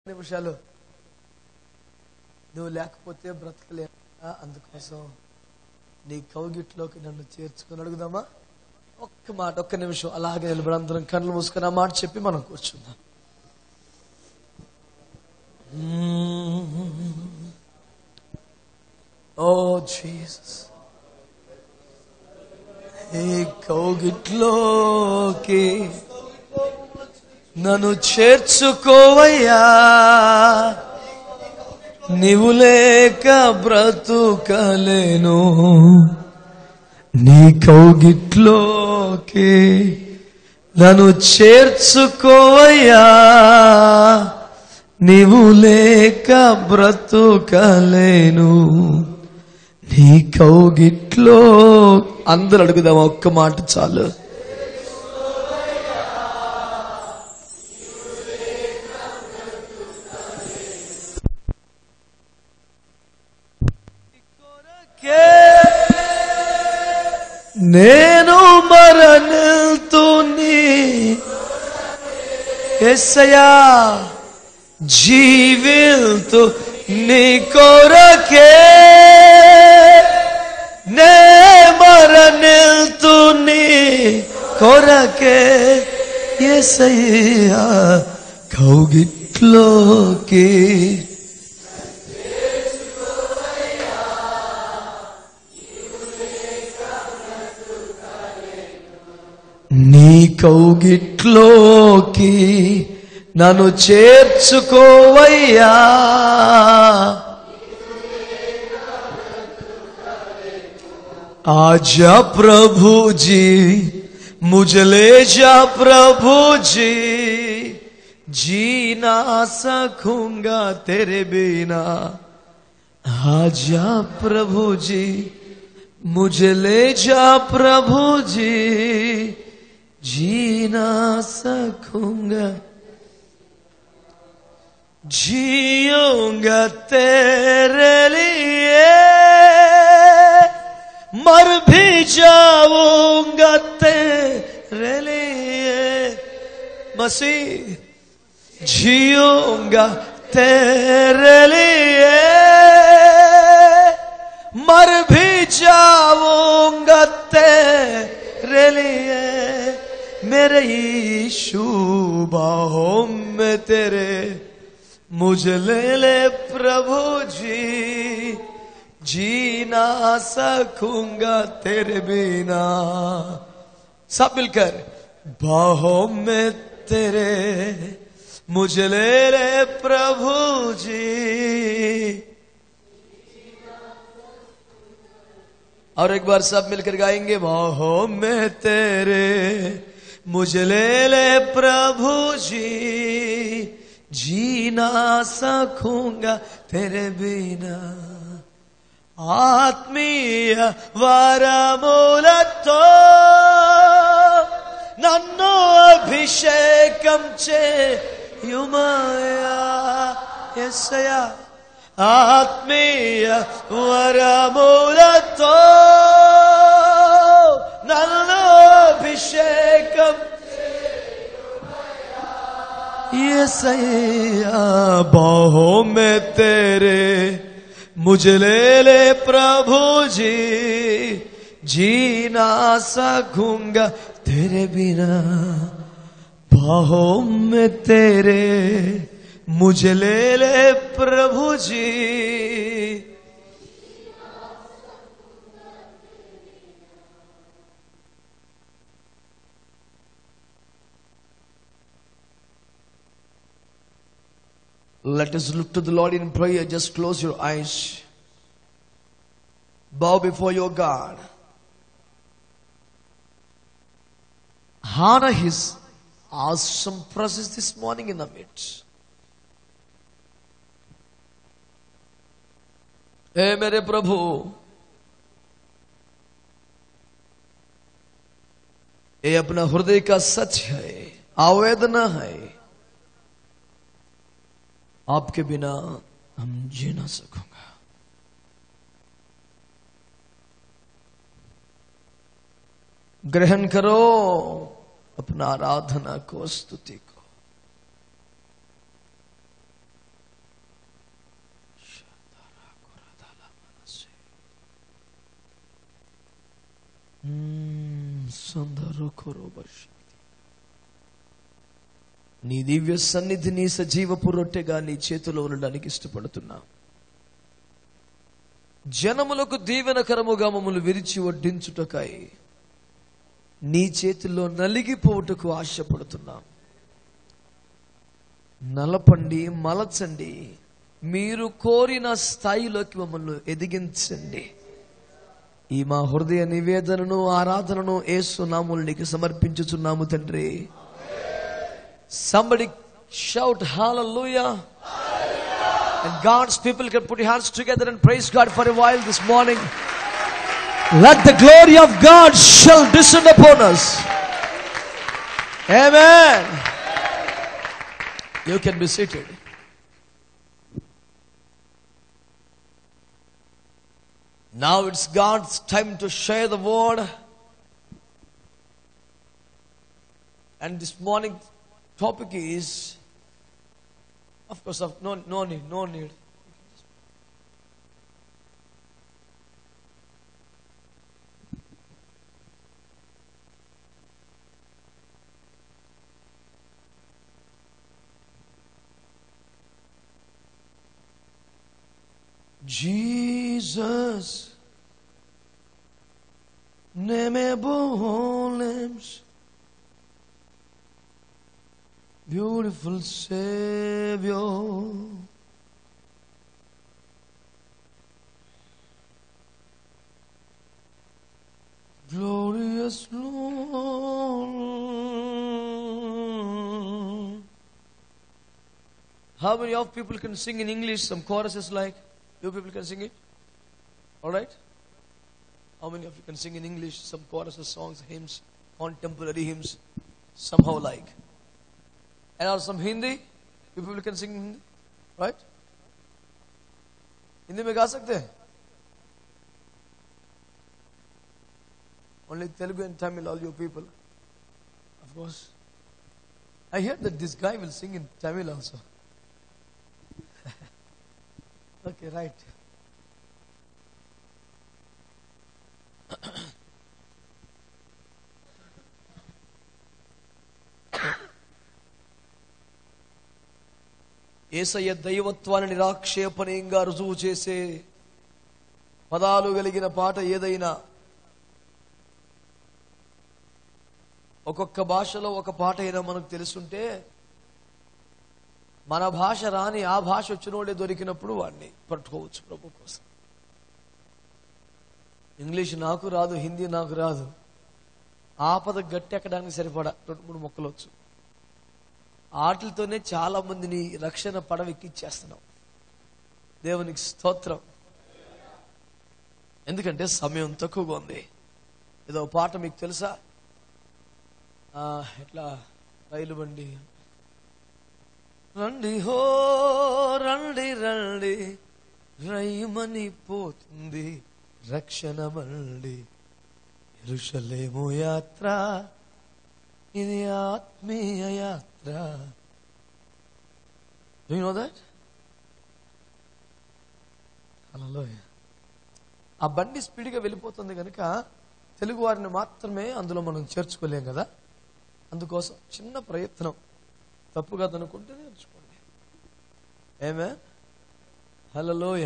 నిమిషాలు నువ్వు లేకపోతే బ్రతకలే అందుకోసం నీ కౌగిట్లోకి నన్ను చేర్చుకొని అడుగుదామా ఒక్క మాట ఒక్క నిమిషం అలాగే నిలబడి అందరం కళ్ళు మూసుకొని ఆ మాట చెప్పి మనం కూర్చుందాం ఓ జీసస్ ఈ కౌగిట్లోకి నన్ను చేర్చుకోవయ్యా నీవు లేక బ్రతుకలేను నీ కౌగిట్లోకి నన్ను చేర్చుకోవయ్యా నీవు లేక బ్రతుకలేను నీ కౌగిట్లో అందరు అడుగుదాం ఒక్క మాట చాలు నేను మరణిల్తుని ఎస్సయా జీవిల్తు నీ కొరకే నే మరణిల్తుని కొరకే ఎస్సయ్యా కౌగిట్లోకి నీ కౌగిట్లోకి నన్ను చేర్చుకోవయ్యా आजा प्रभु जी मुझे ले जा प्रभु जी जी ना सकूंगा तेरे बिना आजा प्रभु जी मुझे ले जा प्रभु जी जी ना सकूंगा जीऊंगा तेरे लिए मर भी जाऊंगा तेरे लिए मसीह जीऊंगा तेरे लिए मर भी जाऊंगा तेरे लिए मेरे यीशु बाहों में तेरे मुझे ले ले प्रभु जी जी ना सकूंगा तेरे बिना सब मिलकर बाहों में तेरे मुझे ले ले प्रभु जी और एक बार सब मिलकर गाएंगे बाहों में तेरे मुझे ले ले प्रभु जी जी ना सकूंगा तेरे बिना ఆత్మీయ వరములతో నన్ను అభిషేకం చేయుమయా ఎస్సయా ఆత్మీయ వరములతో నన్ను అభిషేకం ఎస్సయ్యా బాహోं में तेरे मुझे ले ले प्रभु जी जी ना सकूंगा तेरे बिना बाहों में तेरे मुझे ले ले प्रभु जी Let us look to the Lord in prayer. Just close your eyes. Bow before your God. Honor His awesome presence this morning in the midst. हे मेरे प्रभु ये अपना हृदय का सच है आवेदना है आपके बिना हम जी ना सकूंगा ग्रहण करो अपना आराधना को स्तुति को రొకొరోబర్షి. నీ దివ్య సన్నిధి నీ సజీవపు రొట్టెగా నీ చేతిలో ఉండడానికి ఇష్టపడుతున్నా జనములకు దీవెనకరముగా మమ్మల్ని విరిచి వడ్డించుటకై నీ చేతిలో నలిగిపోవుటకు ఆశపడుతున్నాం నలపండి మలచండి మీరు కోరిన స్థాయిలోకి మమ్మల్ని ఎదిగించండి ఈ మా హృదయ నివేదనను ఆరాధనను ఏసు నాములు నీకు సమర్పించుచున్నాము తండ్రి somebody shout hallelujah and God's people can put your hands together and praise God for a while this morning let the glory of God shall descend upon us amen you can be seated Now it's God's time to share the word. And this morning topic is, of course, of no, no need, no need. Jesus, names, beautiful Savior. Glorious Lord. How many of people can sing in English some choruses like you people can sing it? All right? How many of you can sing in English some choruses, songs, hymns, contemporary hymns, somehow like? And or some Hindi? You people can sing Hindi? Right? Hindi में गा सकते हैं Only Telugu and Tamil, all you people. Of course. I heard that this guy will sing in Tamil also. okay, right. ఏసయ్య దైవత్వాన్ని నిరాక్షేపణీయంగా రుజువు చేసే పదాలు కలిగిన పాట ఏదైనా ఒక్కొక్క భాషలో ఒక పాట అయినా మనకు తెలుసుంటే మన భాష రాని ఆ భాష వచ్చినోడే దొరికినప్పుడు వాడిని పట్టుకోవచ్చు ప్రభు కోసం ఇంగ్లీష్ నాకు రాదు హిందీ నాకు రాదు ఆపద గట్టి ఎక్కడానికి సరిపడా రెండు మూడు మొక్కలు వచ్చు ఆటలతోనే చాలా మందిని రక్షణ పడవ ఎక్కిచ్చేస్తున్నాం దేవునికి స్తోత్రం ఎందుకంటే సమయం తక్కువగా ఉంది ఏదో పాట మీకు తెలుసా ఆ, ఎట్లా రైలు బండి రండి హో రండి రండి రయ్యమని పోతుంది రక్షణ బండి ఎరుషలేము యాత్ర ఇది ఆత్మీయ యాత్ర Do you know that? Hallelujah. ఆ బండి స్పీడ్గా వెళ్ళిపోతుంది కనుక తెలుగు వారిని మాత్రమే అందులో మనం చేర్చుకోలేం కదా అందుకోసం చిన్న ప్రయత్నం తప్పు కాదనుకుంటే నేర్చుకోండి ఏమే హలోయ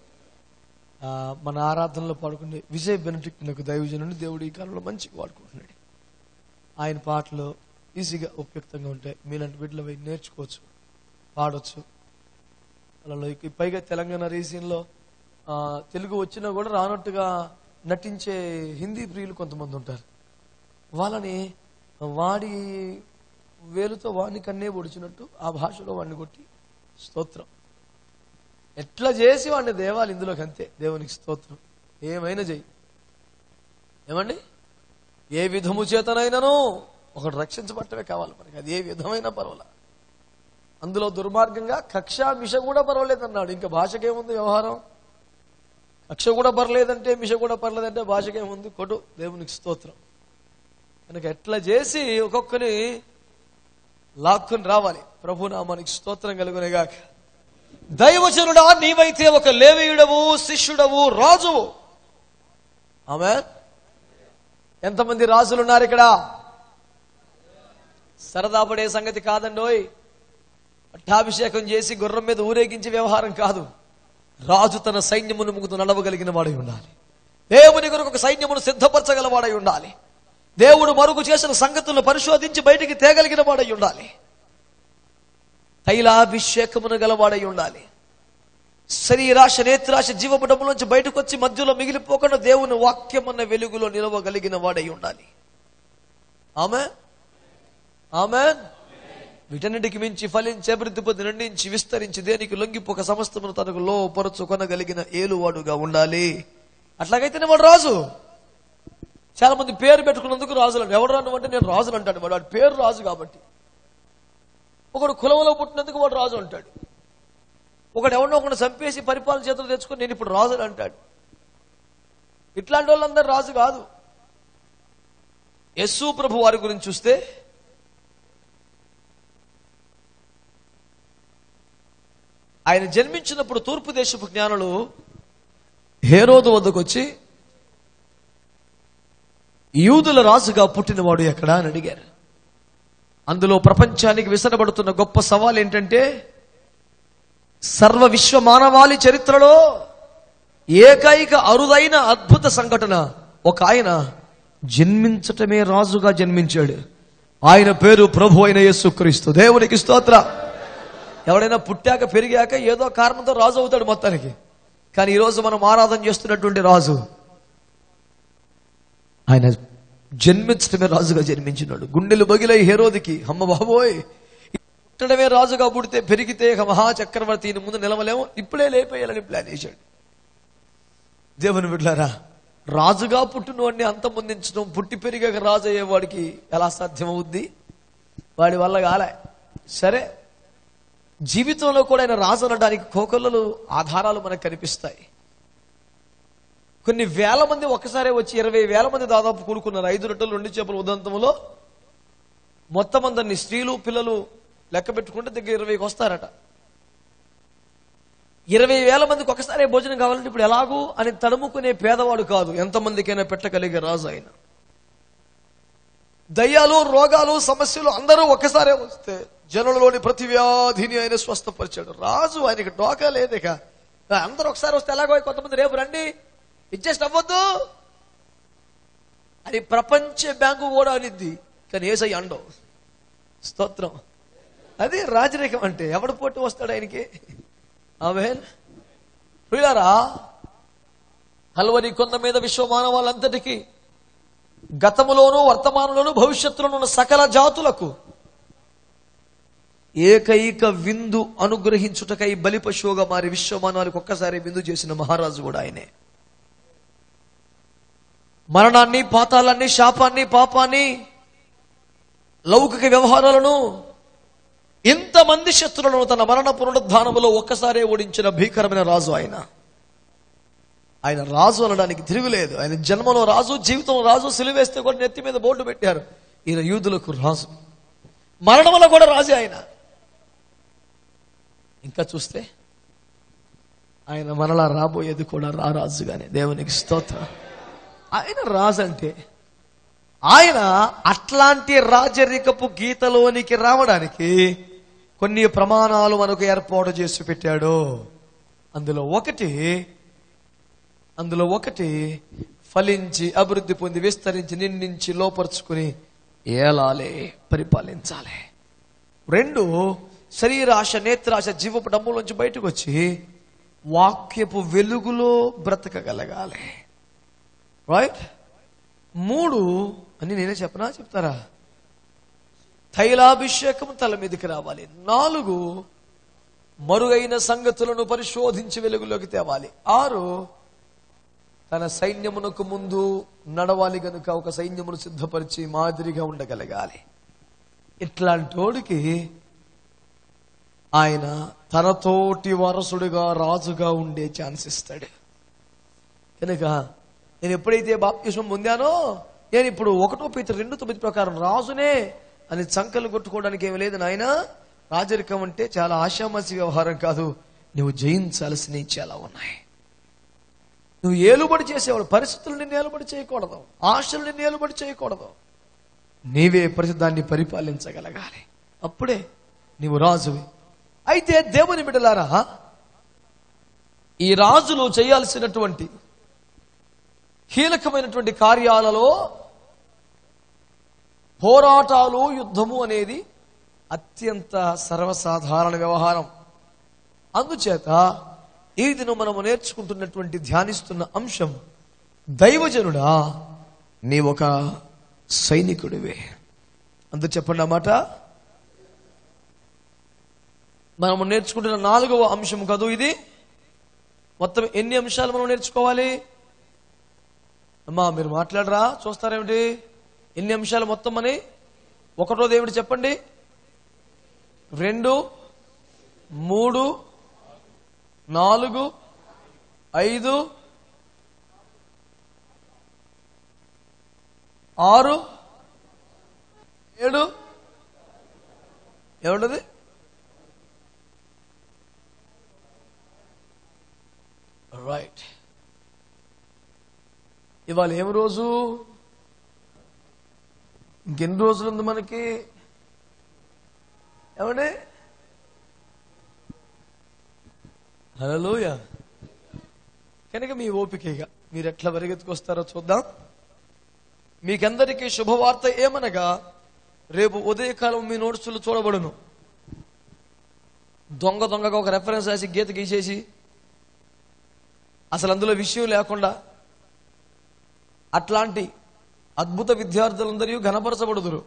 మన ఆరాధనలో పాడుకునే విజయ్ బెనటిక్ నాకు దైవజనుని దేవుడు ఈ కాలంలో మంచిగా వాడుకుంటున్నాడు ఆయన పాటలు ఈజీగా ఉపయుక్తంగా ఉంటాయి మీలాంటి వీటిలో పోయి నేర్చుకోవచ్చు పాడొచ్చు అలా పైగా తెలంగాణ రీజియన్లో ఆ, తెలుగు వచ్చినా కూడా రానట్టుగా నటించే హిందీ ప్రియులు కొంతమంది ఉంటారు వాళ్ళని వాడి వేలుతో వాడిని కన్నే పొడిచినట్టు ఆ భాషలో వాడిని కొట్టి స్తోత్రం ఎట్లా చేసి వాడిని దేవాలి ఇందులోకి అంతే దేవునికి స్తోత్రం ఏమైనా చెయ్యి ఏమండి ఏ విధము చేతనైనను ఒకడు రక్షించబట్టమే కావాలి మనకి అది ఏ విధమైన పర్వాల అందులో దుర్మార్గంగా కక్ష మిష కూడా పర్వాలేదు అన్నాడు ఇంకా భాషకేముంది వ్యవహారం కక్ష కూడా పర్లేదంటే మిష కూడా పర్లేదంటే భాషకేముంది కొడు దేవునికి స్తోత్రం కనుక ఎట్లా చేసి ఒక్కొక్కని లాక్కుని రావాలి ప్రభు నామానికి స్తోత్రం కలుగునేగాక దైవజనుడా నీవైతే ఒక లేవీయుడవు శిష్యుడవు రాజువు ఆమె ఎంతమంది రాజులు ఉన్నారు ఇక్కడ సరదా పడే సంగతి కాదండోయ్ పట్టాభిషేకం చేసి గుర్రం మీద ఊరేగించే వ్యవహారం కాదు రాజు తన సైన్యమును ముగ్గుతూ నడవగలిగిన వాడై ఉండాలి దేవుని కొరకు ఒక సైన్యమును సిద్ధపరచగల వాడై ఉండాలి దేవుడు మరుగు చేసిన సంగతులను పరిశోధించి బయటికి తేగలిగిన వాడై ఉండాలి తైలాభిషేకమును గలవాడై ఉండాలి శరీరాశ నేత్రాశ జీవపటములోంచి బయటకు వచ్చి మధ్యలో మిగిలిపోకుండా దేవుని వాక్యం అన్న వెలుగులో నిలవగలిగిన వాడై ఉండాలి ఆమె ఆమె వీటన్నిటికి మించి ఫలించి అభివృద్ధి పొంది నిండించి విస్తరించి దేనికి లొంగిపోక సమస్తమును తనకు లో పొరచు కొనగలిగిన ఏలువాడుగా ఉండాలి అట్లాగైతేనే వాడు రాజు చాలా మంది పేరు పెట్టుకున్నందుకు రాజులు అంటారు ఎవడు రాను అంటే నేను రాజులు అంటాడు వాడు వాడి పేరు రాజు కాబట్టి ఒకడు కులంలో పుట్టినందుకు వాడు రాజు అంటాడు ఒకడు ఎవరినో ఒకడు చంపేసి పరిపాలన చేతులు తెచ్చుకొని నేను ఇప్పుడు రాజులు అంటాడు ఇట్లాంటి వాళ్ళందరూ రాజు కాదు యస్సు ప్రభు వారి గురించి చూస్తే ఆయన జన్మించినప్పుడు తూర్పు దేశపు జ్ఞానులు హేరోదు వద్దకు వచ్చి యూదుల రాజుగా పుట్టినవాడు ఎక్కడా అని అడిగారు అందులో ప్రపంచానికి విసరబడుతున్న గొప్ప సవాల్ ఏంటంటే సర్వ విశ్వ మానవాళి చరిత్రలో ఏకైక అరుదైన అద్భుత సంఘటన ఒక ఆయన జన్మించటమే రాజుగా జన్మించాడు ఆయన పేరు ప్రభు అయిన యేసుక్రీస్తు దేవునికి స్తోత్ర ఎవడైనా పుట్టాక పెరిగాక ఏదో కారణంతో రాజు అవుతాడు మొత్తానికి కానీ ఈరోజు మనం ఆరాధన చేస్తున్నటువంటి రాజు ఆయన జన్మించడమే రాజుగా జన్మించినాడు గుండెలు బగిలై హేరోదికి అమ్మ బాబోయ్ పుట్టడమే రాజుగా పుడితే పెరిగితే ఇక మహాచక్రవర్తి ఈయన ముందు నిలవలేము ఇప్పుడే లేపేయాలని ప్లాన్ చేశాడు దేవుని బిడ్డారా రాజుగా పుట్టినవాడిని అంతమొందించడం పుట్టి పెరిగాక రాజు అయ్యేవాడికి ఎలా సాధ్యమవుద్ది వాడి వల్ల కాలే సరే జీవితంలో కూడా ఆయన రాజు అనడానికి కోకొల్లలు ఆధారాలు మనకు కనిపిస్తాయి కొన్ని వేల మంది ఒక్కసారే వచ్చి ఇరవై వేల మంది దాదాపు కూడుకున్నారు ఐదు రొట్టెలు రెండు చేపల ఉదంతంలో మొత్తం అందరిని స్త్రీలు పిల్లలు లెక్క పెట్టుకుంటే దగ్గర ఇరవైకి వస్తారట ఇరవై వేల మందికి ఒకసారి భోజనం కావాలంటే ఇప్పుడు ఎలాగూ అని తడుముకునే పేదవాడు కాదు ఎంతమందికైనా పెట్టగలిగే రాజు ఆయన దయ్యాలు రోగాలు సమస్యలు అందరూ ఒక్కసారే వస్తే జనులలోని ప్రతి వ్యాధిని ఆయన స్వస్థపరిచాడు రాజు ఆయనకి డోకా లేదు ఇక అందరూ ఒకసారి వస్తే ఎలాగో కొంతమంది రేపు రండి ఇచ్చేసి అవ్వద్దు అది ప్రపంచ బ్యాంకు కూడా అనిద్ది కానీ ఏసై అండవు స్తోత్రం అది రాజరికం అంటే ఎవడు పోటీ వస్తాడు ఆయనకి ఆమె ప్రియులారా కల్వరి కొండ మీద విశ్వ మానవాళ్ళంతటికీ గతములోను వర్తమానంలోను భవిష్యత్తులోను ఉన్న సకల జాతులకు ఏకైక విందు అనుగ్రహించుటకై బలి పశువుగా మారి విశ్వమానవానికి ఒక్కసారి విందు చేసిన మహారాజు కూడా ఆయనే మరణాన్ని పాతాలన్నీ శాపాన్ని పాపాన్ని లౌకిక వ్యవహారాలను ఇంతమంది శత్రులను తన మరణ పునరుద్ధానములో ఒక్కసారే ఓడించిన భీకరమైన రాజు ఆయన ఆయన రాజు అనడానికి తిరుగులేదు ఆయన జన్మలో రాజు జీవితంలో రాజు సిలివేస్తే కూడా నెత్తి మీద బోర్డు పెట్టారు ఈయన యూదులకు రాజు మరణంలో కూడా రాజు ఆయన ఇంకా చూస్తే ఆయన మనలా రాబోయేది కూడా రా రాజుగానే దేవునికి స్తోత్రం ఆయన రాజు అంటే ఆయన అట్లాంటి రాజరికపు గీతలోనికి రావడానికి కొన్ని ప్రమాణాలు మనకు ఏర్పాటు చేసి పెట్టాడు అందులో ఒకటి అందులో ఒకటి ఫలించి అభివృద్ధి పొంది విస్తరించి నిండించి లోపరుచుకుని ఏలాలే పరిపాలించాలి రెండు శరీరాశ నేత్రాశ జీవపు డమ్ములోంచి బయటకు వచ్చి వాక్యపు వెలుగులో బ్రతకగలగాలి రైట్ మూడు అని నేనే చెప్పనా చెప్తారా తైలాభిషేకం తల మీదకి రావాలి నాలుగు మరుగైన సంగతులను పరిశోధించి వెలుగులోకి తేవాలి ఆరు తన సైన్యమునకు ముందు నడవాలి గనుక ఒక సైన్యమును సిద్ధపరిచి మాదిరిగా ఉండగలగాలి ఇట్లాంటోడికి ఆయన తనతోటి వారసుడిగా రాజుగా ఉండే ఛాన్స్ ఇస్తాడు కనుక నేను ఎప్పుడైతే బాప్తిస్మం పొందానో నేను ఇప్పుడు ఒకటో పీత రెండు తొమ్మిది ప్రకారం రాజునే అని చంకలు కొట్టుకోవడానికి ఏమి లేదు నాయన రాజరికం అంటే చాలా ఆశామాసి వ్యవహారం కాదు నువ్వు జయించాల్సినవి చాలా ఉన్నాయి నువ్వు ఏలుబడి చేసేవాడు పరిస్థితులు నిన్ను ఏలుబడి చేయకూడదు ఆశలు నిన్ను ఏలుబడి చేయకూడదు నీవే ప్రతిదాన్ని పరిపాలించగలగాలి అప్పుడే నీవు రాజువి అయితే దేవుని బిడ్డలారా ఈ రాజులు చేయాల్సినటువంటి కీలకమైనటువంటి కార్యాలలో పోరాటాలు యుద్ధము అనేది అత్యంత సర్వసాధారణ వ్యవహారం అందుచేత ఈ దినం మనము నేర్చుకుంటున్నటువంటి ధ్యానిస్తున్న అంశం దైవజనుడా నీ ఒక సైనికుడివే అందు చెప్పండి అన్నమాట మనము నేర్చుకుంటున్న నాలుగవ అంశం కదూ ఇది మొత్తం ఎన్ని అంశాలు మనం నేర్చుకోవాలి అమ్మా మీరు మాట్లాడరా చూస్తారేమిటి ఎన్ని అంశాలు మొత్తం అని ఒకటోది ఏమిటి చెప్పండి రెండు మూడు నాలుగు ఐదు ఆరు ఏడు ఏముంటది రైట్ ఇవాళ ఏం రోజు ఇంకెన్ని రోజులు ఉంది మనకి ఏమండి హలోయ కనుక మీ ఓపికగా మీరు ఎట్లా పరిగెత్తుకొస్తారో చూద్దాం మీకందరికీ శుభవార్త ఏమనగా రేపు ఉదయకాలం మీ నోట్సులు చూడబడును దొంగ దొంగగా ఒక రెఫరెన్స్ రాసి గీత గీసేసి అసలు అందులో విషయం లేకుండా అట్లాంటి అద్భుత విద్యార్థులందరూ ఘనపరచబడుదురు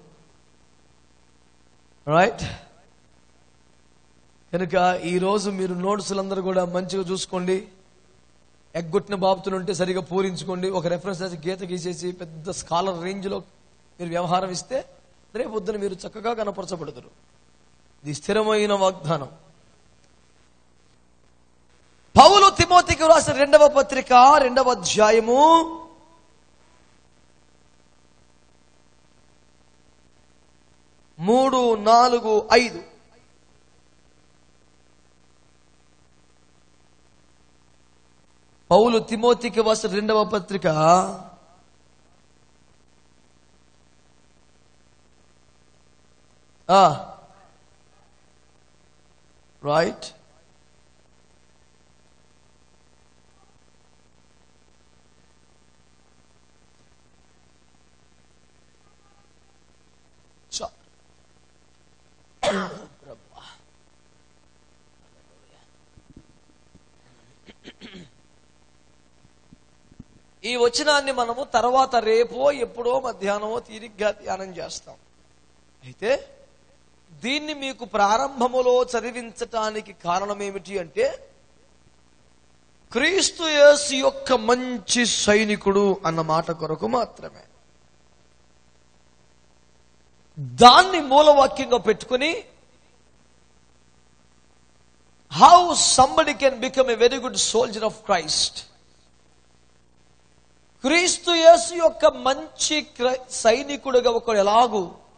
రైట్ కనుక ఈరోజు మీరు నోట్సులందరూ కూడా మంచిగా చూసుకోండి ఎగ్గొట్టిన బాబుతులు ఉంటే సరిగా పూరించుకోండి ఒక రెఫరెన్స్ రాసి గీత గీసేసి పెద్ద స్కాలర్ రేంజ్లో మీరు వ్యవహారం ఇస్తే రేపు పొద్దున మీరు చక్కగా కనపరచబడుతురు ఇది స్థిరమైన వాగ్దానం పౌలు తిమోతికి రాసిన రెండవ పత్రిక రెండవ అధ్యాయము మూడు నాలుగు ఐదు పౌలు తిమోతికి రాసిన రెండవ పత్రిక రైట్ చ ప్రభా. ఈ వచనాన్ని మనము తర్వాత రేపో ఎప్పుడో మధ్యాహ్నమో తీరిగ్గా ధ్యానం చేస్తాం అయితే దీన్ని మీకు ప్రారంభములో చదివించటానికి కారణం ఏమిటి అంటే క్రీస్తు యేసు యొక్క మంచి సైనికుడు అన్న మాట కొరకు మాత్రమే దాన్ని మూలవాక్యంగా పెట్టుకుని how somebody can become a very good soldier of Christ క్రీస్తు యేసు యొక్క మంచి క్రై- సైనికుడుగా ఒకడు ఎలాగూ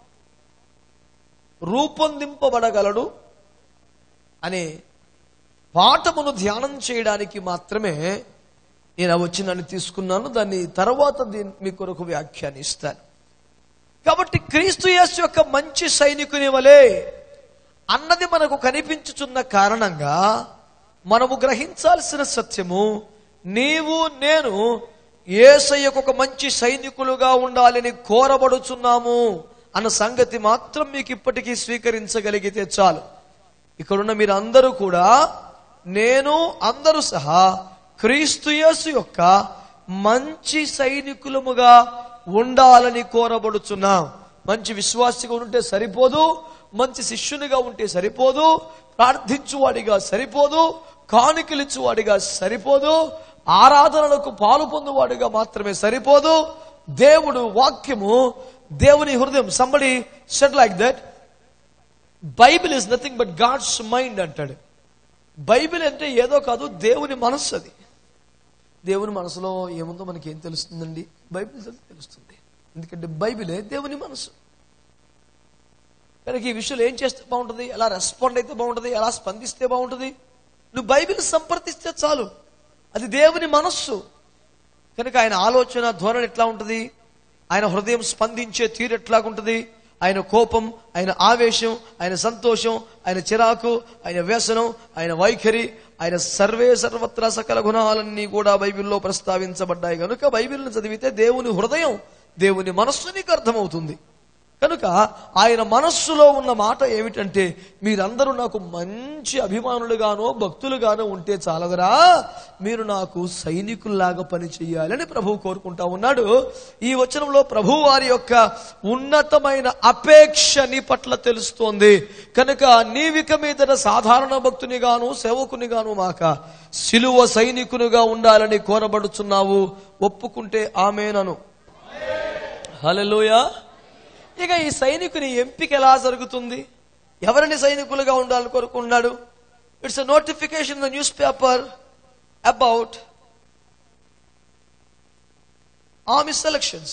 రూపొందింపబడగలడు అనే పాఠమును ధ్యానం చేయడానికి మాత్రమే నేను ఆ వచ్చినాన్ని తీసుకున్నాను దాన్ని తర్వాత దీన్ని మీ కొరకు వ్యాఖ్యానిస్తాను కాబట్టి క్రీస్తు యేసు యొక్క మంచి సైనికుని వలె అన్నది మనకు కనిపించుచున్న కారణంగా మనము గ్రహించాల్సిన సత్యము నీవు నేను ఏసయ్యకు ఒక మంచి సైనికులుగా ఉండాలని కోరబడుచున్నాము అన్న సంగతి మాత్రం మీకు ఇప్పటికీ స్వీకరించగలిగితే చాలు ఇక్కడున్న మీరు అందరూ కూడా నేను అందరూ సహా క్రీస్తు యేసు యొక్క మంచి సైనికులముగా ఉండాలని కోరబడుచున్నాం మంచి విశ్వాసిగా ఉంటే సరిపోదు మంచి శిష్యునిగా ఉంటే సరిపోదు ప్రార్థించువాడిగా సరిపోదు కానుకలిచ్చువాడిగా సరిపోదు ఆరాధనలకు పాలు పొందువాడిగా మాత్రమే సరిపోదు దేవుడు వాక్యము దేవుని హృదయం somebody said like that Bible is nothing but God's mind అంటాడు బైబిల్ అంటే ఏదో కాదు దేవుని మనస్సు అది దేవుని మనసులో ఏముందో మనకి ఏం తెలుస్తుందండి బైబిల్ చదివితే తెలుస్తుంది ఎందుకంటే బైబిలే దేవుని మనసు కనుక ఈ విషయంలో ఏం చేస్తే బాగుంటుంది ఎలా రెస్పాండ్ అయితే బాగుంటుంది ఎలా స్పందిస్తే బాగుంటుంది నువ్వు బైబిల్ సంప్రదిస్తే చాలు అది దేవుని మనస్సు కనుక ఆయన ఆలోచన ధోరణి ఎట్లా ఉంటుంది ఆయన హృదయం స్పందించే తీరు ఎట్లాగుంటుంది ఆయన కోపం ఆయన ఆవేశం ఆయన సంతోషం ఆయన చిరాకు ఆయన వ్యసనం ఆయన వైఖరి ఆయన సర్వే సర్వత్రా సకల గుణాలన్నీ కూడా బైబిల్లో ప్రస్తావించబడ్డాయి కనుక బైబిల్ని చదివితే దేవుని హృదయం దేవుని మనస్సు నీకు అర్థమవుతుంది కనుక ఆయన మనస్సులో ఉన్న మాట ఏమిటంటే మీరందరూ నాకు మంచి అభిమానులుగానో భక్తులుగానో ఉంటే చాలదరా మీరు నాకు సైనికుల్లాగా పని చేయాలని ప్రభువు కోరుకుంటా ఉన్నాడు ఈ వచనంలో ప్రభు వారి యొక్క ఉన్నతమైన అపేక్ష నీ పట్ల తెలుస్తోంది కనుక నీవిక మీదట సాధారణ భక్తునిగాను సేవకునిగాను మాక సిలువ సైనికునిగా ఉండాలని కోరబడుచున్నావు ఒప్పుకుంటే ఆమెనను హల్లెలూయా ఇక ఈ సైనికుని ఎంపిక ఎలా జరుగుతుంది ఎవరిని సైనికులుగా ఉండాలని కోరుకున్నాడు it's a notification the news paper about army selections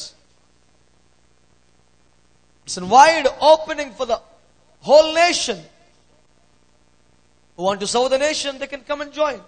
it's wide opening for the whole nation want to serve the nation they can come and join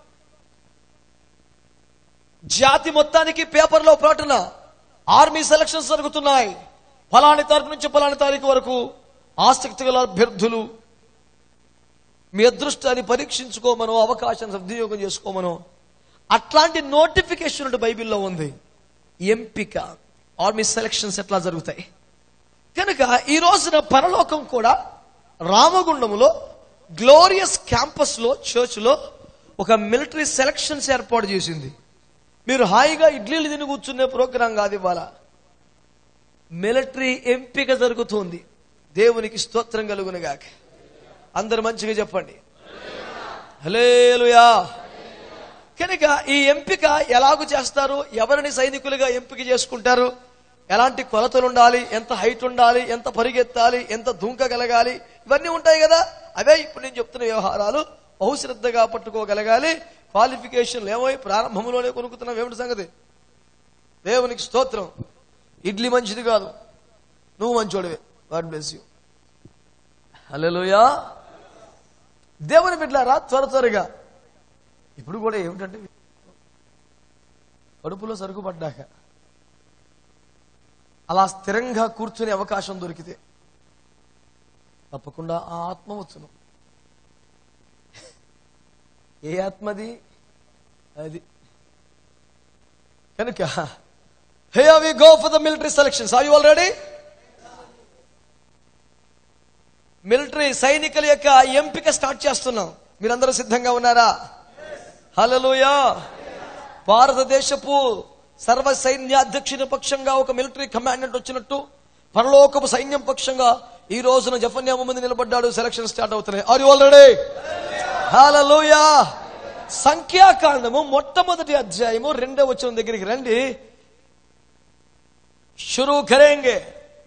జాతి మొత్తానికి పేపర్లో ప్రకటన ఆర్మీ సెలక్షన్స్ జరుగుతున్నాయి ఫలాని తారీఖు నుంచి ఫలాని తారీఖు వరకు ఆసక్తి గల అభ్యర్థులు మీ అదృష్టాన్ని పరీక్షించుకోమనో అవకాశం సద్వినియోగం చేసుకోమనో అట్లాంటి నోటిఫికేషన్ ఒకటి బైబిల్లో ఉంది ఎంపిక ఆర్మీ సెలక్షన్స్ ఎట్లా జరుగుతాయి కనుక ఈ రోజున పరలోకం కూడా రామగుండములో గ్లోరియస్ క్యాంపస్ లో చర్చ్ లో ఒక మిలిటరీ సెలక్షన్స్ ఏర్పాటు చేసింది మీరు హాయిగా ఇడ్లీలు తిని కూర్చునే ప్రోగ్రాం కాదు ఇవాళ మిలిటరీ ఎంపిక జరుగుతుంది దేవునికి స్తోత్రం కలుగునుగాక అందరు మంచిగా చెప్పండి హలేలుయా కనుక ఈ ఎంపిక ఎలాగూ చేస్తారు ఎవరిని సైనికులుగా ఎంపిక చేసుకుంటారు ఎలాంటి కొలతలు ఉండాలి ఎంత హైట్ ఉండాలి ఎంత పరిగెత్తాలి ఎంత దుంకగలగాలి ఇవన్నీ ఉంటాయి కదా అవే ఇప్పుడు నేను చెప్తున్న వ్యవహారాలు బహుశ్రద్ధగా పట్టుకోగలగాలి క్వాలిఫికేషన్లు ఏమో ప్రారంభంలోనే కొనుక్కుతున్నాం ఏమిటి సంగతి దేవునికి స్తోత్రం ఇడ్లీ మంచిది కాదు నువ్వు మంచోడివే గాడ్ బ్లెస్ యూ హలోయా దేవుని బిడ్డారా త్వర త్వరగా ఇప్పుడు కూడా ఏమిటంటే కడుపులో సరుకు పడ్డాక అలా స్థిరంగా కూర్చునే అవకాశం దొరికితే తప్పకుండా ఆ ఆత్మ వచ్చును ఏ ఆత్మది అది కనుక hey we go for the military selections are you already military సైనికుల యొక్క ఎంపిక స్టార్ట్ చేస్తున్నాం మీరందరూ సిద్ధంగా ఉన్నారా హలలుయా భారతదేశపు సర్వ సైన్యాధ్యక్షుని పక్షంగా ఒక మిలిటరీ కమాండెంట్ వచ్చినట్టు పరలోకపు సైన్యం పక్షంగా ఈ రోజున జఫన్యామ మంది నిలబడ్డాడు సెలక్షన్ స్టార్ట్ అవుతున్నాయి ఆర్ యు ఆల్రెడీ హలలుయా సంఖ్యాకాండము మొట్టమొదటి అధ్యాయము రెండో వచ్చిన దగ్గరికి రండి शुरू करेंगे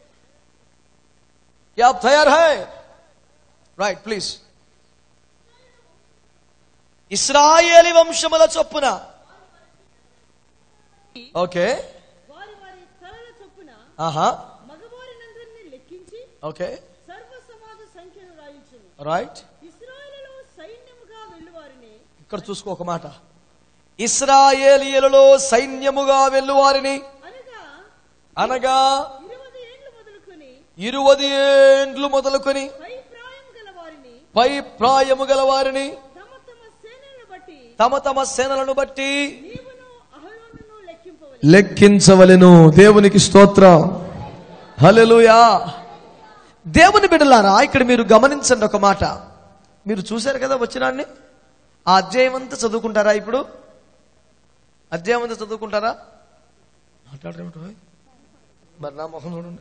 क्या आप तैयार है రైట్ ప్లీజ్ ఇస్రాయేలి వంశముల చొప్పున ఓకే వారి వారి తలల చొప్పున ఆహా మగవారినందరినీ లెక్కించి ఓకే సర్వ సమాజ సంఖ్యను రాయించును రైట్ ఇస్రాయేలులో సైన్యముగా వెళ్ళువారిని ఇక్కడ చూసుకో ఒక మాట ఇస్రాయేలీయులలో సైన్యముగా వెళ్ళువారిని అనగా అనగా ఇరవై ఏండ్లు మొదలుకొని ఇరువది ఏండ్లు మొదలుకొని పై ప్రాయం గల వారిని పై ప్రాయము గల వారిని తమ తమ సేనలను బట్టి తమ తమ సేనలను బట్టి నీవును అహరోనును లెక్కింపవలెను లెక్కించవలెను దేవునికి స్తోత్రం హల్లెలూయా దేవుని బిడ్డలారా ఇక్కడ మీరు గమనించండి ఒక మాట మీరు చూశారు కదా వచ్చినాన్ని ఆ అధ్యాయం అంతా చదువుకుంటారా ఇప్పుడు అధ్యాయం అంతా చదువుకుంటారా మాట్లాడరేమిటో మరి నా మొహం చూడండి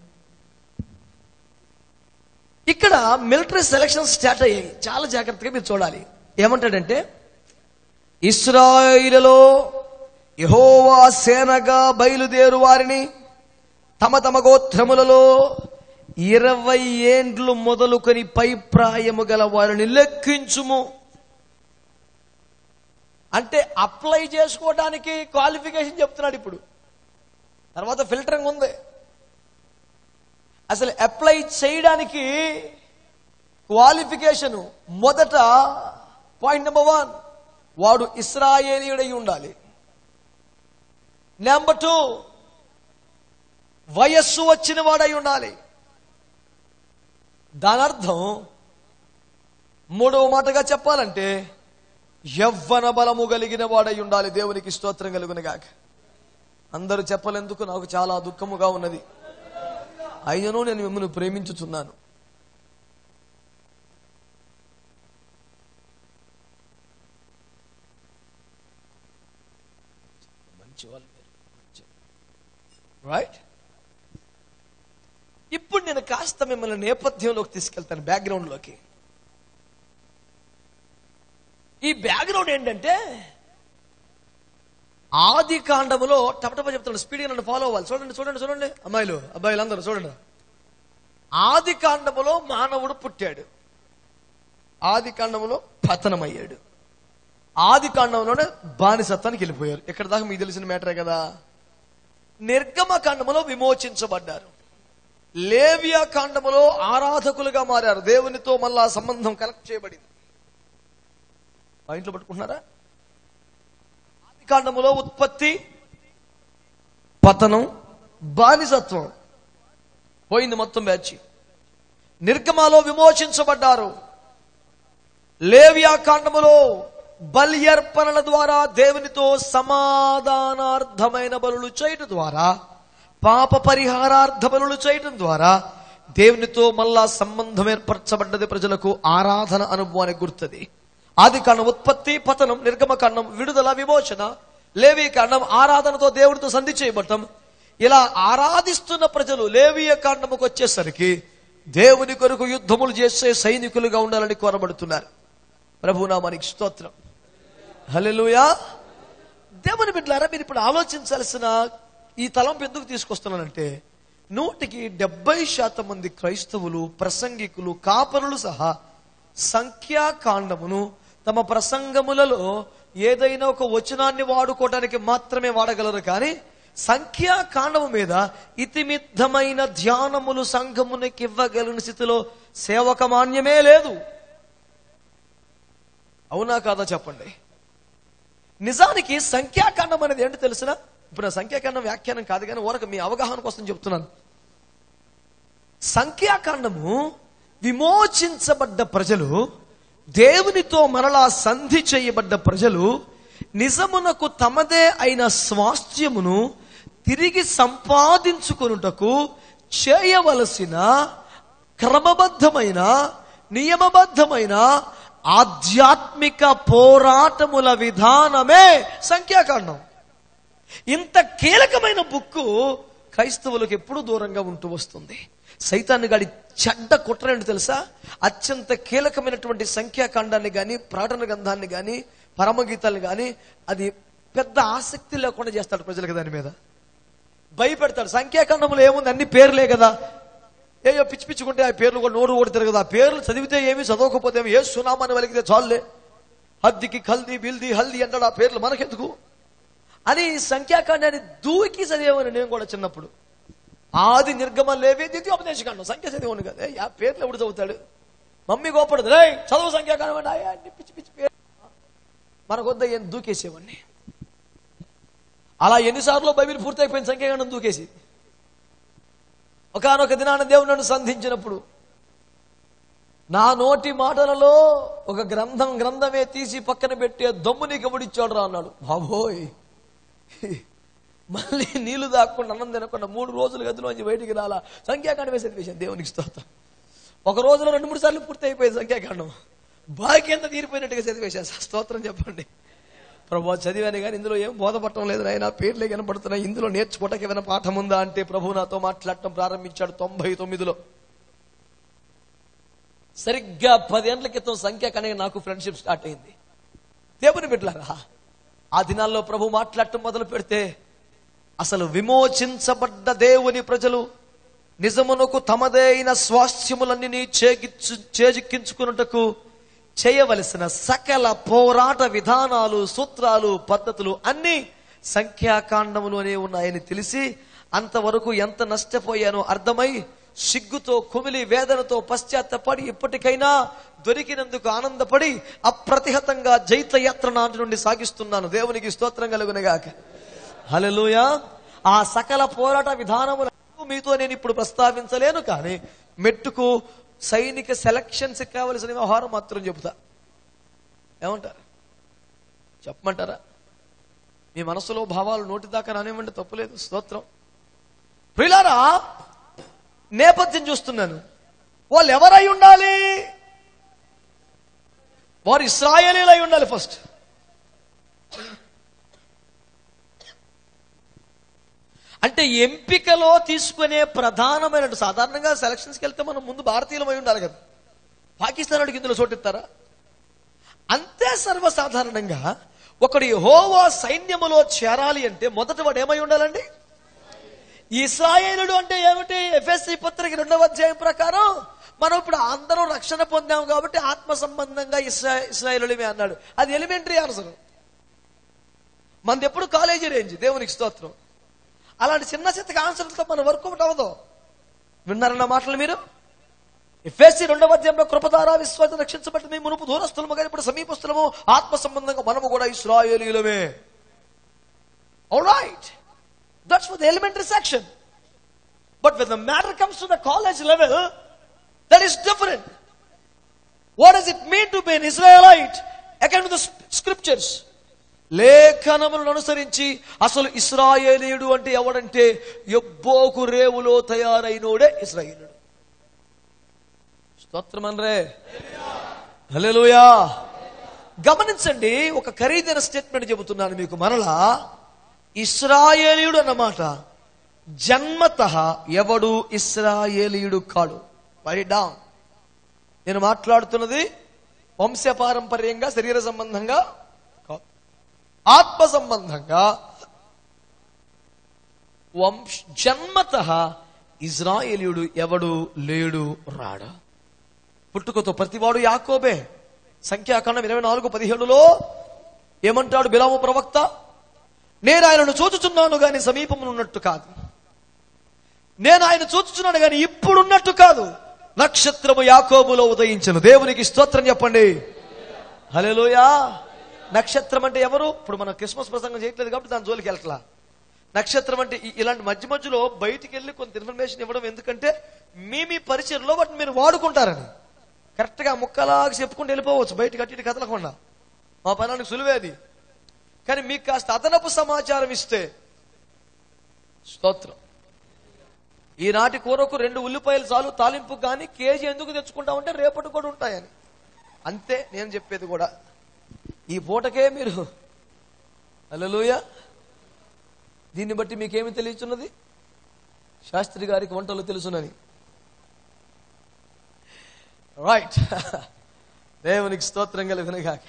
ఇక్కడ మిలిటరీ సెలక్షన్ స్టార్ట్ అయ్యాయి చాలా జాగ్రత్తగా మీరు చూడాలి ఏమంటాడంటే ఇస్రాయిలలో యహోవా సేనగా బయలుదేరు వారిని తమ తమ గోత్రములలో ఇరవై ఏండ్లు మొదలుకొని పై ప్రాయము గల వారిని లెక్కించుము అంటే అప్లై చేసుకోవడానికి క్వాలిఫికేషన్ చెప్తున్నాడు ఇప్పుడు తర్వాత ఫిల్టరింగ్ ఉంది అసలు అప్లై చేయడానికి క్వాలిఫికేషన్ మొదట పాయింట్ నెంబర్ వన్ వాడు ఇస్రాయేలీయుడై ఉండాలి నెంబర్ టూ వయస్సు వచ్చిన వాడై ఉండాలి దాని అర్థం మూడవ మాటగా చెప్పాలంటే యవ్వన బలము కలిగిన వాడై ఉండాలి దేవునికి స్తోత్రం కలుగునగాక అందరూ చెప్పలేందుకు నాకు చాలా దుఃఖముగా ఉన్నది అయినను నేను మిమ్మల్ని ప్రేమించుచున్నాను మంచి వాళ్ళు రైట్ ఇప్పుడు నేను కాస్త మిమ్మల్ని నేపథ్యంలోకి తీసుకెళ్తాను బ్యాక్గ్రౌండ్లోకి ఈ బ్యాక్గ్రౌండ్ ఏంటంటే ఆది కాండములో టపటప చెప్తాను స్పీడ్గా నన్ను ఫాలో అవ్వాలి చూడండి చూడండి చూడండి అమ్మాయిలు అబ్బాయిలు అందరూ చూడండి ఆది కాండములో మానవుడు పుట్టాడు ఆది కాండములో పతనమయ్యాడు ఆది కాండంలోనే బానిసత్వానికి వెళ్ళిపోయారు ఇక్కడ దాకా మీకు తెలిసిన మ్యాటరే కదా నిర్గమ కాండములో విమోచించబడ్డారు లేవియా కాండములో ఆరాధకులుగా మారారు దేవునితో మళ్ళా సంబంధం కలెక్ట్ చేయబడింది మా ఇంట్లో పట్టుకుంటున్నారా ఆది కాండములో ఉత్పత్తి పతనం బానిసత్వం పోయింది మొత్తం బ్యాచ్ నిర్గమాలో విమోచించబడ్డారు లేవియా కాండములో బల్యర్పణల ద్వారా దేవునితో సమాధానార్థమైన బలులు చేయటం ద్వారా పాప పరిహారార్థ బలులు చేయటం ద్వారా దేవునితో మళ్ళా సంబంధం ఏర్పరచబడ్డది ప్రజలకు ఆరాధన అనుభవానికి గుర్తది ఆది కాండం ఉత్పత్తి పతనం నిర్గమ కాండం విడుదల విమోచన లేవి కాండం ఆరాధనతో దేవుడితో సంధి చేయబడటం ఇలా ఆరాధిస్తున్న ప్రజలు లేవియ కాండముకు వచ్చేసరికి దేవుని కొరకు యుద్ధములు చేసే సైనికులుగా ఉండాలని కోరబడుతున్నారు ప్రభునామానికి స్తోత్రం హల్లెలూయా దేవుని బిడ్డలారా మీరు ఇప్పుడు ఆలోచించాల్సిన ఈ తలంపు ఎందుకు తీసుకొస్తున్నానంటే నూటికి డెబ్బై శాతం మంది క్రైస్తవులు ప్రసంగికులు కాపరులు సహా సంఖ్యాకాండమును తమ ప్రసంగములలో ఏదైనా ఒక వచనాన్ని వాడుకోవడానికి మాత్రమే వాడగలరు కానీ సంఖ్యాకాండము మీద ఇతిమిద్దమైన ధ్యానములు సంఘమునికి ఇవ్వగలిగిన స్థితిలో సేవకమాన్యమే లేదు అవునా కాదా చెప్పండి నిజానికి సంఖ్యాకాండం అనేది ఏంటో తెలిసిన ఇప్పుడు నా సంఖ్యాకాండం వ్యాఖ్యానం కాదు కానీ ఊరక మీ అవగాహన కోసం చెప్తున్నాను సంఖ్యాకాండము విమోచించబడ్డ ప్రజలు దేవునితో మరలా సంధి చేయబడ్డ ప్రజలు నిజమునకు తమదే అయిన స్వాస్థ్యమును తిరిగి సంపాదించుకొనుటకు చేయవలసిన క్రమబద్ధమైన నియమబద్ధమైన ఆధ్యాత్మిక పోరాటముల విధానమే సంఖ్యాకాండం ఇంత కీలకమైన బుక్కు క్రైస్తవులకు ఎప్పుడూ దూరంగా ఉంటూ వస్తుంది సైతాన్ని గాడి చెడ్డ కుట్రేంటి తెలుసా అత్యంత కీలకమైనటువంటి సంఖ్యాకాండాన్ని గాని ప్రకటన గ్రంథాన్ని గాని పరమగీతాన్ని గాని అది పెద్ద ఆసక్తి లేకుండా చేస్తాడు ప్రజలకు దాని మీద భయపెడతాడు సంఖ్యాకాండంలో ఏముంది అన్ని పేర్లే కదా ఏయో పిచ్చి పిచ్చుకుంటే ఆ పేర్లు కూడా నోరు ఓడి తిరగదు ఆ పేర్లు చదివితే ఏమి చదవకపోతే ఏమి ఏ సునామాని వెలిగితే చాలులే హద్దికి కల్ది బిల్ది హల్ది అంటాడు ఆ పేర్లు మనకెందుకు అని సంఖ్యాకాండాన్ని దూకి చదివేవాడిని నేను కూడా చిన్నప్పుడు ఆది నిర్గమం లేవే ద్వితీయోపదేశకాండం సంఖ్య చదివాను కదా ఏ, ఆ పేర్లు ఎవడు చదువుతాడు మమ్మీ గోపడదు రే చదువు సంఖ్యాకాండం అంటే అయ్యా, అన్ని పిచ్చి పిచ్చి పేరు మనకొద్ద ఏం దూకేసేవాడిని అలా ఎన్నిసార్లు బైబిల్ పూర్తయిపోయింది సంఖ్యాకాండం దూకేసి ఒకనొక దినాన దేవుడు నన్ను సంధించినప్పుడు నా నోటి మాటలలో ఒక గ్రంథం గ్రంథమే తీసి పక్కన పెట్టే దమ్ము నీకు ఎవడిచ్చాడు రా అన్నాడు బాబోయ్ మళ్ళీ నీళ్లు దాక్కుండా అన్నం తినకుండా మూడు రోజులు గదిలోంచి బయటికి రాలా సంఖ్యాకాండం వేసేది విషయం దేవునికి స్తోత్రం ఒక రోజులో రెండు మూడు సార్లు పూర్తి అయిపోయింది సంఖ్యాకాండం బాకి ఎంత తీరిపోయినట్టుగా చదివేశాను స్తోత్రం చెప్పండి ప్రభు చదివాను కానీ ఇందులో ఏం బోధపడటం లేదు నాయన పేర్లే కనపడుతున్నాయి ఇందులో నేర్చుకోవటానికి ఏమైనా పాఠం ఉందా అంటే ప్రభు నాతో మాట్లాడటం ప్రారంభించాడు తొంభై తొమ్మిదిలో సరిగ్గా పదేళ్ల క్రితం సంఖ్య కనే నాకు ఫ్రెండ్షిప్ స్టార్ట్ అయింది దేవుని బిడ్డలారా ఆ దినాల్లో ప్రభు మాట్లాడటం మొదలు పెడితే అసలు విమోచించబడ్డ దేవుని ప్రజలు నిజమునకు తమదే అయిన స్వాస్థ్యములన్నీ చేకిచ్చు చేజిక్కించుకున్నటకు చేయవలసిన సకల పోరాట విధానాలు సూత్రాలు పద్ధతులు అన్ని సంఖ్యాకాండములోనే ఉన్నాయని తెలిసి అంతవరకు ఎంత నష్టపోయానో అర్థమై సిగ్గుతో కుమిలి వేదనతో పశ్చాత్తపడి ఇప్పటికైనా దొరికినందుకు ఆనందపడి అప్రతిహతంగా జైత్రయాత్ర నాటి నుండి సాగిస్తున్నాను దేవునికి స్తోత్రం కలుగునగాక హల్లెలూయా ఆ సకల పోరాట విధానములు మీతో నేను ఇప్పుడు ప్రస్తావించలేను కానీ మెట్టుకు సైనిక సెలక్షన్స్ కావలసిన వ్యవహారం మాత్రం చెబుతా ఏమంటారు చెప్పమంటారా మీ మనసులో భావాలు నోటి దాకా రానివ్వండి తప్పులేదు స్తోత్రం ప్రిలారా నేపథ్యం చూస్తున్నాను వాళ్ళు ఎవరై ఉండాలి వారు ఇస్రాయేలీలై ఉండాలి ఫస్ట్ అంటే ఎంపికలో తీసుకునే ప్రధానమైన సాధారణంగా సెలక్షన్స్కి వెళ్తే మనం ముందు భారతీయులమై ఉండాలి కదా పాకిస్తాన్ వాడికి ఇందులో చోటిస్తారా అంతే సర్వసాధారణంగా ఒకడు హోవా సైన్యములో చేరాలి అంటే మొదట వాడు ఏమై ఉండాలండి ఇస్రాయేలుడు అంటే ఏమిటి ఎఫ్ఎస్సి పత్రిక రెండవ అధ్యాయం ప్రకారం మనం ఇప్పుడు అందరూ రక్షణ పొందాం కాబట్టి ఆత్మ సంబంధంగా ఇస్రా ఇస్రాయేలుడిమే అన్నాడు అది ఎలిమెంటరీ ఆన్సర్ మనది ఎప్పుడు కాలేజీ రేంజ్ దేవునికి స్తోత్రం అలాంటి చిన్న చిన్న ఆన్సర్లతో మన వర్కౌట్ అవ్వదు విన్నారన్న మాటలు మీరు ఎఫ్ఎస్సి రెండవ అధ్యాయంలో కృపధారా విశ్వాసం రక్షించబట్టి మేము మునుపు దూరస్థులము కానీ ఇప్పుడు సమీపస్థులము ఆత్మ సంబంధంగా మనము కూడా ఇస్రాయేలీలమే right that's for the elementary section but when the matter comes to the college level that is different what does it mean to be an Israelite according to the scriptures లేఖనములను అనుసరించి అసలు ఇస్రాయేలీయుడు అంటే ఎవడంటే ఎబ్బోకు రేవులో తయారైనోడే ఇస్రాయేలుడు స్తోత్రమన్రే హల్లెలూయా గమనించండి ఒక ఖరీదైన స్టేట్మెంట్ చెబుతున్నాను మీకు మరలా ఇస్రాయేలీయుడు అన్నమాట జన్మత ఎవడు ఇస్రాయేలీయుడు కాడు వరి డౌన్ నేను మాట్లాడుతున్నది వంశపారంపర్యంగా శరీర సంబంధంగా కాదు ఆత్మ సంబంధంగా వంశ జన్మత ఇజ్రాయేలీయుడు ఎవడు లేడు రాడా పుట్టుకతో ప్రతివాడు యాకోబే సంఖ్యాకాండం ఇరవై నాలుగు పదిహేడులో ఏమంటాడు బిలాము ప్రవక్త నేను ఆయనను చూచుచున్నాను గాని సమీపమున ఉన్నట్టు కాదు నేను ఆయన చూచుచున్నాను గాని ఇప్పుడున్నట్టు కాదు నక్షత్రము యాకోబులో ఉదయించను దేవునికి స్తోత్రం చెప్పండి హలోయా నక్షత్రం అంటే ఎవరు ఇప్పుడు మనం క్రిస్మస్ ప్రసంగం చేయట్లేదు కాబట్టి దాని జోలికి వెళ్ళట్లా నక్షత్రం అంటే ఇ- ఇలాంటి మధ్య మధ్యలో బయటికి వెళ్ళి కొంత ఇన్ఫర్మేషన్ ఇవ్వడం ఎందుకంటే మీ మీ పరిచయంలో వాటిని మీరు వాడుకుంటారని కరెక్ట్గా ముక్కలాగా చెప్పుకుంటూ వెళ్ళిపోవచ్చు బయటకు అట్టి ఇటు కదలకుండా మా పనానికి సులువే అది కానీ మీకు కాస్త అదనపు సమాచారం ఇస్తే స్తోత్రం ఈనాటి కూరకు రెండు ఉల్లిపాయలు చాలు తాలింపు కానీ కేజీ ఎందుకు తెచ్చుకుంటామంటే రేపటి కూడా ఉంటాయని అంతే నేను చెప్పేది కూడా ఈ పూటకే మీరు అల్లెలూయ దీన్ని బట్టి మీకేమి తెలియచున్నది శాస్త్రి గారికి వంటలు తెలుసునని రైట్ దేవునికి స్తోత్రం కలిగినగాక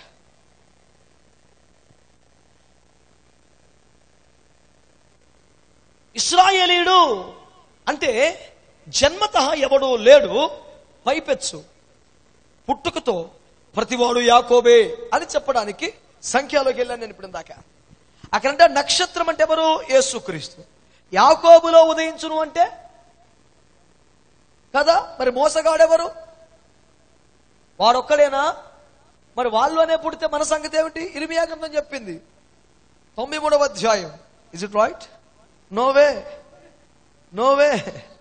ఇస్రాయేలీయుడు అంటే జన్మత ఎవడు లేడు పైపెచ్చు పుట్టుకతో ప్రతివాడు యాకోబే అని చెప్పడానికి సంఖ్యలోకి వెళ్ళాను నేను ఇప్పుడు దాకా అక్కడంటే నక్షత్రం అంటే ఎవరు యేసుక్రీస్తు యాకోబులో ఉదయించును అంటే కదా మరి మోసగాడెవరు వాడొక్కడేనా మరి వాళ్ళలోనే పుడితే మన సంగతి ఏమిటి ఇరిమియా గ్రంథం చెప్పింది తొంభై మూడవ అధ్యాయం is it right no way no way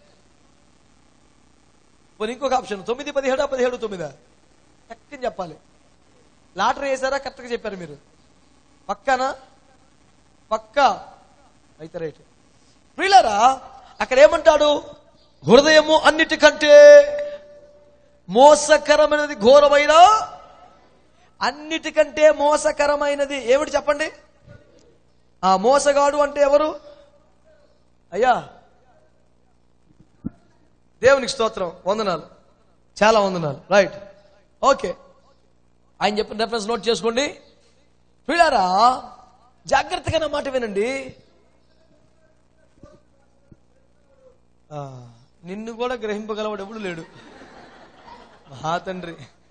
మరి ఇంకొక ఆప్షన్ తొమ్మిది పదిహేడా పదిహేడు తొమ్మిదా కరెక్ట్గా చెప్పాలి లాటరీ వేసారా కరెక్ట్గా చెప్పారు మీరు పక్కనా పక్క అయితే రైట్ ప్రియులారా అక్కడ ఏమంటాడు హృదయము అన్నిటికంటే మోసకరమైనది ఘోరమైన అన్నిటికంటే మోసకరమైనది ఏమిటి చెప్పండి ఆ మోసగాడు అంటే ఎవరు అయ్యా దేవునికి స్తోత్రం వందనాలు చాలా వందనాలు రైట్ ఓకే ఆయన చెప్పిన రెఫరెన్స్ నోట్ చేసుకోండి పిల్లారా జాగ్రత్తగా నా మాట వినండి ఆ, నిన్ను కూడా గ్రహింపగలవాడు ఎప్పుడు లేడు మహా తండ్రి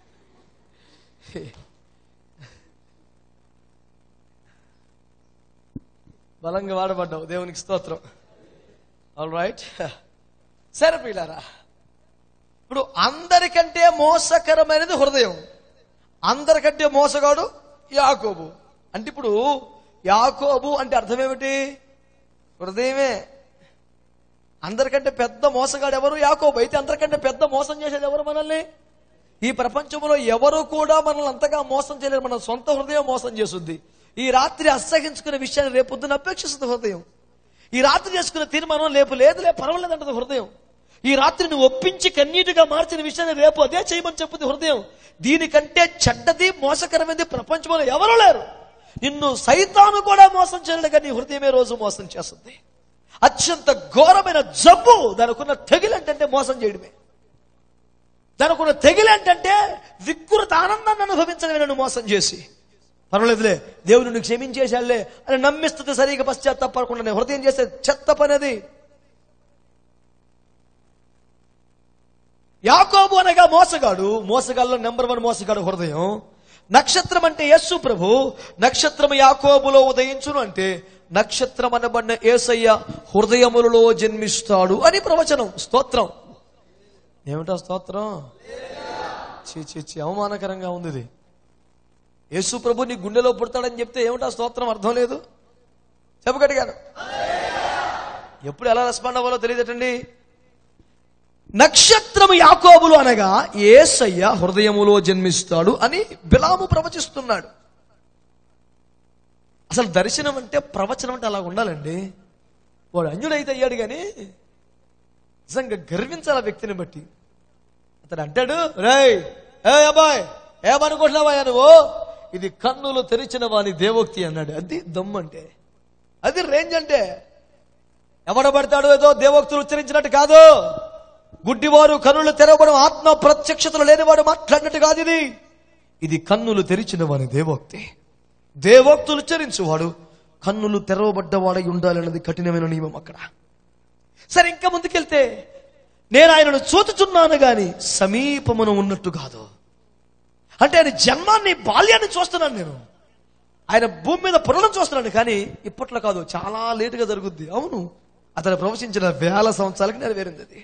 బలంగా వాడబడ్డావు దేవునికి స్తోత్రం ఆల్ రైట్ సరే పిల్లారా ఇప్పుడు అందరికంటే మోసకరమైనది హృదయం అందరికంటే మోసగాడు యాకోబు అంటే ఇప్పుడు యాకోబు అంటే అర్థం ఏమిటి హృదయమే అందరికంటే పెద్ద మోసగాడు ఎవరు యాకోబు అయితే అందరికంటే పెద్ద మోసం చేసేది ఎవరు మనల్ని ఈ ప్రపంచంలో ఎవరు కూడా మనల్ని అంతగా మోసం చేయలేరు మన సొంత హృదయం మోసం చేస్తుంది ఈ రాత్రి అసహించుకునే విషయాన్ని రేపొద్దున అపేక్షిస్తుంది హృదయం ఈ రాత్రి చేసుకునే తీర్మానం లేపు లేదులే పర్వాలేదంటది హృదయం ఈ రాత్రి నువ్వు ఒప్పించి కన్నీటిగా మార్చిన విషయాన్ని రేపు అదే చేయమని చెప్పుది హృదయం దీనికంటే చెడ్డది మోసకరమైనది ప్రపంచంలో ఎవరు లేరు నిన్ను సైతాను కూడా మోసం చేయలేక నీ హృదయమే రోజు మోసం చేస్తుంది అత్యంత ఘోరమైన జబ్బు దానికున్న తెగిలంటే మోసం చేయడమే దానికున్న తెగిలేంటంటే వికృత ఆనందాన్ని అనుభవించడమే నన్ను మోసం చేసి పర్వాలేదులే దేవుడు నువ్వు క్షమించేశాడులే అని నమ్మిస్తుంది సరిగా పశ్చాత్తాపడకుండా నేను హృదయం చేసే చెత్త పనేది యాకోబు అనగా మోసగాడు మోసగాళ్ళలో నెంబర్ వన్ మోసగాడు హృదయం నక్షత్రం అంటే యస్సు ప్రభు నక్షత్రం యాకోబులో ఉదయించును అంటే నక్షత్రం అనబడిన ఏసయ్య హృదయములలో జన్మిస్తాడు అని ప్రవచనం స్తోత్రం ఏమిటా స్తోత్రం చీ చీ చీ అవమానకరంగా ఉంది ఇది యేసు ప్రభు నీ గుండెలో పుడతాడని చెప్తే ఏమిటా స్తోత్రం అర్థం లేదు చెప్పగడిగాను ఎప్పుడు ఎలా రెస్పాండ్ అవ్వాలో తెలియదటండి నక్షత్రము యాకోబులు అనగా ఏసయ్య హృదయములో జన్మిస్తాడు అని బిలాము ప్రవచిస్తున్నాడు అసలు దర్శనం అంటే ప్రవచనం అంటే అలా ఉండాలండి వాడు అన్యుడైతే అయ్యాడు కానీ నిజంగా గర్వించాలి ఆ వ్యక్తిని బట్టి అతడు అంటాడు రేయ్ ఏ అబ్బాయ్ ఏమనుకుంటున్నావా నువ్వు ఇది కన్నులు తెరిచిన వాని దేవోక్తి అన్నాడు అది దమ్మంటే అది రేంజ్ అంటే ఎవడ పడతాడు ఏదో దేవోక్తులు ఉచ్చరించినట్టు కాదు గుడ్డివారు కన్నులు తెరవడం ఆత్మ ప్రత్యక్షతలు లేనివాడు మాట్లాడినట్టు కాదు ఇది ఇది కన్నులు తెరిచిన వాని దేవోక్తి దేవోక్తులు ఉచ్చరించువాడు కన్నులు తెరవబడ్డవాడై ఉండాలన్నది కఠినమైన నియమం అక్కడ సరే ఇంకా ముందుకెళ్తే నేను ఆయనను చూచుచున్నాను గాని సమీపమున ఉన్నట్టు కాదు అంటే ఆయన జన్మాన్ని బాల్యాన్ని చూస్తున్నాను నేను ఆయన భూమి మీద పురలను చూస్తున్నాను కానీ ఇప్పట్లో కాదు చాలా లేటుగా జరుగుద్ది అవును అతను ప్రవచించిన వేల సంవత్సరాలకి నెరవేరింది అది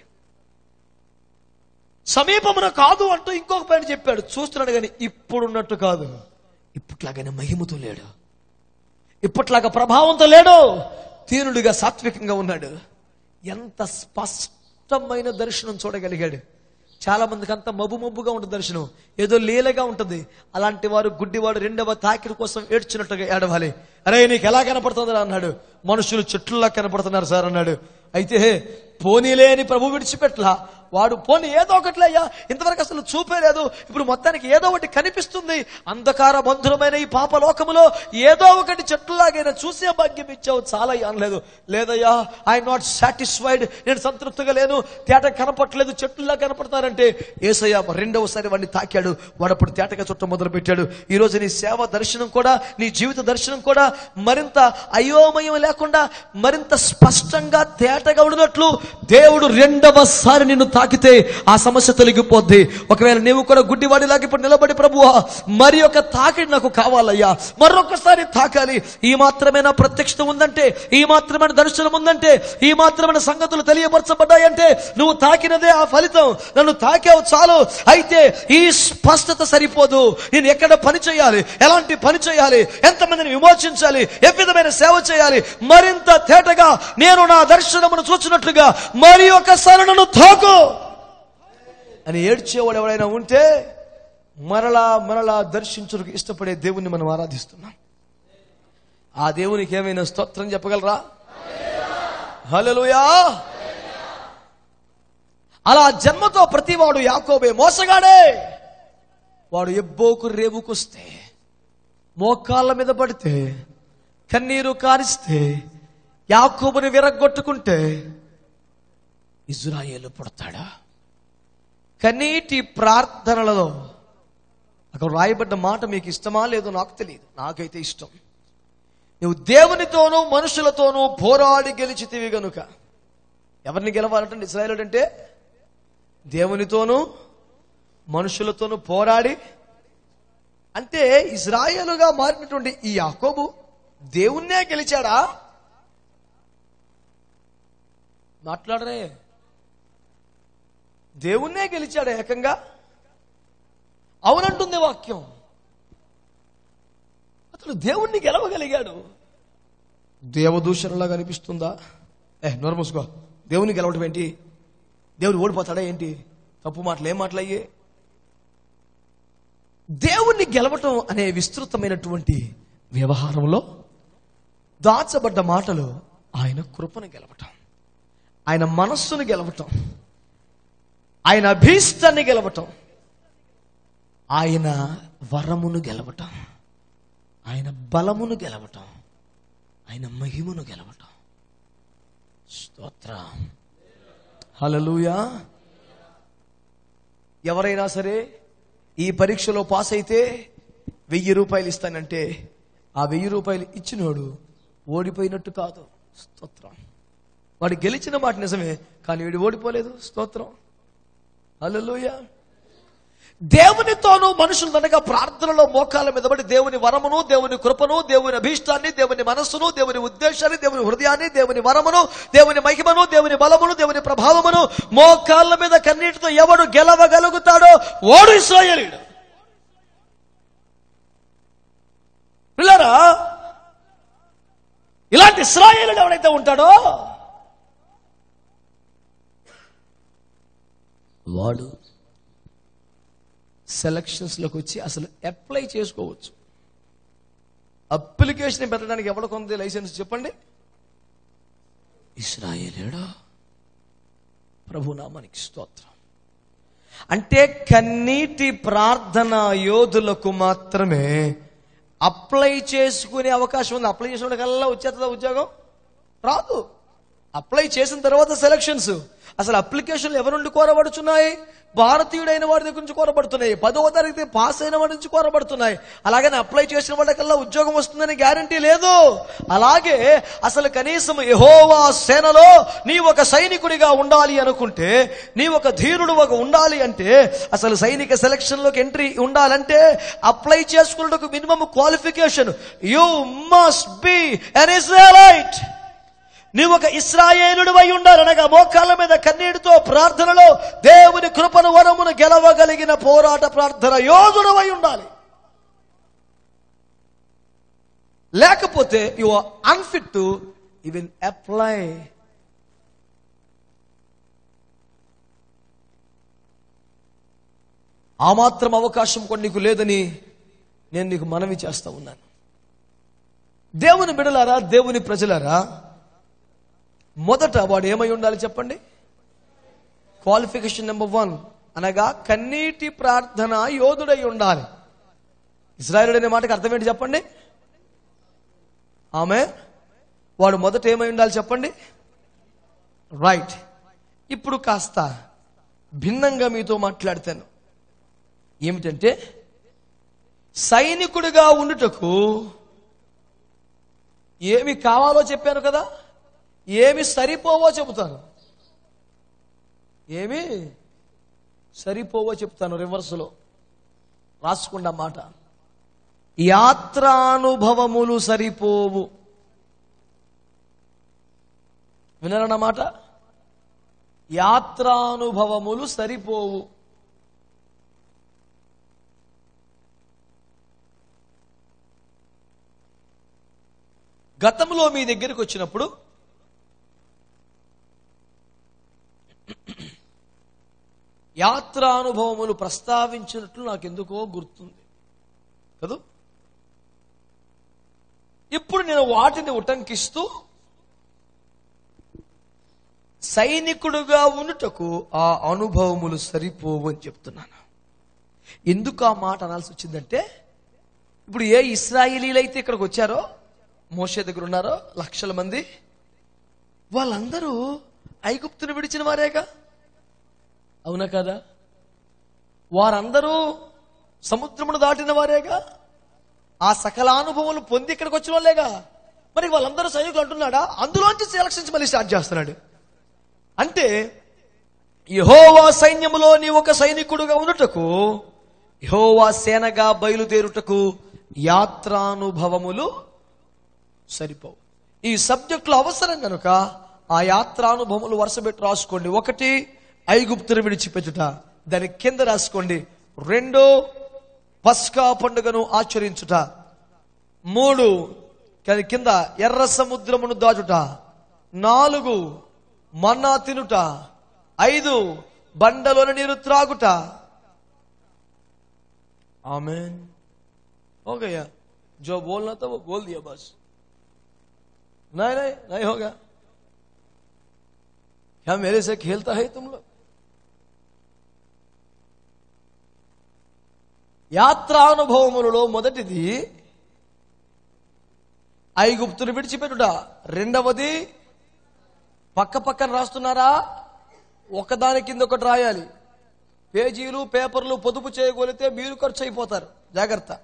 సమీపమున కాదు అంటూ ఇంకొక పైన చెప్పాడు చూస్తున్నాడు కానీ ఇప్పుడున్నట్టు కాదు ఇప్పట్లాగానే మహిమతో లేడు ఇప్పట్లాగా ప్రభావంతో లేడు తీనుడిగా సాత్వికంగా ఉన్నాడు ఎంత స్పష్టమైన దర్శనం చూడగలిగాడు చాలా మందికి అంత మబ్బు మబ్బుగా ఉంటుంది దర్శనం ఏదో లీలగా ఉంటుంది అలాంటి వారు గుడ్డివాడు రెండవ తాకిడి కోసం ఏడ్చినట్టుగా ఏడవాలి అరే నీకు ఎలా కనపడుతుంది అన్నాడు మనుషులు చెట్లులా కనపడుతున్నారు సార్ అన్నాడు అయితే పోనీలే అని ప్రభు విడిచిపెట్టలా వాడు పోనీ ఏదో ఒకట్లే అయ్యా ఇంతవరకు అసలు చూపే లేదు ఇప్పుడు మొత్తానికి ఏదో ఒకటి కనిపిస్తుంది అంధకార బంధురమైన ఈ పాప లోకములో ఏదో ఒకటి చెట్టులాగైనా చూసే భాగ్యం ఇచ్చావు చాలా అనలేదు లేదయ్యా ఐఎమ్ నాట్ సాటిస్ఫైడ్ నేను సంతృప్తిగా లేను తేట కనపట్లేదు చెట్టులా కనపడతారంటే ఏసయ్య రెండవసారి వాడిని తాకాడు వాడు అప్పుడు తేటగా చుట్టం మొదలు పెట్టాడు ఈ రోజు నీ సేవ దర్శనం కూడా నీ జీవిత దర్శనం కూడా మరింత అయోమయం లేకుండా మరింత స్పష్టంగా తేటగా ఉన్నట్లు దేవుడు రెండవసారి నిన్ను తాకితే ఆ సమస్య తొలగిపోద్ది ఒకవేళ నీవు కూడా గుడ్డివాడిలాగా ఇప్పుడు నిలబడి ప్రభువా మరి ఒక తాకిడి నాకు కావాలయ్యా మరొకసారి తాకాలి ఈ మాత్రమే నా ప్రత్యక్షత ఉందంటే ఈ మాత్రమైన దర్శనం ఉందంటే ఈ మాత్రమైన సంగతులు తెలియపరచబడ్డాయంటే నువ్వు తాకినదే ఆ ఫలితం నన్ను తాకావు చాలు అయితే ఈ స్పష్టత సరిపోదు నేను ఎక్కడ పని చేయాలి ఎలాంటి పని చేయాలి ఎంతమందిని విమోచించాలి ఏ విధమైన సేవ చేయాలి మరింత తేటగా నేను నా దర్శనమును చూచినట్లుగా మరి ఒకసారి నన్ను తాకు అని ఏడ్చేవాడు ఎవడైనా ఉంటే మరలా మరలా దర్శించుటకు ఇష్టపడే దేవుణ్ణి మనం ఆరాధిస్తున్నాం ఆ దేవునికి ఏమైనా స్తోత్రం చెప్పగలరా హల్లెలూయా అలా జన్మతో ప్రతివాడు యాకోబే మోసగాడే వాడు ఎబ్బోకు రేవుకొస్తే మోకాళ్ళ మీద పడితే కన్నీరు కారిస్తే యాకోబుని విరగొట్టుకుంటే ఇజ్రాయేలు పుడతాడా కన్నీటి ప్రార్థనలలో అక్కడ రాయబడ్డ మాట మీకు ఇష్టమా లేదో నాకు తెలియదు నాకైతే ఇష్టం నువ్వు దేవునితోనూ మనుషులతోనూ పోరాడి గెలిచితివి గనుక ఎవరిని గెలవాలంటే ఇస్రాయేలు అంటే దేవునితోనూ మనుషులతోనూ పోరాడి అంటే ఇజ్రాయేలుగా మారినటువంటి ఈ యాకోబు దేవుణ్ణే గెలిచాడా మాట్లాడరే దేవుణ్ణే గెలిచాడు ఏకంగా అవునంటుంది వాక్యం అతడు దేవుణ్ణి గెలవగలిగాడు దేవదూషణలా కనిపిస్తుందా ఏ నోరు మూసుకో దేవుని గెలవటం ఏంటి దేవుడు ఓడిపోతాడా ఏంటి తప్పు మాటలు ఏం మాటలయ్యే దేవుణ్ణి గెలవటం అనే విస్తృతమైనటువంటి వ్యవహారంలో దాచబడ్డ మాటలు ఆయన కృపను గెలవటం ఆయన మనస్సును గెలవటం ఆయన అభీష్టాన్ని గెలవటం ఆయన వరమును గెలవటం ఆయన బలమును గెలవటం ఆయన మహిమను గెలవటం స్తోత్ర హలలుయా ఎవరైనా సరే ఈ పరీక్షలో పాస్ అయితే వెయ్యి రూపాయలు ఇస్తానంటే ఆ వెయ్యి రూపాయలు ఇచ్చినోడు ఓడిపోయినట్టు కాదు స్తోత్రం వాడు గెలిచిన మాట నిజమే కానీ వీడు ఓడిపోలేదు స్తోత్రం హల్లెలూయా దేవునితోనూ మనుషులు అనగా ప్రార్థనలో మోకాల మీద పడి దేవుని వరమును దేవుని కృపను దేవుని అభీష్టాన్ని దేవుని మనస్సును దేవుని ఉద్దేశాన్ని దేవుని హృదయాన్ని దేవుని వరమును దేవుని మహిమను దేవుని బలమును దేవుని ప్రభావమును మోకాళ్ళ మీద కన్నీటితో ఎవడు గెలవగలుగుతాడో ఓడు ఇస్రాయేలీడు పిల్లరా ఇలాంటి ఇస్రాయేలుడు ఎవడైతే ఉంటాడో వాడు సెలక్షన్స్లోకి వచ్చి అసలు అప్లై చేసుకోవచ్చు అప్లికేషన్ పెట్టడానికి ఎవరికి ఉంది లైసెన్స్ చెప్పండి ఇస్రాయేలేడా ప్రభునామానికి స్తోత్రం అంటే కన్నీటి ప్రార్థన యోధులకు మాత్రమే అప్లై చేసుకునే అవకాశం ఉంది అప్లై చేసిన కల్లా వచ్చేస్తుందా ఉద్యోగం రాదు అప్లై చేసిన తర్వాత సెలక్షన్స్ అసలు అప్లికేషన్లు ఎవరి నుండి కోరబడుతున్నాయి భారతీయుడైన వాడి దగ్గర నుంచి కోరబడుతున్నాయి పదవ తరగతి పాస్ అయిన వాడి నుంచి కోరబడుతున్నాయి అలాగని అప్లై చేసిన వాళ్ళకల్లా ఉద్యోగం వస్తుందని గ్యారంటీ లేదు అలాగే అసలు కనీసం యహోవా సేనలో నీ ఒక సైనికుడిగా ఉండాలి అనుకుంటే నీ ఒక ధీరుడు ఒక ఉండాలి అంటే అసలు సైనిక సెలక్షన్ లోకి ఎంట్రీ ఉండాలంటే అప్లై చేసుకున్నకు minimum qualification you must be an Israelite నీవు ఒక ఇస్రాయేలుడు అయి ఉండాలనగా మోకాళ్ళ మీద కన్నీటితో ప్రార్థనలో దేవుని కృపను వరమును గెలవగలిగిన పోరాట ప్రార్థన యోధుడు అయి ఉండాలి లేకపోతే you are unfit to even apply ఆ మాత్రం అవకాశం కూడా నీకు లేదని నేను నీకు మనవి చేస్తా ఉన్నాను దేవుని బిడలారా దేవుని ప్రజలారా మొదట వాడు ఏమై ఉండాలి చెప్పండి క్వాలిఫికేషన్ నెంబర్ వన్ అనగా కన్నీటి ప్రార్థన యోధుడై ఉండాలి ఇజ్రాయేలుడు అనే మాటకి అర్థం ఏంటి చెప్పండి ఆమె వాడు మొదట ఏమై ఉండాలి చెప్పండి రైట్ ఇప్పుడు కాస్త భిన్నంగా మీతో మాట్లాడతాను ఏమిటంటే సైనికుడిగా ఉండుటకు ఏమి కావాలో చెప్పాను కదా ఏమి సరిపోవో చెబుతాను ఏమి సరిపోవో చెప్తాను రివర్స్లో రాసుకుండా మాట యాత్రానుభవములు సరిపోవు వినరన్నమాట యాత్రానుభవములు సరిపోవు గతంలో మీ దగ్గరికి వచ్చినప్పుడు యాత్రానుభవములు ప్రస్తావించినట్లు నాకు ఎందుకో గుర్తుంది కదూ ఇప్పుడు నేను వాటిని ఉటంకిస్తూ సైనికుడుగా ఉండుటకు ఆ అనుభవములు సరిపోవు అని చెప్తున్నాను ఎందుకు ఆ మాట అనాల్సి వచ్చిందంటే ఇప్పుడు ఏ ఇస్రాయిలీలైతే ఇక్కడికి వచ్చారో మోషే దగ్గర ఉన్నారో లక్షల మంది వాళ్ళందరూ ఐగుప్తును విడిచిన వారేగా అవునా కదా వారందరూ సముద్రమును దాటిన వారేగా ఆ సకల అనుభవాలు పొంది ఇక్కడికి వచ్చిన వాళ్ళేగా మరి వాళ్ళందరూ సైనికులు అంటున్నాడా అందులోంచి సెలక్షన్స్ మళ్ళీ స్టార్ట్ చేస్తున్నాడు అంటే యహోవా సైన్యములో నీ ఒక సైనికుడుగా ఉండుటకు యహోవా సేనగా బయలుదేరుటకు యాత్రానుభవములు సరిపోవు ఈ సబ్జెక్టులో అవసరం కనుక ఆ యాత్రానుభవములు వరుసపెట్టి రాసుకోండి ఒకటి ఐగుప్తును విడిచిపెట్టుట దాని కింద రాసుకోండి రెండు పస్కా పండుగను ఆచరించుట మూడు దాని కింద ఎర్ర సముద్రమును దాటుట నాలుగు మన్నా తినుట ఐదు బండలోని నీరు త్రాగుట आमेन हो गया जो बोलना था वो बोल दिया बस नहीं नहीं नहीं होगा क्या मेरे से खेलता है तुम लोग యాత్రానుభవములలో మొదటిది ఐగుప్తును విడిచిపెట్టుట రెండవది పక్క పక్కన రాస్తున్నారా ఒకదాని కింద ఒకటి రాయాలి పేజీలు పేపర్లు పొదుపు చేయగలిగితే మీరు ఖర్చు అయిపోతారు జాగ్రత్త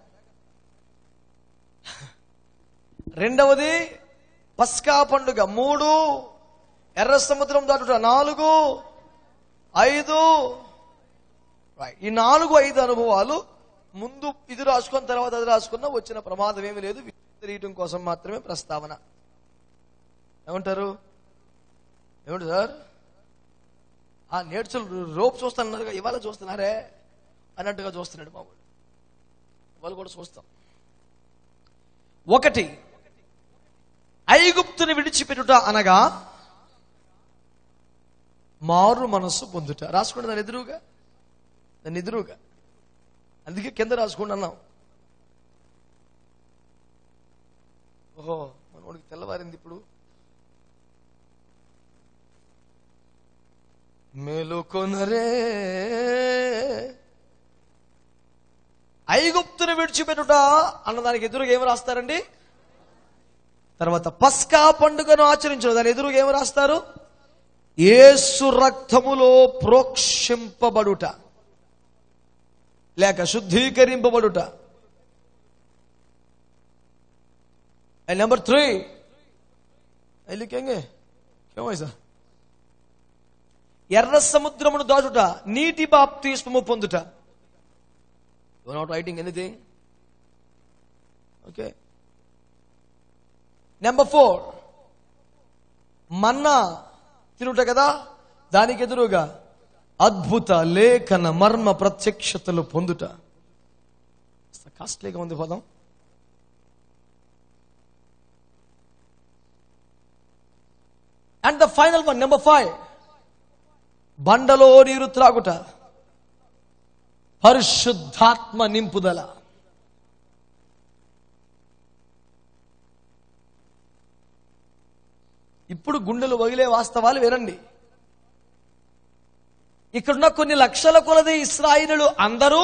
రెండవది పస్కా పండుగ మూడు ఎర్ర సముద్రం దాటుట నాలుగు ఐదు Right. ఈ నాలుగు ఐదు అనుభవాలు ముందు ఇది రాసుకున్న తర్వాత అది రాసుకున్న వచ్చిన ప్రమాదం ఏమీ లేదు తెలియటం కోసం మాత్రమే ప్రస్తావన ఏమంటారు ఏమంటారు సార్ ఆ నేర్చులు రోప్ చూస్తున్నారు ఇవాళ చూస్తున్నారే అన్నట్టుగా చూస్తున్నాడు మా వాళ్ళు వాళ్ళు కూడా చూస్తాం ఒకటి ఐగుప్తుని విడిచిపెట్టుట అనగా మారు మనస్సు పొందుట రాసుకోండి దాని ఎదురుగా దాని ఎదురుగా అందుకే కింద రాసుకోండి అన్నాం ఓహో మనోడికి తెల్లవారింది ఇప్పుడు మేలుకొనరే ఐగుప్తును విడిచిపెట్టుట అన్నదానికి ఎదురుగా ఏమి రాస్తారండి తర్వాత పస్కా పండుగను ఆచరించడం దాని ఎదురుగా ఏమి రాస్తారు ఏసు రక్తములో ప్రోక్షింపబడుట లేక శుద్ధీకరింపబడుట అండ్ నెంబర్ త్రీ లిఖేంగే కేమైసా ఎర్ర సముద్రమును దాటుట నీటి బాప్తిస్మము పొందుట you not writing anything okay number four మన్నా తినుట కదా దానికి ఎదురుగా అద్భుత లేఖన మర్మ ప్రత్యక్షతలు పొందుట కాస్ట్లీగా ఉంది పదం and the final one number five బండలో నీరు త్రాగుట పరిశుద్ధాత్మ నింపుదల ఇప్పుడు గుండెలు వగిలే వాస్తవాలు వినండి ఇక్కడున్న కొన్ని లక్షల కొలది ఇస్రాయిలు అందరూ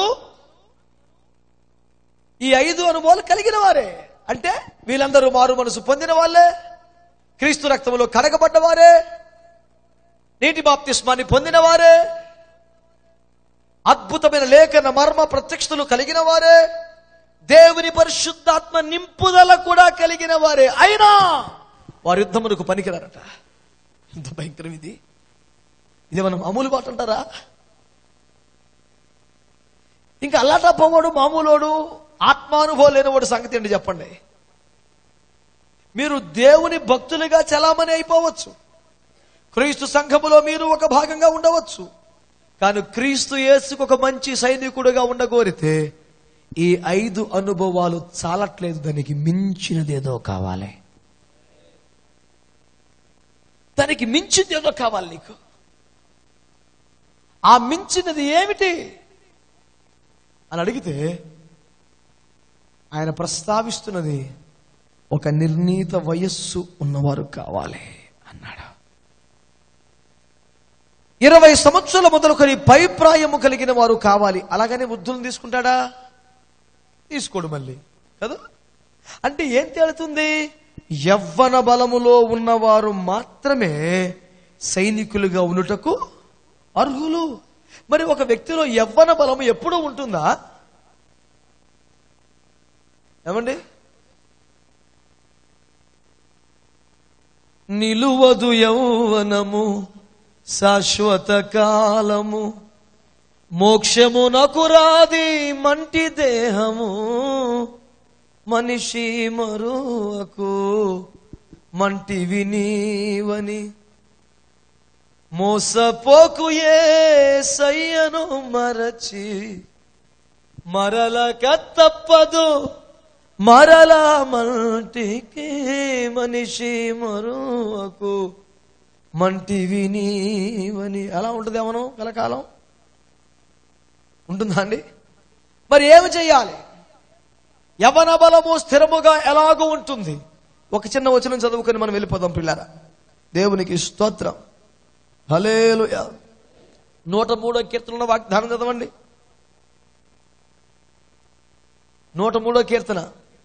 ఈ ఐదు అనుభవాలు కలిగిన వారే అంటే వీళ్ళందరూ మారు మనసు పొందిన వాళ్ళే క్రీస్తు రక్తములో కడగబడ్డ వారే నీటి బాప్తిస్మాన్ని పొందిన వారే అద్భుతమైన లేఖన మర్మ ప్రత్యక్షతలు కలిగిన వారే దేవుని పరిశుద్ధాత్మ నింపుదల కూడా కలిగిన వారే అయినా వారు యుద్ధమునకు పనికిరారట ఎంత భయంకరం ఇది ఇది మనం మామూలు మాట అంటారా ఇంకా అల్లాటా పొగోడు మామూలోడు ఆత్మానుభవం లేనివాడు సంగతి ఏంటి చెప్పండి మీరు దేవుని భక్తులుగా చలామణి అయిపోవచ్చు క్రీస్తు సంఘములో మీరు ఒక భాగంగా ఉండవచ్చు కానీ క్రీస్తు యేసుకు ఒక మంచి సైనికుడుగా ఉండగోరితే ఈ ఐదు అనుభవాలు చాలట్లేదు దానికి మించినదేదో కావాలి దానికి మించింది ఏదో కావాలి నీకు ఆ మించినది ఏమిటి అని అడిగితే ఆయన ప్రస్తావిస్తున్నది ఒక నిర్ణీత వయస్సు ఉన్నవారు కావాలి అన్నాడు ఇరవై సంవత్సరాల మొదలుకొని పైప్రాయము కలిగిన వారు కావాలి అలాగనే వృద్ధులను తీసుకుంటాడా తీసుకోడు మళ్ళీ కదా అంటే ఏం తేలుతుంది యవ్వన బలములో ఉన్నవారు మాత్రమే సైనికులుగా ఉండుటకు అర్హులు మరి ఒక వ్యక్తిలో యవ్వన బలము ఎప్పుడూ ఉంటుందా ఏమండి నిలువదు యౌవనము శాశ్వత కాలము మోక్షమునకు రాది మంటి దేహము మనిషి మరువకు మంటివి నీవని మోసపోకు ఏ సయ్యను మరచి మరలక తప్పదు మరలా మంటికి మనిషి మరువకు మంటివి నీవని ఎలా ఉంటుంది ఏమను కలకాలం ఉంటుందా అండి మరి ఏమి చేయాలి యవన బలము స్థిరముగా ఎలాగో ఉంటుంది ఒక చిన్న వచనం చదువుకొని మనం వెళ్ళిపోదాం పిల్లరా దేవునికి స్తోత్రం హలేలుయా నూట మూడో కీర్తనలో వాగ్దానం చదవండి నూట మూడో కీర్తన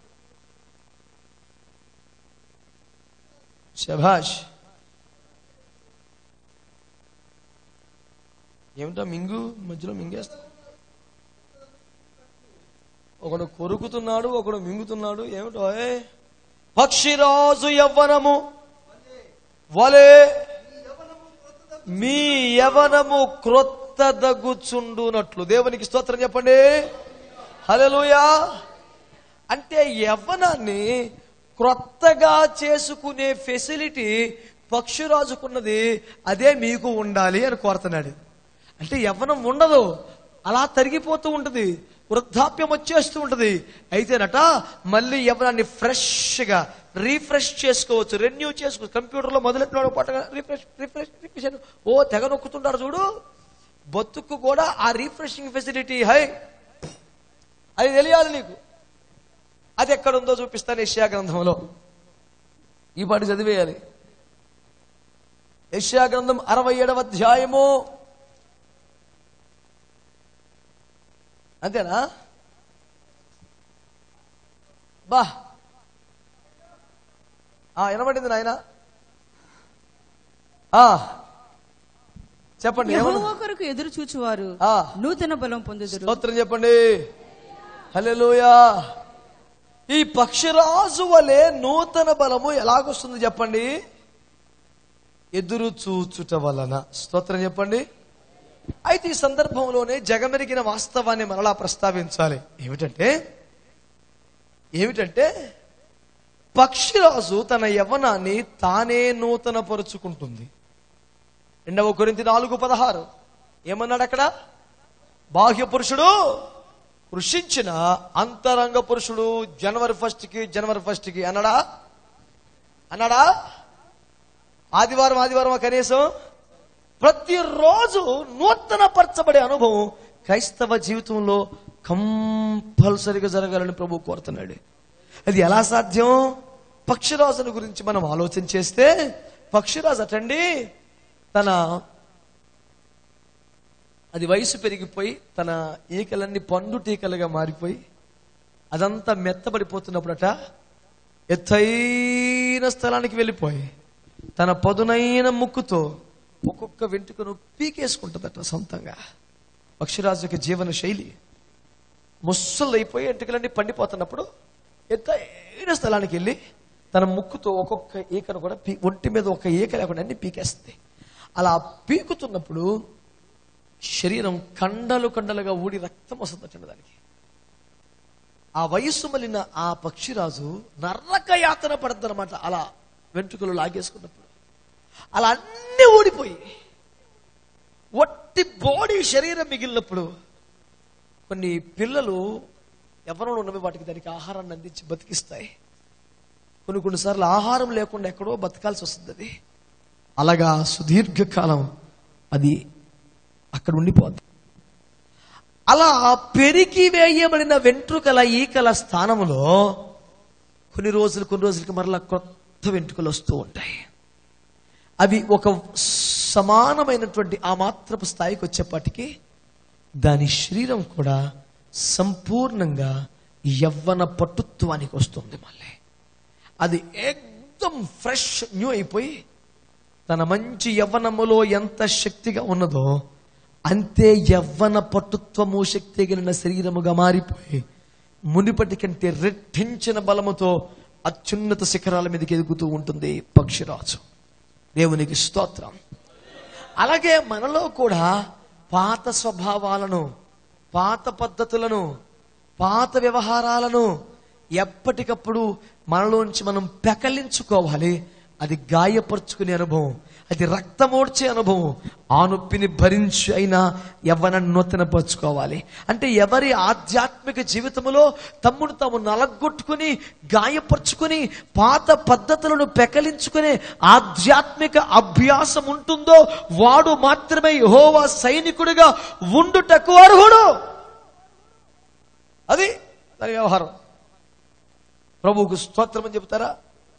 శభాష్ ఏమిటా మింగు మధ్యలో మింగేస్తా ఒకడు కొరుకుతున్నాడు ఒకడు మింగుతున్నాడు ఏమిటో ఏ? పక్షిరాజు యవ్వనము వలే మీ యవనము క్రొత్త దగ్గుచుండునట్లు దేవునికి స్తోత్రం చెప్పండి హల్లెలూయా అంటే యవ్వనాన్ని క్రొత్తగా చేసుకునే ఫెసిలిటీ పక్షిరాజుకున్నది అదే మీకు ఉండాలి అని కోరుతున్నాడు అంటే యవ్వనం ఉండదు అలా తరిగిపోతూ ఉంటుంది వృద్ధాప్యం వచ్చేస్తూ ఉంటుంది అయితేనట మళ్ళీ యవ్వనాన్ని ఫ్రెష్గా రీఫ్రెష్ చేసుకోవచ్చు రెన్యూ చేసుకోవచ్చు కంప్యూటర్లో మొదలెట్టినాడు పట్టగా రీఫ్రెష్ రీఫ్రెష్ రిఫ్రెష్ ఓ తెగ నొక్కుతుంటారు చూడు బతుకు కూడా ఆ రీఫ్రెషింగ్ ఫెసిలిటీ హై అది తెలియాలి నీకు అది ఎక్కడుందో చూపిస్తాను యష్యా గ్రంథంలో ఈ పాటి చదివేయాలి యష్యా గ్రంథం అరవై ఏడవ అధ్యాయము అంతేనా బా ఆ వినబడింది నాయన ఆ చెప్పండి ఏమన్నా యెహోవా కొరకు ఎదురు చూచువారు ఆ. నూతన బలం పొందుదురు స్తోత్రం చెప్పండి హల్లెలూయా ఈ పక్షిరాజు వలె నూతన బలము ఎలాగొస్తుంది చెప్పండి ఎదురు చూచుట వలన స్తోత్రం చెప్పండి అయితే ఈ సందర్భంలోనే జగమెరిగిన వాస్తవాన్ని మరలా ప్రస్తావించాలి ఏమిటంటే ఏమిటంటే పక్షిరాజు తన యవ్వనాన్ని తానే నూతన పరుచుకుంటుంది రెండవ కొరింతి నాలుగు పదహారు ఏమన్నాడు అక్కడ బాహ్య పురుషుడు కృషించిన అంతరంగ పురుషుడు జనవరి ఫస్ట్ కి జనవరి ఫస్ట్ కి అన్నాడా అన్నాడా ఆదివారం ఆదివారం కనీసం ప్రతిరోజు నూతన పరచబడే అనుభవం క్రైస్తవ జీవితంలో కంపల్సరిగా జరగాలని ప్రభు కోరుతున్నాడు అది ఎలా సాధ్యం పక్షిరాజుని గురించి మనం ఆలోచన చేస్తే పక్షిరాజు అటండి తన అది వయసు పెరిగిపోయి తన ఈకలన్నీ పండు టీకలుగా మారిపోయి అదంతా మెత్తబడిపోతున్నప్పుడట ఎత్తైన స్థలానికి వెళ్ళిపోయి తన పదునైన ముక్కుతో ఒక్కొక్క వెంట్రుకను పీకేసుకుంటుందట సొంతంగా పక్షిరాజు యొక్క జీవన శైలి ముస్సలైపోయి ఎంటుకలన్నీ పండిపోతున్నప్పుడు ఎత్తైన స్థలానికి వెళ్ళి తన ముక్కుతో ఒక్కొక్క ఈకను కూడా పీ ఒంటి మీద ఒక ఈక లేకుండా అన్ని పీకేస్తుంది అలా పీకుతున్నప్పుడు శరీరం కండలు కండలుగా ఊడి రక్తం వస్తుందటండి దానికి ఆ వయస్సు మళ్ళిన ఆ పక్షిరాజు నరక యాతన పడద్దనమాట అలా వెంట్రుకలు లాగేసుకున్నప్పుడు అలా అన్ని ఊడిపోయి ఒట్టి బాడీ శరీరం మిగిలినప్పుడు కొన్ని పిల్లలు ఎవరో ఉన్నవి వాటికి దానికి ఆహారాన్ని అందించి బతికిస్తాయి కొన్ని కొన్నిసార్లు ఆహారం లేకుండా ఎక్కడో బతకాల్సి వస్తుంది అది అలాగా సుదీర్ఘకాలం అది అక్కడ ఉండిపోద్ది అలా పెరిగి వేయబడిన వెంట్రుకల ఈకల స్థానంలో కొన్ని రోజులు కొన్ని రోజులకి మరలా కొత్త వెంట్రుకలు వస్తూ ఉంటాయి అవి ఒక సమానమైనటువంటి ఆ మాత్రపు స్థాయికి వచ్చేప్పటికీ దాని శరీరం కూడా సంపూర్ణంగా యవ్వన పటుత్వానికి వస్తుంది మళ్ళీ అది ఎక్దం ఫ్రెష్ న్యూ అయిపోయి తన మంచి యవ్వనములో ఎంత శక్తిగా ఉన్నదో అంతే యవ్వన పటుత్వము శక్తి కలిగిన శరీరముగా మారిపోయి మునిపటి కంటే రెట్టించిన బలముతో అత్యున్నత శిఖరాల మీదకి ఎదుగుతూ ఉంటుంది పక్షిరాజు దేవునికి స్తోత్రం అలాగే మనలో కూడా పాత స్వభావాలను పాత పద్ధతులను పాత వ్యవహారాలను ఎప్పటికప్పుడు మనలోంచి మనం పెకలించుకోవాలి అది గాయపరుచుకునే అనుభవం అది రక్తమోడ్చే అనుభవం ఆ నొప్పిని భరించి అయినా ఎవరిని నూతనపరుచుకోవాలి అంటే ఎవరి ఆధ్యాత్మిక జీవితంలో తమ్ముడు తాము నలగొట్టుకుని గాయపరుచుకుని పాత పద్ధతులను పెకలించుకునే ఆధ్యాత్మిక అభ్యాసం ఉంటుందో వాడు మాత్రమే యెహోవా సైనికుడిగా ఉండుటకు అర్హుడు అది దాని వ్యవహారం ప్రభువుకు స్తోత్రం అని చెప్తారా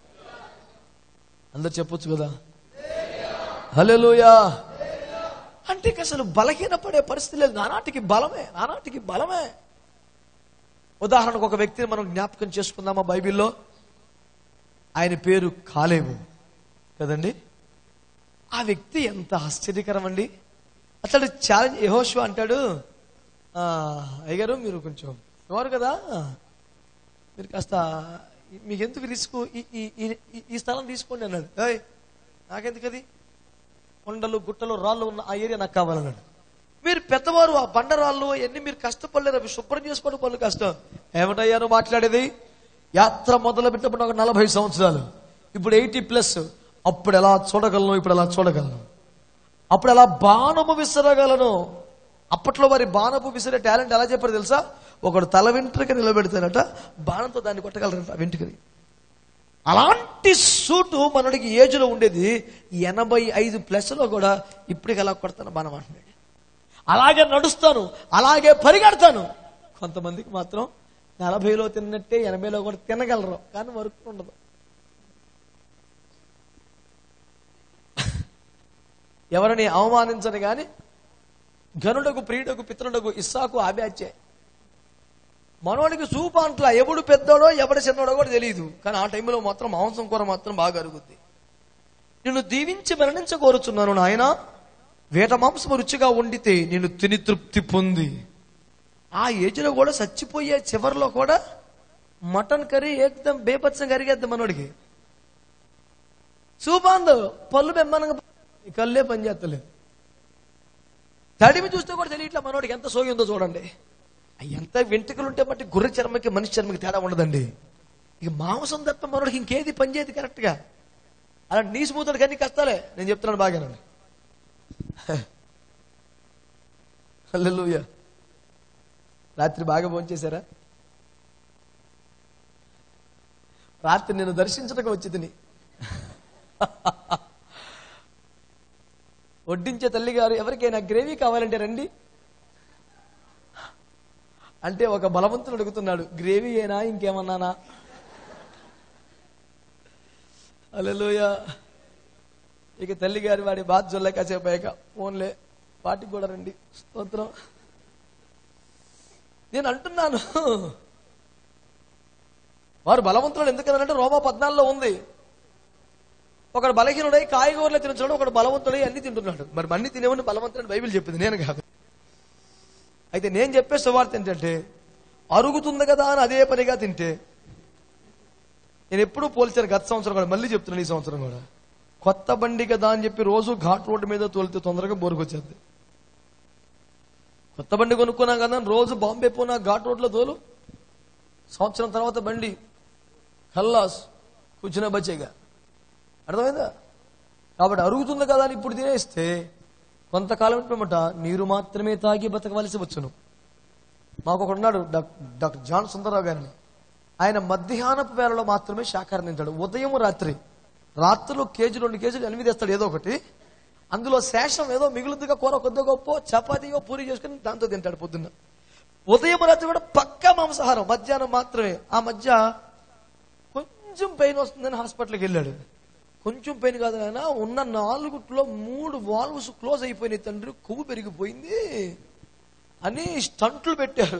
అందరు చెప్పొచ్చు కదా హలోయా అంటే ఇక అసలు బలహీనపడే పరిస్థితి లేదు నానాటికి బలమే నానాటికి బలమే ఉదాహరణకు ఒక వ్యక్తిని మనం జ్ఞాపకం చేసుకుందామా బైబిల్లో ఆయన పేరు కాలేవు కదండి ఆ వ్యక్తి ఎంత ఆశ్చర్యకరం అండి అతడు ఛాలెంజ్ యహోషు అంటాడు "ఆ, అయ్యగారు మీరు కొంచెం ఎవరు కదా మీరు కాస్త మీకు ఎందుకు రిస్క్ ఈ ఈ- ఈ- ఈ- ఈ స్థలం తీసుకోండి అన్నాడు ఏయ్ నాకెందుకు అది కొండలు గుట్టలు రాళ్ళు ఉన్న ఆ ఏరియా నాకు కావాలన్నాడు మీరు పెద్దవారు ఆ బండరాళ్ళు అవన్నీ మీరు కష్టపడలేరు అవి శుభ్రం చేసుకోవడం పనులు కష్టం ఏమిటయ్యాను మాట్లాడేది యాత్ర మొదలు పెట్టినప్పుడు ఒక నలభై సంవత్సరాలు ఇప్పుడు ఎయిటీ ప్లస్ అప్పుడు ఎలా చూడగలను ఇప్పుడు ఎలా చూడగలను అప్పుడు ఎలా బాణము విసరగలను అప్పట్లో వారి బాణపు విసిరే టాలెంట్ ఎలా చెప్పారు తెలుసా ఒకడు తల వెంట్రుక నిలబెడతానట బాణంతో దాన్ని కొట్టగలరట ఆ వెంట్రుకని అలాంటి సూటు మనడికి ఏజ్లో ఉండేది ఎనభై ఐదు ప్లస్లో కూడా ఇప్పటికి ఎలా కొడతాను బాణం అంటున్నాడు అలాగే నడుస్తాను అలాగే పరిగెడతాను కొంతమందికి మాత్రం నలభైలో తిన్నట్టే ఎనభైలో కూడా తినగలరు కానీ వర్క్ ఉండదు ఎవరిని అవమానించని గాని ఘనుడకు ప్రియుడకు పితరుడకు ఇస్సాకు ఆబ్యాచే మనోడికి సూపాంట్ల ఎవడు పెద్దోడో ఎవడు చిన్నోడో కూడా తెలియదు కానీ ఆ టైంలో మాత్రం మాంసం కూర మాత్రం బాగా అరుగుద్ది నిన్ను దీవించి మరణించకోరుచున్నాను నాయన వేట మాంసం రుచిగా వండితే నేను తిని తృప్తి పొంది ఆ ఏజ్లో కూడా చచ్చిపోయే చివరిలో కూడా మటన్ కర్రీ ఏకదం బేపత్సం కరిగేద్దాం మనోడికి సూపాందు పళ్ళు బెమ్మనంగా ఈ కళ్ళే పని చేస్తలేదు తడిమి చూస్తే కూడా తెలియట్లే మనోడికి ఎంత సోగి ఉందో చూడండి ఆ ఎంత వెంట్రుకలు ఉంటే బట్టి గుర్రె చర్మకి మనిషి చర్మకి తేడా ఉండదండి ఇక మాంసం తప్ప మనోడికి ఇంకేది పని చేయదు కరెక్ట్గా అలా నీ స్మూతుడు కానీ కష్టాలే నేను చెప్తున్నాను బాగానండి హల్లెలూయా రాత్రి బాగా భోంచేశారా రాత్రి నేను దర్శించటకు వచ్చి తిని వడ్డించే తల్లి గారు ఎవరికైనా గ్రేవీ కావాలంటే రండి అంటే ఒక బలవంతుడు అడుగుతున్నాడు గ్రేవీ ఏనా ఇంకేమన్నానా అలెలుయ ఇక తల్లి గారి వాడి బాధ జొల్ల కాసేపు అయ్యాక ఫోన్లే వాటికి కూడా రండి స్తోత్రం నేను అంటున్నాను వారు బలవంతుడు ఎందుకనంటే రోమా పద్నాలుగులో ఉంది ఒకడు బలహీనుడై కాయగూరలు తినచున్నాడు ఒకడు బలవంతుడై అన్ని తింటున్నాడు మరి అన్ని తినేవని బలవంతుడని బైబిల్ చెప్పింది నేను కాదు అయితే నేను చెప్పే సువార్త ఏంటంటే అరుగుతుంది కదా అని అదే పనిగా తింటే నేను ఎప్పుడూ పోల్చాను గత సంవత్సరం కూడా మళ్ళీ చెప్తున్నాను ఈ సంవత్సరం కూడా కొత్త బండి కదా అని చెప్పి రోజు ఘాట్ రోడ్డు మీద తోలితే తొందరగా బోరుకొచ్చేది కొత్త బండి కొనుక్కున్నాం కదా అని రోజు బాంబే పోనా ఘాట్ రోడ్లో తోలు సంవత్సరం తర్వాత బండి ఖల్లాస్ కూర్చున్న బచ్చేగా అర్థమైందా కాబట్టి అరుగుతుంది కదా అని ఇప్పుడు తినేస్తే కొంతకాలం పిమ్మట నీరు మాత్రమే తాగి బతకవలసి వచ్చును మాకు ఒకడు ఉన్నాడు డాక్- డాక్టర్ జాన్ సుందరరావు గారిని ఆయన మధ్యాహ్నపు వేళలో మాత్రమే శాఖాహారం తింటాడు ఉదయం రాత్రి రాత్రిలో కేజీ రెండు కేజీలు ఎనిమిది వేస్తాడు ఏదో ఒకటి అందులో శేషం ఏదో మిగులుద్దిగా కూర కొద్ది గొప్ప చపాతీయో పూరి చేసుకుని దాంతో తింటాడు పొద్దున్న ఉదయం రాత్రి కూడా పక్కా మాంసాహారం మధ్యాహ్నం మాత్రమే ఆ మధ్య కొంచెం పెయిన్ వస్తుందని హాస్పిటల్కి వెళ్ళాడు కొంచెం పెయిన్ కాదు నాయన ఉన్న నాలుగుట్లో మూడు వాల్వ్స్ క్లోజ్ అయిపోయినాయి తండ్రి కొవ్వు పెరిగిపోయింది అని స్టంట్లు పెట్టారు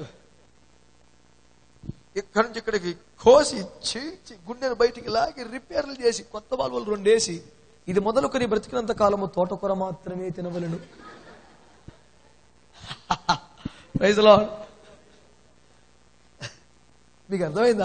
ఇక్కడి నుంచి ఇక్కడికి కోసి చీల్చి గుండెను బయటికి లాగి రిపేర్లు చేసి కొత్త వాల్వులు రెండేసి ఇది మొదలుకొని బ్రతికినంత కాలము తోటకూర మాత్రమే తినవలను ప్రైజ్ లార్డ్ మీకు అర్థమైందా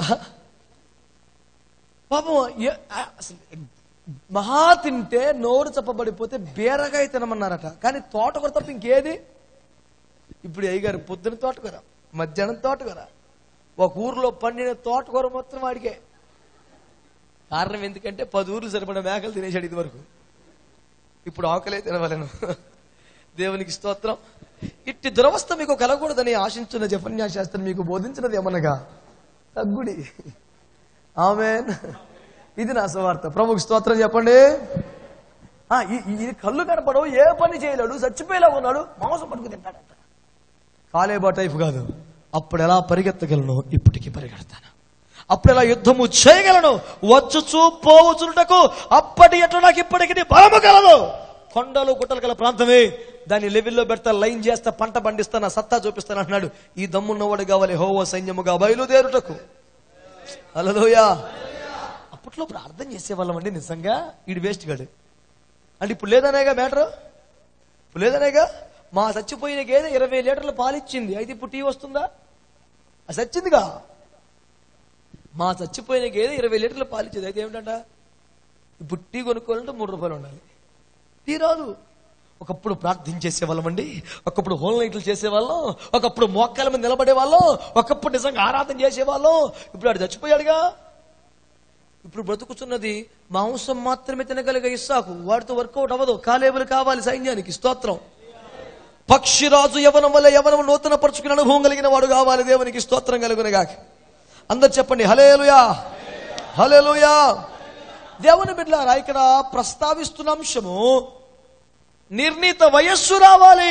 పాపం ఏ- ఆ- అసలు మహా తింటే నోరు చప్పబడిపోతే బీరకాయ తినమన్నారట కానీ తోటకూర తప్ప ఇంకేది ఇప్పుడు అయ్యగారు పొద్దున తోటకూర మధ్యాహ్నం తోటకూర ఒక ఊర్లో పండిన తోటకూర మొత్తం వాడికే కారణం ఎందుకంటే పది ఊర్లు సరిపడ మేకలు తినేసాడు ఇది వరకు ఇప్పుడు ఆకలే తినవలను దేవునికి స్తోత్రం ఇట్టి దురవస్థ మీకు కలగకూడదని ఆశించున్న జఫన్యా శాస్త్రం మీకు బోధించినది ఏమనగా తగ్గుడి ఆమెన్ ఇది నా సువార్త ప్రభుకి స్తోత్రం చెప్పండి ఆ, ఈ- ఈ- ఈ కళ్ళు కనపడవు ఏ పని చేయలేడు చచ్చిపోయేలా ఉన్నాడు మాంసం పట్టుకు తింటాడంట కాలేబా టైప్ కాదు అప్పుడు ఎలా పరిగెత్తగలను ఇప్పటికీ పరిగెడతాను అప్పుడు ఎలా యుద్ధము చేయగలను వచ్చుచు పోవచుటకు అప్పటి ఎట్లా నాకు ఇప్పటికి బలము కలదు కొండలు గుట్టలు గల ప్రాంతమే దాన్ని లెవెల్లో పెడతా లైన్ చేస్తా పంట పండిస్తా నా సత్తా చూపిస్తాను అంటున్నాడు ఈ దమ్మున్నవాడు కావాలి హోవ సైన్యముగా బయలుదేరుటకు అలలోయా అప్పట్లో ప్రార్థన చేసేవాళ్ళం అండి నిజంగా ఈడు వేస్ట్ గాడు అంటే ఇప్పుడు లేదనేగా మ్యాటర్ ఇప్పుడు లేదనేగా మా చచ్చిపోయిన గేదె ఇరవై లీటర్లు పాలిచ్చింది అయితే ఇప్పుడు టీ వస్తుందా అది చచ్చిందిగా మా చచ్చిపోయిన గేదె ఇరవై లీటర్లు పాలిచ్చేది అయితే ఏమిటంట ఇప్పుడు టీ కొనుక్కోవాలంటే మూడు రూపాయలు ఉండాలి టీ రాదు ఒకప్పుడు ప్రార్థన చేసేవాళ్ళమండి ఒకప్పుడు హోల్ నైట్లు చేసేవాళ్ళం ఒకప్పుడు మోకాల మీద నిలబడే వాళ్ళం ఒకప్పుడు నిజంగా ఆరాధన చేసేవాళ్ళం ఇప్పుడు ఆడు చచ్చిపోయాడుగా ఇప్పుడు బ్రతుకుతున్నది మాంసం మాత్రమే తినగలిగే ఇస్సాకు వాడితో వర్కౌట్ అవ్వదు కాలేబులు కావాలి సైన్యానికి స్తోత్రం పక్షిరాజు యవనం వల్ల యవనం నూతన పరుచుకుని అనుభవం కలిగిన వాడు కావాలి దేవునికి స్తోత్రం కలుగునగాక అందరు చెప్పండి హలేలుయా హలేలుయా దేవుని బిడ్డలారా ఇక్కడ ప్రస్తావిస్తున్న అంశము నిర్ణీత వయస్సు రావాలి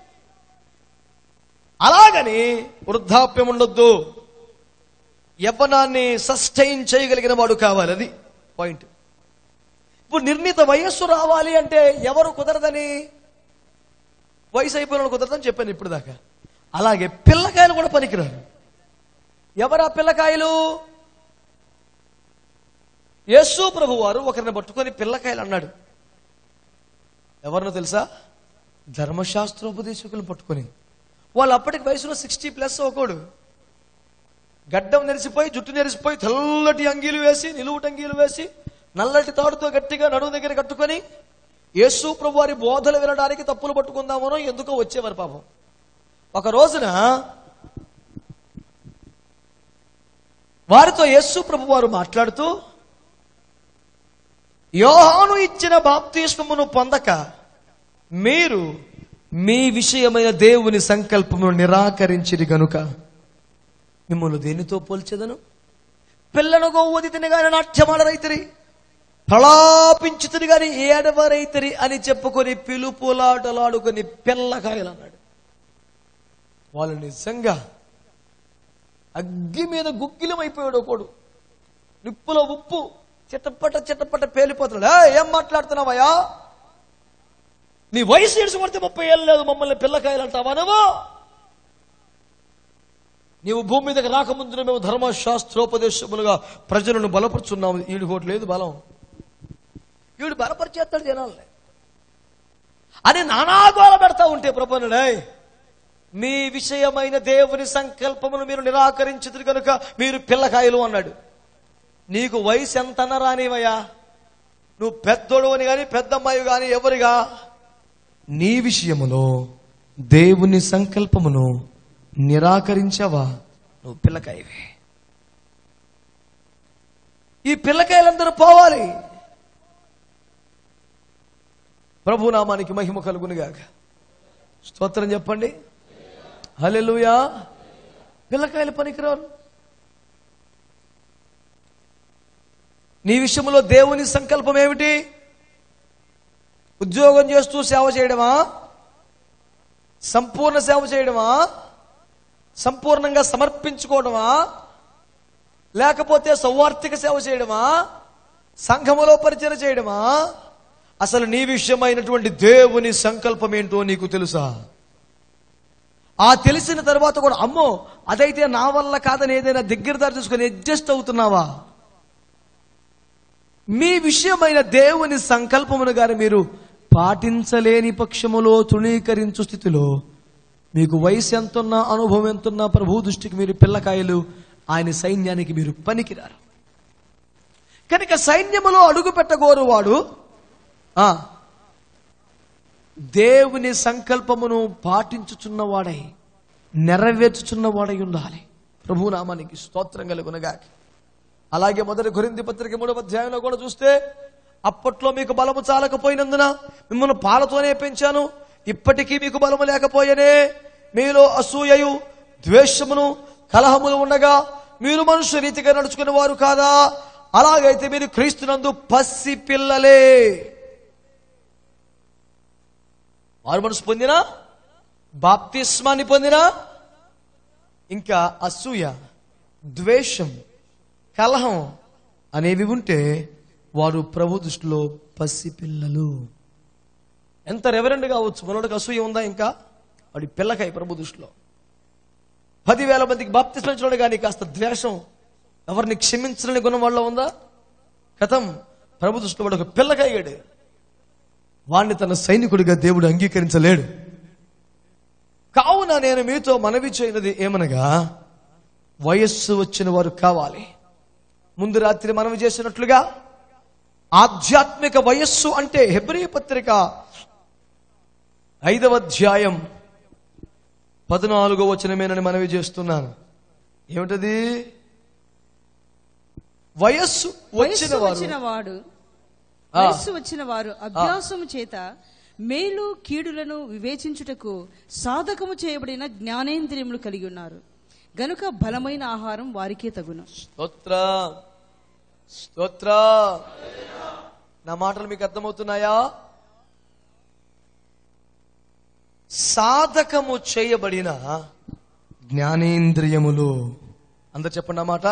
అలాగని వృద్ధాప్యం ఉండొద్దు యవ్వనాన్ని సస్టైన్ చేయగలిగిన వాడు కావాలి అది పాయింట్ ఇప్పుడు నిర్ణీత వయస్సు రావాలి అంటే ఎవరు కుదరదని వయసు అయిపోయిన వాళ్ళు కుదరదని చెప్పాను ఇప్పుడు దాకా అలాగే పిల్లకాయలు కూడా పనికిరారు ఎవరా పిల్లకాయలు యేసు ప్రభు వారు ఒకరిని పట్టుకొని పిల్లకాయలు అన్నాడు ఎవరినో తెలుసా ధర్మశాస్త్రోపదేశకులు పట్టుకొని వాళ్ళు అప్పటికి వయసులో సిక్స్టీ ప్లస్ ఒకడు గడ్డం నెరిసిపోయి జుట్టు నెరిసిపోయి తెల్లటి అంగీలు వేసి నిలువుట అంగీలు వేసి నల్లటి తాడుతో గట్టిగా నడుము దగ్గర కట్టుకొని యేసు ప్రభు వారి బోధలు వినడానికి తప్పులు పట్టుకుందామనో ఎందుకో వచ్చేవారు పాపం ఒక రోజున వారితో యేసు ప్రభు వారు మాట్లాడుతూ యోహాను ఇచ్చిన బాప్తిస్మమును పొందక మీరు మీ విషయమైన దేవుని సంకల్పమును నిరాకరించిరి గనుక మిమ్మల్ని దేనితో పోల్చెదను పిల్లను గోవది తినగానే నాట్యమాడరైతరి ప్రలాపించుతుని గాని ఏడవరైతరి అని చెప్పుకొని పిలుపులాటలాడుకొని పిల్లకాయలు అన్నాడు వాళ్ళు నిజంగా అగ్గి మీద గుగ్గిలమైపోయాడు ఒకడు నిప్పులో ఉప్పు చిట్టపట చిట్టపట పేలిపోతున్నాడు "ఏయ్, ఏం మాట్లాడుతున్నావయ్యా నీ వయసు ఏడుసు పడితే ముప్పై ఏళ్ళు లేదు మమ్మల్ని పిల్లకాయలు అంటావా నువ్వు నీవు భూమి మీదకి రాకముందున మేము ధర్మశాస్త్రోపదేశములుగా ప్రజలను బలపరుచున్నాము ఈడు కోటి లేదు బలం ఈడు బలపరిచేస్తాడు జనాల్ని అని నానాగోళ పెడతా ఉంటే ప్రపన్నుడే మీ విషయమైన దేవుని సంకల్పమును మీరు నిరాకరించదు కనుక మీరు పిల్లకాయలు అన్నాడు నీకు వయసు ఎంత రానివయ్యా నువ్వు పెద్దోడు అని కానీ పెద్దమ్మాయి కానీ ఎవరిగా నీ విషయములో దేవుని సంకల్పమును నిరాకరించావా నువ్వు పిల్లకాయవే ఈ పిల్లకాయలందరూ పోవాలి ప్రభునామానికి మహిమ కలుగునుగాక స్తోత్రం చెప్పండి హల్లెలూయా పిల్లకాయలు పనికిరారు నీ విషయంలో దేవుని సంకల్పం ఏమిటి ఉద్యోగం చేస్తూ సేవ చేయడమా సంపూర్ణ సేవ చేయడమా సంపూర్ణంగా సమర్పించుకోవడమా లేకపోతే సౌవార్థిక సేవ చేయడమా సంఘములో పరిచయం చేయడమా అసలు నీ విషయమైనటువంటి దేవుని సంకల్పం ఏంటో నీకు తెలుసా ఆ తెలిసిన తర్వాత కూడా అమ్మో అదైతే నా వల్ల కాదని ఏదైనా దగ్గర దారి చూసుకొని అడ్జస్ట్ అవుతున్నావా మీ విషయమైన దేవుని సంకల్పమును గాని మీరు పాటించలేని పక్షములో తృణీకరించు స్థితిలో మీకు వయసు ఎంతున్నా అనుభవం ఎంతున్నా ప్రభు దృష్టికి మీరు పిల్లకాయలు ఆయన సైన్యానికి మీరు పనికిరారు కనుక సైన్యములో అడుగు పెట్టగోరు వాడు ఆ, దేవుని సంకల్పమును పాటించుచున్నవాడై నెరవేర్చుచున్నవాడై ఉండాలి ప్రభునామానికి స్తోత్రం కలుగునగా అలాగే మొదటి కొరింది పత్రిక మూడవ అధ్యాయంలో కూడా చూస్తే అప్పట్లో మీకు బలము చాలకపోయినందున మిమ్మల్ని పాలతోనే పెంచాను ఇప్పటికీ మీకు బలము లేకపోయేనే మీలో అసూయయు ద్వేషమును కలహములు ఉండగా మీరు మనుష్య రీతిగా నడుచుకునే వారు కాదా అలాగైతే మీరు క్రీస్తునందు పసి పిల్లలే వారు మనసు పొందినా బాప్తిస్మాన్ని పొందినా ఇంకా అసూయ ద్వేషం కలహం అనేవి ఉంటే వారు ప్రభు దృష్టిలో పసిపిల్లలు ఎంత రెవరెండ్ కావచ్చు మనోడికి అసూయ ఉందా ఇంకా వాడి పిల్లకాయ ప్రభు దృష్టిలో పదివేల మందికి బాప్తిస్మించడం కానీ కాస్త ద్వేషం ఎవరిని క్షమించలేని గుణం వాళ్ళ ఉందా కథం ప్రభు దృష్టిలో వాడు ఒక పిల్లకాయగాడు వాణ్ణి తన సైనికుడిగా దేవుడు అంగీకరించలేడు కావున నేను మీతో మనవి చేయనది ఏమనగా వయస్సు వచ్చిన వారు కావాలి ముందు రాత్రి మనవి చేసినట్లుగా ఆధ్యాత్మిక వయస్సు అంటే హెబ్రీ పత్రిక ఐదవ అధ్యాయం పద్నాలుగో వచనమేనని మనవి చేస్తున్నాను ఏమిటది వయస్సు వచ్చిన వయస్సు వారు వచ్చిన వాడు ఆ. వయస్సు వచ్చిన వారు అభ్యాసము చేత మేలు కీడులను వివేచించుటకు సాధకము చేయబడిన జ్ఞానేంద్రియములు కలిగి ఉన్నారు గనుక బలమైన ఆహారం వారికే తగును స్తోత్ర స్తోత్ర నా మాటలు మీకు అర్థమవుతున్నాయా సాధకము చేయబడిన జ్ఞానేంద్రియములు అందరు చెప్పండి ఆ మాట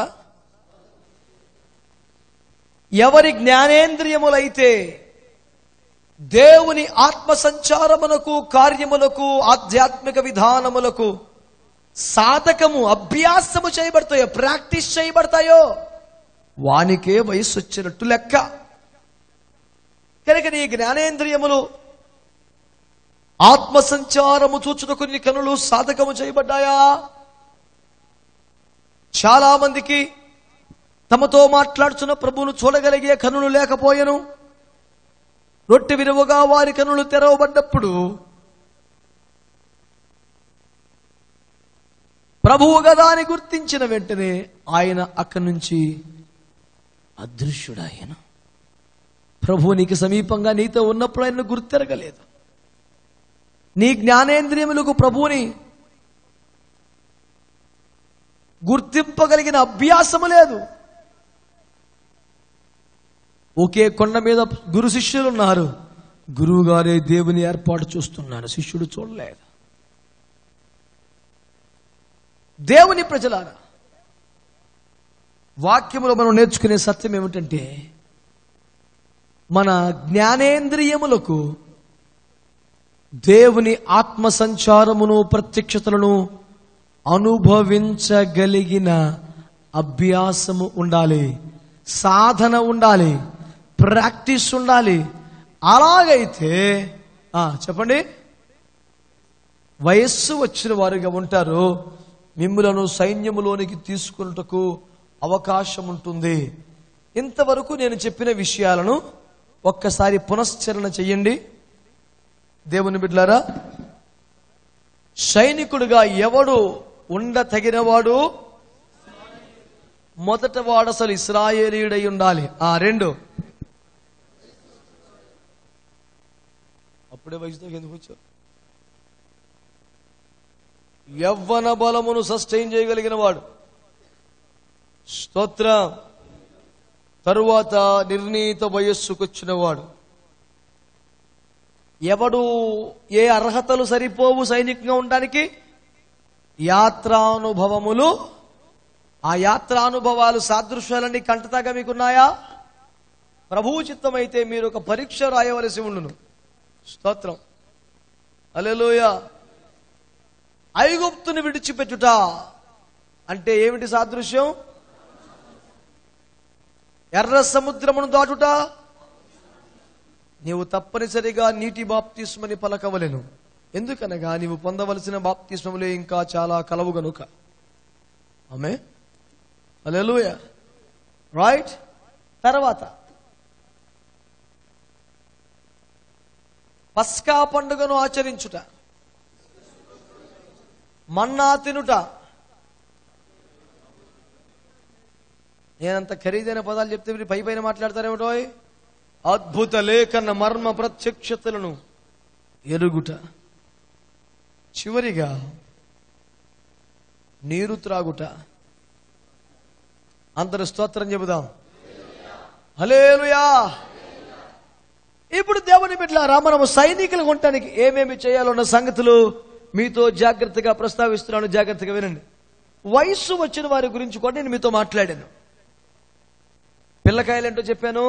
ఎవరి జ్ఞానేంద్రియములైతే దేవుని ఆత్మ సంచారమునకు కార్యములకు ఆధ్యాత్మిక విధానములకు సాధకము అభ్యాసము చేయబడతాయో ప్రాక్టీస్ చేయబడతాయో వానికే వయస్సు వచ్చినట్టు లెక్క కనుక నీ జ్ఞానేంద్రియములు ఆత్మ సంచారము చూచుటకు నీ కనులు సాధకము చేయబడ్డాయా చాలా మందికి తమతో మాట్లాడుచున్న ప్రభువును చూడగలిగే కనులు లేకపోయెను రొట్టె విరువగా వారి కనులు తెరవబడ్డప్పుడు ప్రభువు కదా అని గుర్తించిన వెంటనే ఆయన అక్కడి నుంచి అదృశ్యుడాయన ప్రభువు నీకు సమీపంగా నీతో ఉన్నప్పుడు ఆయన గుర్తెరగలేదు నీ జ్ఞానేంద్రియములకు ప్రభువుని గుర్తింపగలిగిన అభ్యాసము లేదు ఒకే కొండ మీద గురు శిష్యులు ఉన్నారు గురువు గారే దేవుని ఏర్పాటు చూస్తున్నాడు శిష్యుడు చూడలేదు దేవుని ప్రజలారా వాక్యములో మనం నేర్చుకునే సత్యం ఏమిటంటే మన జ్ఞానేంద్రియములకు దేవుని ఆత్మ సంచారమును ప్రత్యక్షతలను అనుభవించగలిగిన అభ్యాసము ఉండాలి సాధన ఉండాలి ప్రాక్టీస్ ఉండాలి అలాగైతే ఆ, చెప్పండి వయస్సు వచ్చిన వారుగా ఉంటారు మిమ్ములను సైన్యములోనికి తీసుకున్నటకు అవకాశం ఉంటుంది ఇంతవరకు నేను చెప్పిన విషయాలను ఒక్కసారి పునశ్చరణ చెయ్యండి దేవుని బిడ్లారా సైనికుడిగా ఎవడు ఉండ తగినవాడు మొదట వాడు అసలు ఇస్రాయేలీయుడై ఉండాలి ఆ రెండు అప్పుడే వయసులోకి ఎందుకు వచ్చావు యవ్వన బలమును సస్టైన్ చేయగలిగిన వాడు స్తోత్రం తరువాత నిర్ణీత వయస్సుకొచ్చిన వాడు ఎవడు ఏ అర్హతలు సరిపోవు సైనికంగా ఉండడానికి యాత్రానుభవములు ఆ యాత్రానుభవాలు సాదృశ్యాలన్నీ కంటతాగా మీకున్నాయా ప్రభువు చిత్తమైతే మీరు ఒక పరీక్ష రాయవలసి ఉండును స్తోత్రం అలెలుయ ఐగుప్తుని విడిచిపెట్టుట అంటే ఏమిటి సాదృశ్యం ఎర్ర సముద్రమును దాటుట నీవు తప్పనిసరిగా నీటి బాప్తిస్మని పలకవలెను ఎందుకనగా నీవు పొందవలసిన బాప్తిస్మములే ఇంకా చాలా కలవు గనుక ఆమె అలెలుయ రైట్ తర్వాత పస్కా పండుగను ఆచరించుట మన్నా తినుట నేనంత ఖరీదైన పదాలు చెప్తే మీరు పై పైన మాట్లాడతారేమిటో అద్భుత లేఖన మర్మ ప్రత్యక్షతలను ఎరుగుట చివరిగా నీరు త్రాగుట అందరు స్తోత్రం చెబుదాం హలేలుయా ఇప్పుడు దేవుని బిడ్డలారా మనము సైనికులు ఉండటానికి ఏమేమి చేయాలన్న సంగతులు మీతో జాగ్రత్తగా ప్రస్తావిస్తున్నాను జాగ్రత్తగా వినండి వయస్సు వచ్చిన వారి గురించి కూడా నేను మీతో మాట్లాడాను పిల్లకాయలేంటో చెప్పాను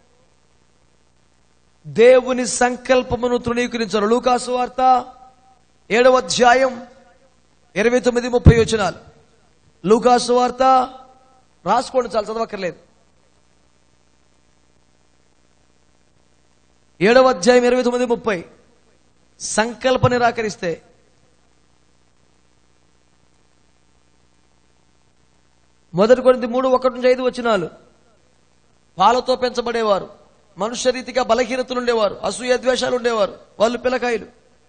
దేవుని సంకల్పమును తృణీకరించారు లూకాసు వార్త ఏడవ అధ్యాయం ఇరవై తొమ్మిది ముప్పై వచనాలు లూకాసు వార్త రాసుకోండి చాలా చదవక్కర్లేదు ఏడవ అధ్యాయం ఇరవై తొమ్మిది ముప్పై సంకల్ప నిరాకరిస్తే మొదటి కొరింది మూడు ఒకటి నుంచి ఐదు వచనాలు పాలతో పెంచబడేవారు మనుష్య రీతిగా బలహీనతలు ఉండేవారు అసూయ ద్వేషాలు ఉండేవారు వాళ్ళు పిల్లకాయలు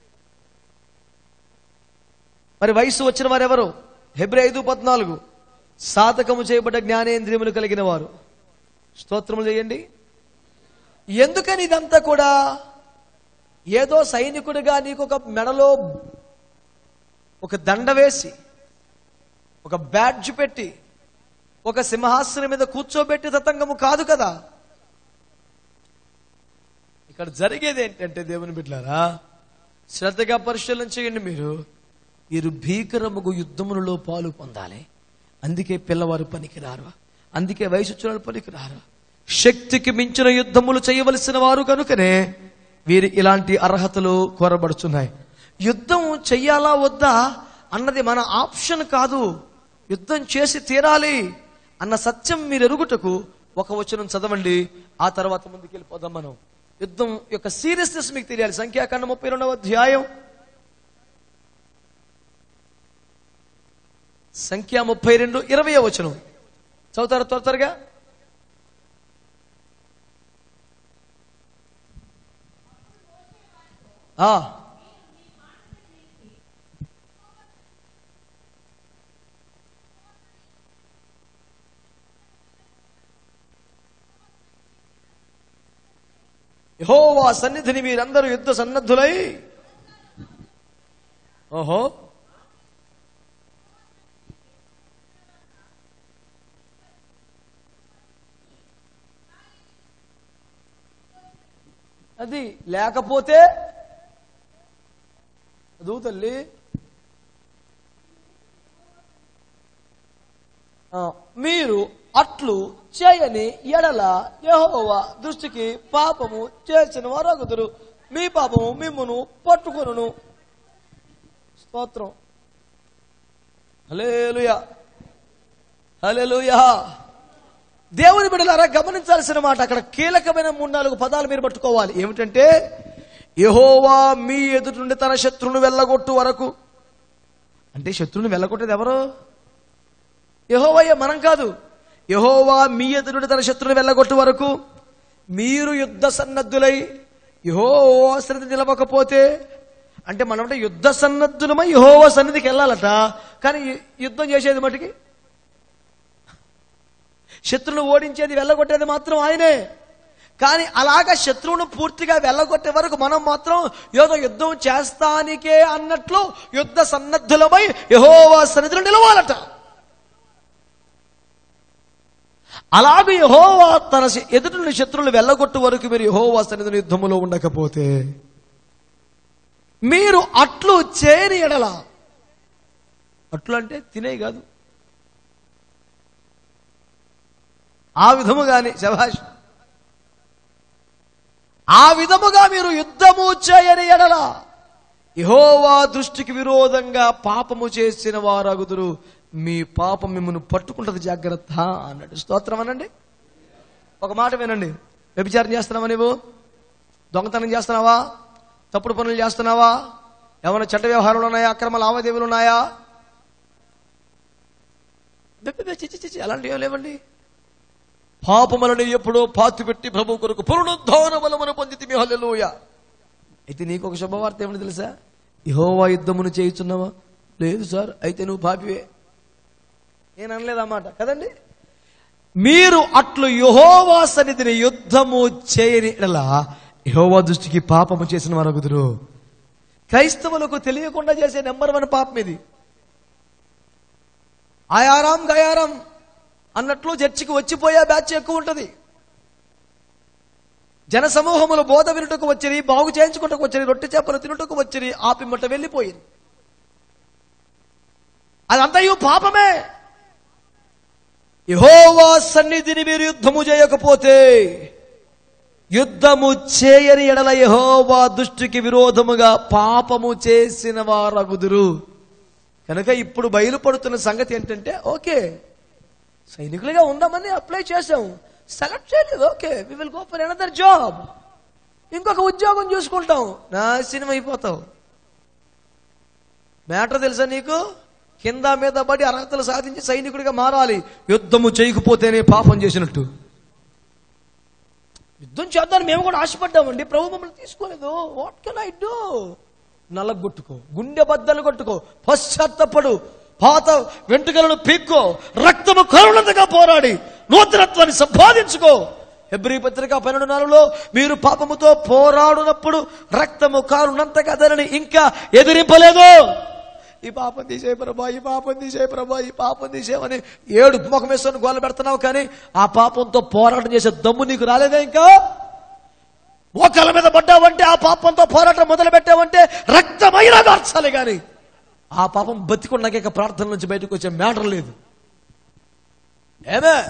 మరి వయసు వచ్చిన వారు ఎవరు హెబ్రి ఐదు పద్నాలుగు సాధకము చేయబడ్డ జ్ఞానేంద్రియములు కలిగిన వారు స్తోత్రములు చేయండి ఎందుకని ఇదంతా కూడా ఏదో సైనికుడిగా నీకు ఒక మెడలో ఒక దండ వేసి ఒక బ్యాడ్జ్ పెట్టి ఒక సింహాసనం మీద కూర్చోబెట్టి తతంగము కాదు కదా ఇక్కడ జరిగేది ఏంటంటే దేవుని బిడ్డారా శ్రద్ధగా పరిశీలన చేయండి మీరు మీరు భీకరముగు యుద్ధములలో పాలు పొందాలి అందుకే పిల్లవారు పనికిరారు అందుకే వయసు వచ్చిన పనికిరారు శక్తికి మించిన యుద్ధములు చేయవలసిన వారు కనుకనే వీరి ఇలాంటి అర్హతలు కోరబడుతున్నాయి యుద్ధం చెయ్యాలా వద్దా అన్నది మన ఆప్షన్ కాదు యుద్ధం చేసి తీరాలి అన్న సత్యం మీరు ఎరుగుటకు ఒక వచనం చదవండి ఆ తర్వాత ముందుకు వెళ్ళిపోదాం మనం యుద్ధం యొక్క సీరియస్నెస్ మీకు తెలియాలి సంఖ్యాకాండ ముప్పై రెండవ అధ్యాయం సంఖ్య ముప్పై రెండు ఇరవై వచనం చదువుతారా త్వర త్వరగా ఆ. యెహోవా సన్నిధిని మీరందరూ యుద్ధ సన్నద్ధులై ఓహో అది లేకపోతే చదువు తల్లి ఆ, మీరు అట్లు చేయని ఎడల యెహోవా దృష్టికి పాపము చేసిన వారగుదురు మీ పాపము మిమ్మును పట్టుకొనును స్తోత్రం హలేలుయా హలేలుయా దేవుని బిడ్డలారా గమనించాల్సిన మాట అక్కడ కీలకమైన మూడు నాలుగు పదాలు మీరు పట్టుకోవాలి ఏమిటంటే యహోవా మీ ఎదుటి నుండి తన శత్రువును వెళ్ళగొట్టు వరకు అంటే శత్రువుని వెళ్ళగొట్టేది ఎవరు యహోవయ్య మనం కాదు యహోవా మీ ఎదుటి నుండి తన శత్రువుని వెళ్ళగొట్టు వరకు మీరు యుద్ధ సన్నద్ధులై యహోవా సన్నిధి నిలవకపోతే అంటే మనం అంటే యుద్ధ సన్నద్ధులమై యహోవా సన్నిధికి వెళ్ళాలట కానీ యుద్ధం చేసేది మటుకి శత్రువును ఓడించేది వెళ్ళగొట్టేది మాత్రం ఆయనే కానీ అలాగా శత్రువును పూర్తిగా వెళ్ళగొట్టే వరకు మనం మాత్రం ఏదో యుద్ధం చేస్తానికే అన్నట్లు యుద్ధ సన్నద్ధులమై యహోవా సన్నిధిలో నిలవాలట అలాగే యహోవా తన శ- ఎదుటి నుండి శత్రువులు వెళ్ళగొట్టు వరకు మీరు యహోవా సన్నిధిని యుద్ధములో ఉండకపోతే మీరు అట్లు చేయని ఎడల అట్లు అంటే తినే కాదు ఆ విధముగానే శభాష్ ఆ విధముగా మీరు యుద్ధము చేయని ఎడల యహోవా దృష్టికి విరోధంగా పాపము చేసిన వారగుదురు మీ పాపం మిమ్మల్ని పట్టుకుంటది జాగ్రత్త అన్నాడు స్తోత్రం అనండి ఒక మాట వినండి వ్యభిచారం చేస్తున్నావా నువ్వు దొంగతనం చేస్తున్నావా తప్పుడు పనులు చేస్తున్నావా ఏమైనా చట్ట వ్యవహారాలు ఉన్నాయా అక్రమ లావాదేవీలు ఉన్నాయా బె- బె- బె- చి- చి- చి- చి, అలాంటివి ఏం లేవండి పాపములను ఎప్పుడో పాతి పెట్టి ప్రభు కొరకు పునరుద్ధాన బలమును పొందితి మీ హల్లెలూయ అయితే నీకు ఒక శుభవార్త ఏమని తెలుసా యహోవా యుద్ధమును చేయుచున్నావా లేదు సార్ అయితే నువ్వు పాపివే నేను అనలేదన్నమాట కదండి మీరు అట్లు యహోవా సన్నిధిని యుద్ధము చేయని ఎడల యహోవా దృష్టికి పాపము చేసిన వారగుదురు క్రైస్తవులకు తెలియకుండా చేసే నెంబర్ వన్ పాపం ఇది ఆయారాం గయారాం అన్నట్లు చర్చికి వచ్చిపోయే బ్యాచ్ ఎక్కువ ఉంటుంది జన సమూహములు బోధ వినుటకు వచ్చిరి బాగు చేయించుకుంటకు వచ్చిరి రొట్టె చేపలు తినుటకు వచ్చిరి ఆపిమ్మట వెళ్ళిపోయింది అదంతయు పాపమే యహోవా సన్నిధిని మీరు యుద్ధము చేయకపోతే యుద్ధము చేయని ఎడల యహోవా దృష్టికి విరోధముగా పాపము చేసిన వారగుదురు కనుక ఇప్పుడు బయలుపడుతున్న సంగతి ఏంటంటే ఓకే సైనికులుగా ఉందామని అప్లై చేసాం సెలెక్ట్ చేయలేదు okay we will go for another job ఇంకొక ఉద్యోగం చూసుకుంటాం నాశనం అయిపోతావు మ్యాటర్ తెలుసా నీకు కింద మీద పడి అర్హతలు సాధించి సైనికుడిగా మారాలి యుద్ధము చేయకపోతేనే పాపం చేసినట్టు యుద్ధం చేద్దామని మేము కూడా ఆశపడ్డామండి ప్రభు మమ్మల్ని తీసుకోలేదు వాట్ కెన్ ఐ డూ నలగొట్టుకో గుండె బద్దలు కొట్టుకో పశ్చాత్తపడు పాత వెంట్రుకలను పీక్కో రక్తము కరుణంతగా పోరాడి నూతనత్వాన్ని సంపాదించుకో హెబ్రి పత్రిక పన్నెండు నాలుగులో మీరు పాపముతో పోరాడునప్పుడు రక్తము కారునంతగా దానిని ఇంకా ఎదిరింపలేదు ఈ పాపం తీసే ప్రభా ఈ పాపం తీసే ప్రభా ఈ పాపం తీసేవని ఏడు ముఖం వేసుకొని గోల పెడుతున్నావు కానీ ఆ పాపంతో పోరాటం చేసే దమ్ము నీకు రాలేదా ఇంకా మోకాల మీద పడ్డావంటే ఆ పాపంతో పోరాటం మొదలు పెట్టావంటే రక్తమైనా మార్చాలి కానీ ఆ పాపం బతికున్నాక ఇక ప్రార్థన నుంచి బయటకు వచ్చే మ్యాటర్ లేదు ఏమే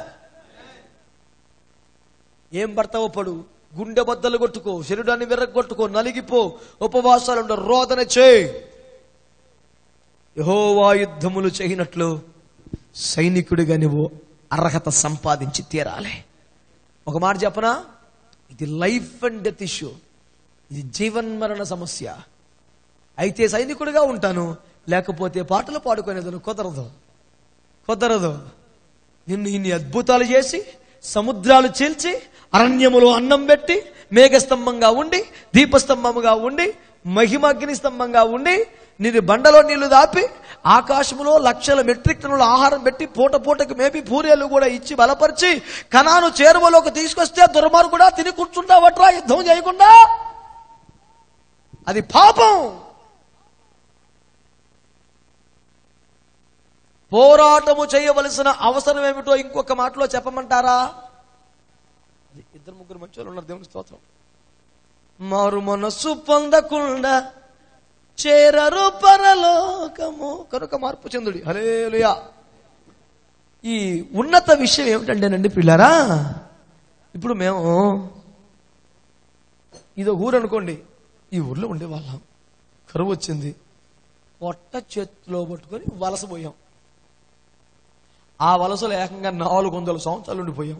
ఏం పడతావో పడు గుండె బద్దలు కొట్టుకో శరీరాన్ని విరగొట్టుకో నలిగిపో ఉపవాసాలు రోదన చేయి యహోవా యుద్ధములు చేయనట్లు సైనికుడిగా నువ్వు అర్హత సంపాదించి తీరాలి ఒక మాట చెప్పనా ఇది లైఫ్ అండ్ డెత్ ఇష్యూ ఇది జీవన్మరణ సమస్య అయితే సైనికుడిగా ఉంటాను లేకపోతే పాటలు పాడుకునేది కుదరదు కుదరదు నిన్ను ఇన్ని అద్భుతాలు చేసి సముద్రాలు చీల్చి అరణ్యములో అన్నం పెట్టి మేఘస్తంభంగా ఉండి దీపస్తంభముగా ఉండి మహిమగ్ని స్తంభంగా ఉండి నిన్ను బండలో నీళ్లు దాపి ఆకాశములో లక్షల మెట్రిక్ టన్నుల ఆహారం పెట్టి పూట పూటకి మేపి పూరేలు కూడా ఇచ్చి బలపరిచి కణాను చేరువలోకి తీసుకొస్తే దుర్మార్గుడా తిని కూర్చుంటావట్రా యుద్ధం చేయకుండా అది పాపం పోరాటము చేయవలసిన అవసరం ఏమిటో ఇంకొక మాటలో చెప్పమంటారా అది ఇద్దరు ముగ్గురు మంచి వాళ్ళు ఉన్నారు దేవుని స్తోత్రం మారు మనస్సు పొందకుండా చేరరు పరలోకము కనుక మార్పు చెందుడి హలేలుయా ఈ ఉన్నత విషయం ఏమిటంటేనండి పిల్లారా ఇప్పుడు మేము ఇదో ఊరు అనుకోండి ఈ ఊర్లో ఉండేవాళ్ళం కరువు వచ్చింది పొట్ట చేతిలో పట్టుకొని వలసపోయాం ఆ వలసలో ఏకంగా నాలుగు వందల సంవత్సరాలు ఉండిపోయాం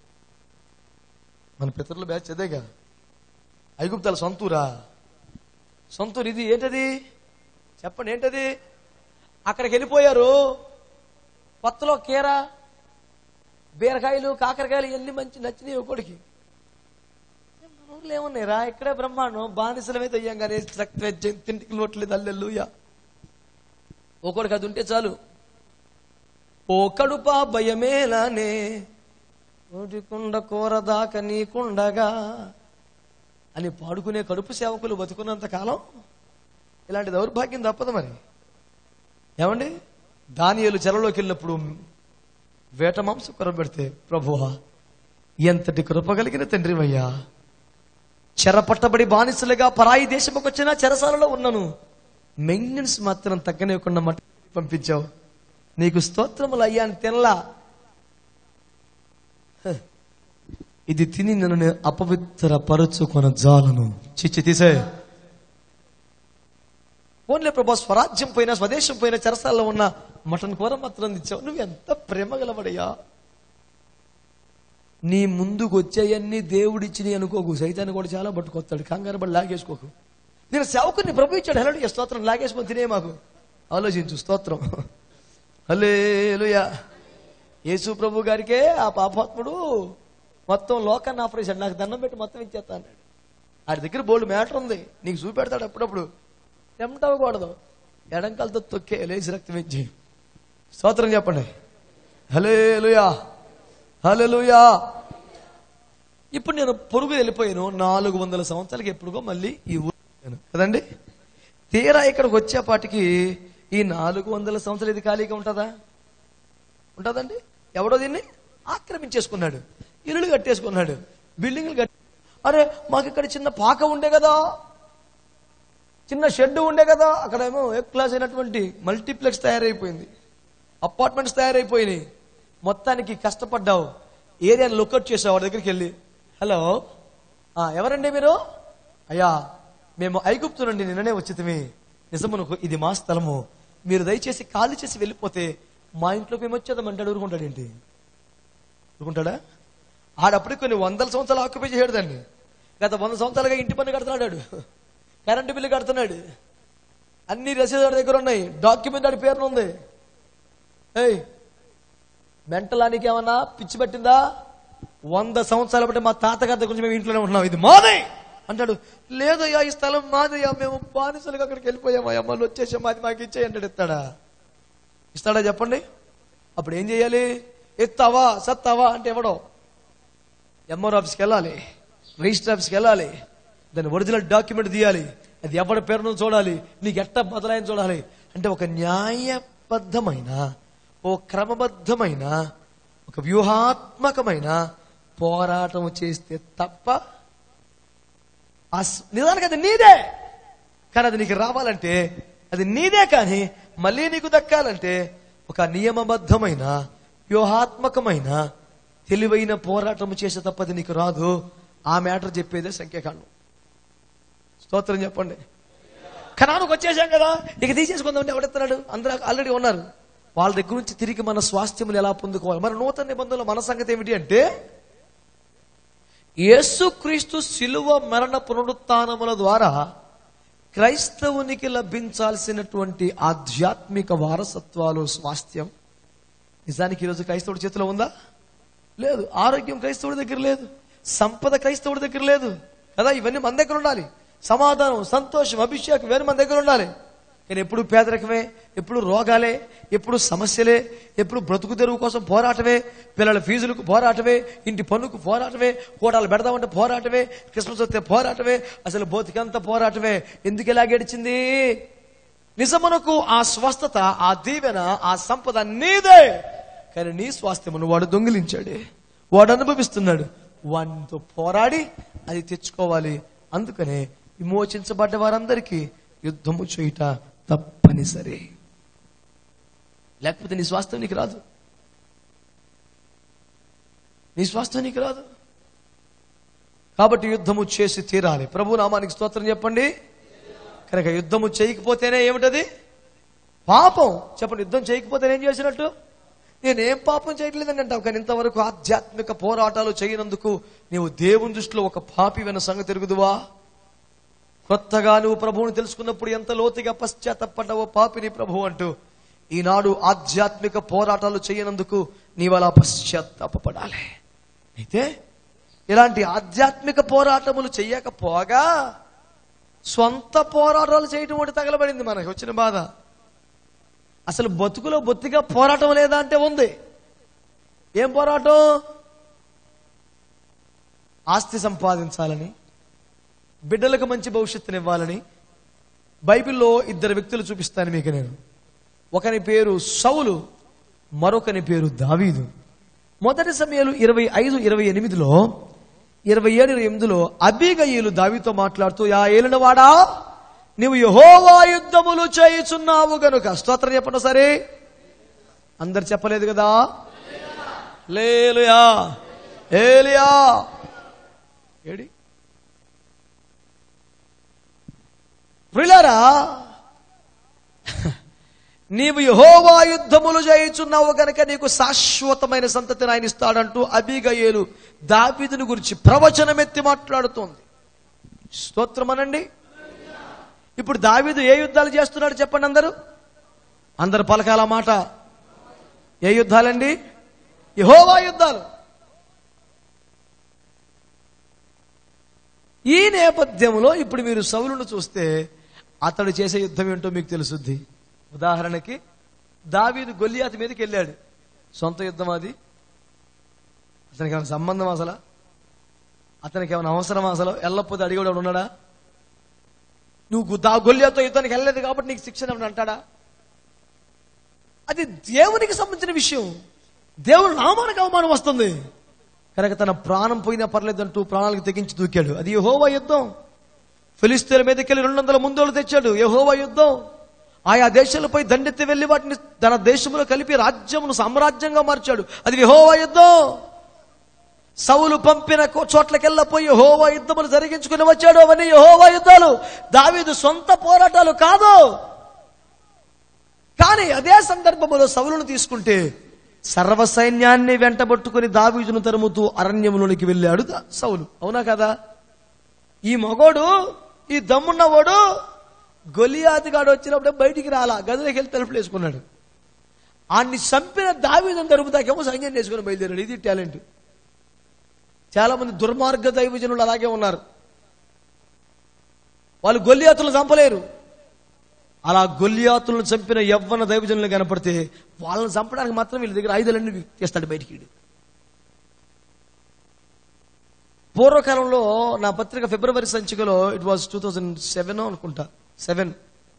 మన పితరుల బ్యాచ్ అదేగా ఐగుప్తాల సొంతూరా సొంతూరు ఇది ఏంటది చెప్పండి ఏంటది అక్కడికి వెళ్ళిపోయారు కొత్తలో కీర బీరకాయలు కాకరకాయలు ఇవన్నీ మంచి నచ్చినాయి ఒకడికి మన ఊర్లో ఏమున్నాయి రా ఇక్కడే బ్రహ్మాండం బానిసలమైతే అయ్యాం కానీ తింటికి నోట్లేదు అల్లెల్లుయా ఒకడికి అది ఉంటే చాలు ఓ కడుప భయమేలానే నోటికుండ కూరదాక నీకుండగా అని పాడుకునే కడుపు సేవకులు బతుకున్నంత కాలం ఇలాంటి దౌర్భాగ్యం తప్పదు మరి ఏమండి దానియలు చెరలోకి వెళ్ళినప్పుడు వేట మాంసం కొర పెడితే ప్రభువా ఎంతటి కృప కలిగిన తండ్రివయ్యా చెర పట్టబడి బానిసలుగా పరాయి దేశముకు వచ్చిన చెరసాలలో ఉన్నాను మెయింటెనెన్స్ మాత్రం తగ్గనివ్వకుండా మట్టి పంపించావు నీకు స్తోత్రములు అయ్యా అని తినలా హ. ఇది తిని నన్ను నేను అపవిత్ర పరుచుకొన జాలను చిచ్చి తీసే ఓన్లీ ప్రభా స్వరాజ్యం పోయినా స్వదేశం పోయినా చెరసాల్లో ఉన్న మటన్ కూర మాత్రం ఇచ్చావు నువ్వు ఎంత ప్రేమ గలవడయ్యా నీ ముందుకు వచ్చేయన్నీ దేవుడిచ్చి అనుకోకు సైతాన్ని కూడా చాలా పట్టుకొస్తాడు కంగారు పడి లాగేసుకోకు నేను సేవకుని ప్రభు ఇచ్చాడు హలో స్తోత్రం లాగేసుకొని తినే మాకు ఆలోచించు స్తోత్రం హలేలుయా యేసు ప్రభు గారికే ఆ పాపాత్ముడు మొత్తం లోకాన్ని ఆపరేషన్ నాకు దండం పెట్టి మొత్తం ఇచ్చేస్తా అన్నాడు ఆడి దగ్గర బోల్డ్ మ్యాటర్ ఉంది నీకు చూపెడతాడు అప్పుడప్పుడు తెమ్మటవ్వకూడదు ఎడంకాలతో తొక్కే లేచి రక్తం ఇచ్చి స్తోత్రం చెప్పండి హలేలుయా హల్లెలూయా ఇప్పుడు నేను పొరుగు వెళ్ళిపోయాను నాలుగు వందల సంవత్సరాలకి ఎప్పుడుగో మళ్ళీ ఈ ఊరు వచ్చాను. కదండి తీరా ఇక్కడికి వచ్చేపాటికి ఈ నాలుగు వందల సంవత్సరాలు ఇది ఖాళీగా ఉంటుందా ఉంటుందండి ఎవడో దీన్ని ఆక్రమించేసుకున్నాడు ఇల్లులు కట్టేసుకున్నాడు బిల్డింగ్లు కట్టి అరే మాకు ఇక్కడ చిన్న పాక ఉండే కదా చిన్న షెడ్ ఉండే కదా అక్కడేమో ఏ క్లాస్ అయినటువంటి మల్టీప్లెక్స్ తయారైపోయింది అపార్ట్మెంట్స్ తయారైపోయినాయి మొత్తానికి కష్టపడ్డావు ఏరియాని లుకౌట్ చేసావు వాడి దగ్గరికి వెళ్ళి హలో ఆ, ఎవరండి మీరు అయ్యా మేము ఐగుప్తు నుండి నిన్ననే వచ్చితిమి నిజమునకు ఇది మా స్థలము మీరు దయచేసి ఖాళీ చేసి వెళ్ళిపోతే మా ఇంట్లోకి మేము వచ్చేదామంటాడు ఊరుకుంటాడు ఏంటి ఊరుకుంటాడా ఆడప్పుడు కొన్ని వందల సంవత్సరాలు ఆక్యుపై చేయడు దాన్ని గత వంద సంవత్సరాలుగా ఇంటి పన్ను కడుతున్నాడు ఆడు. కరెంటు బిల్లు కడుతున్నాడు అన్ని రసీదు వాడి దగ్గర ఉన్నాయి డాక్యుమెంట్ ఆడి పేరున ఉంది ఏయ్ మెంటలానికి ఏమన్నా పిచ్చి పట్టిందా వంద సంవత్సరాల బట్టి మా తాతగారి దగ్గర నుంచి మేము ఇంట్లోనే ఉంటున్నాం ఇది మాదే అంటాడు లేదయ్యా ఈ స్థలం మాదయ్యా మేము బానిసలుగా అక్కడికి వెళ్ళిపోయామా మళ్ళీ వచ్చేసాం మాది మాకు ఇచ్చేయి అంటాడు ఇస్తాడా ఇస్తాడా చెప్పండి అప్పుడు ఏం చేయాలి ఎత్తావా సత్తావా అంటే ఎవడో ఎంఆర్ ఆఫీస్కి వెళ్ళాలి రిజిస్టర్ ఆఫీస్కి వెళ్ళాలి దాని ఒరిజినల్ డాక్యుమెంట్ తీయాలి అది ఎవరి పేరును చూడాలి నీకు ఎట్ట బదలాయని చూడాలి అంటే ఒక న్యాయబద్ధమైన ఓ క్రమబద్ధమైన ఒక వ్యూహాత్మకమైన పోరాటం చేస్తే తప్ప ఆ స్- నిజానికి అది నీదే కానీ అది నీకు రావాలంటే అది నీదే కానీ మళ్ళీ నీకు దక్కాలంటే ఒక నియమబద్ధమైన వ్యూహాత్మకమైన తెలివైన పోరాటం చేసే తప్ప అది నీకు రాదు ఆ మ్యాటర్ చెప్పేదే సంఖ్యాకాండం స్తోత్రం చెప్పండి కణానికి వచ్చేసాం కదా ఇక తీసేసుకుందాం ఎవడెత్తున్నాడు అందరూ ఆల్రెడీ ఉన్నారు వాళ్ళ దగ్గర నుంచి తిరిగి మన స్వాస్థ్యములు ఎలా పొందుకోవాలి మరి నూతన నిబంధనలో మన సంగతి ఏమిటి అంటే యేసుక్రీస్తు శిలువ మరణ పునరుత్నముల ద్వారా క్రైస్తవునికి లభించాల్సినటువంటి ఆధ్యాత్మిక వారసత్వాలు స్వాస్థ్యం నిజానికి ఈరోజు క్రైస్తవుడి చేతిలో ఉందా లేదు ఆరోగ్యం క్రైస్తవుడి దగ్గర లేదు సంపద క్రైస్తవుడి దగ్గర లేదు కదా ఇవన్నీ మన దగ్గర ఉండాలి సమాధానం సంతోషం అభిషేకం ఇవన్నీ మన దగ్గర ఉండాలి కానీ ఎప్పుడు పేదరికమే ఎప్పుడు రోగాలే ఎప్పుడు సమస్యలే ఎప్పుడు బ్రతుకు తెరువు కోసం పోరాటమే పిల్లల ఫీజులకు పోరాటమే ఇంటి పన్నుకు పోరాటమే కోటాలు పెడదామంటే పోరాటమే క్రిస్మస్ వస్తే పోరాటమే అసలు బోతికంత పోరాటమే ఎందుకు ఇలా గడిచింది నిజమునకు ఆ స్వస్థత ఆ దీవెన ఆ సంపద నీదే కానీ నీ స్వాస్థ్యమును వాడు దొంగిలించాడే వాడు అనుభవిస్తున్నాడు వాడితో పోరాడి అది తెచ్చుకోవాలి అందుకనే విమోచించబడ్డ వారందరికీ యుద్ధము చేయుట తప్పనిసరి లేకపోతే నీ స్వాస్థ్యం నీకు రాదు నీ స్వాస్థ్యం నీకు రాదు కాబట్టి యుద్ధము చేసి తీరాలి ప్రభు నామానికి స్తోత్రం చెప్పండి కనుక యుద్ధము చేయకపోతేనే ఏమిటది పాపం చెప్పండి యుద్ధం చేయకపోతే ఏం చేసినట్టు నేనేం పాపం చేయట్లేదని అంటావు కానీ ఇంతవరకు ఆధ్యాత్మిక పోరాటాలు చేయనందుకు నీవు దేవుని దృష్టిలో ఒక పాపి వెన సంగతి తిరుగుదువా కొత్తగా నువ్వు ప్రభువుని తెలుసుకున్నప్పుడు ఎంత లోతుగా పశ్చాత్తపడ్డావో పాపిని ప్రభు అంటూ ఈనాడు ఆధ్యాత్మిక పోరాటాలు చేయనందుకు నీవు అలా పశ్చాత్తాపడాలి అయితే ఇలాంటి ఆధ్యాత్మిక పోరాటములు చెయ్యకపోగా స్వంత పోరాటాలు చేయటం ఒకటి తగలబడింది మనకి వచ్చిన బాధ అసలు బతుకులో బొత్తిగా పోరాటం లేదా అంటే ఉంది ఏం పోరాటం ఆస్తి సంపాదించాలని బిడ్డలకు మంచి భవిష్యత్తునివ్వాలని బైబిల్లో ఇద్దరు వ్యక్తులు చూపిస్తాను మీకు నేను ఒకని పేరు సౌలు మరొకని పేరు దావీదు మొదటి సమయాలు ఇరవై ఐదు ఇరవై ఎనిమిదిలో ఇరవై ఏడు ఇరవై ఎనిమిదిలో అబీగయ్యలు దావీతో మాట్లాడుతూ యా ఏలినవాడా నీవు యహోవా యుద్ధములు చేయుచున్నావు గనుక స్తోత్రం చెప్పండి సరే అందరు చెప్పలేదు కదా లేలుయా ఏలియా ఏడి ప్రిలరా నీవు యహోవా యుద్ధములు చేయుచున్నావు గనక నీకు శాశ్వతమైన సంతతిని ఆయన ఇస్తాడంటూ అబిగయేలు దావీదుని గురించి ప్రవచనమెత్తి మాట్లాడుతోంది స్తోత్రమనండి ఇప్పుడు దావీదు ఏ యుద్ధాలు చేస్తున్నాడు చెప్పండి అందరూ అందరు పలకాల మాట ఏ యుద్ధాలండి యహోవా యుద్ధాలు ఈ నేపథ్యంలో ఇప్పుడు మీరు సౌలును చూస్తే అతడు చేసే యుద్ధం ఏంటో మీకు తెలుసుద్ది ఉదాహరణకి దావీదు గొల్లియాతి మీదకి వెళ్ళాడు సొంత యుద్ధం అది అతనికి ఏమైనా సంబంధం అసలు అతనికి ఏమైనా అవసరం అసలు వెళ్ళకపోతే అడిగేవాడు ఎవడు ఉన్నాడా నువ్వు దా గొల్లియాతో యుద్ధానికి వెళ్ళలేదు కాబట్టి నీకు శిక్షణ ఏమని అంటాడా అది దేవునికి సంబంధించిన విషయం దేవుడు నామానికి అవమానం వస్తుంది కనుక తన ప్రాణం పోయినా పర్లేదంటూ ప్రాణాలకు తెగించి దూకాడు అది యహోవా యుద్ధం ఫిలిస్తీన్ల మీదకి వెళ్ళి రెండు వందల ముందోళ్ళు తెచ్చాడు యహోవా యుద్ధం ఆయా దేశాలపై దండెత్తి వెళ్లి వాటిని తన దేశంలో కలిపి రాజ్యమును సామ్రాజ్యంగా మార్చాడు అది యహోవా యుద్ధం సౌలు పంపిన కో- చోట్లకెల్లా పోయి యెహోవా యుద్ధములు జరిగించుకుని వచ్చాడు అవన్నీ యెహోవా యుద్ధాలు దావీదు సొంత పోరాటాలు కాదు కానీ అదే సందర్భంలో సౌలును తీసుకుంటే సర్వ సైన్యాన్ని వెంటబట్టుకుని దావీదును తరుముతూ అరణ్యములోనికి వెళ్ళాడు దా- సౌలు అవునా కదా ఈ మగోడు ఈ దమ్మున్నవాడు గొలియాతిగాడు వచ్చినప్పుడే బయటికి రాలా గదిలోకి వెళ్ళి తలుపులు వేసుకున్నాడు ఆన్ని చంపిన దావీదును తరుముతాకేమో సైన్యం వేసుకుని బయలుదేరాడు ఇది టాలెంట్ చాలా మంది దుర్మార్గ దైవజనులు అలాగే ఉన్నారు వాళ్ళు గొల్లియాతులను చంపలేరు అలా గొల్లియాతులను చంపిన యవ్వన దైవజనులు కనపడితే వాళ్ళని చంపడానికి మాత్రం వీళ్ళ దగ్గర ఆయుధాలన్నీ తీస్తాడు బయటికి ఈడు. పూర్వకాలంలో నా పత్రిక ఫిబ్రవరి సంచికలో it was two thousand seven అనుకుంటా సెవెన్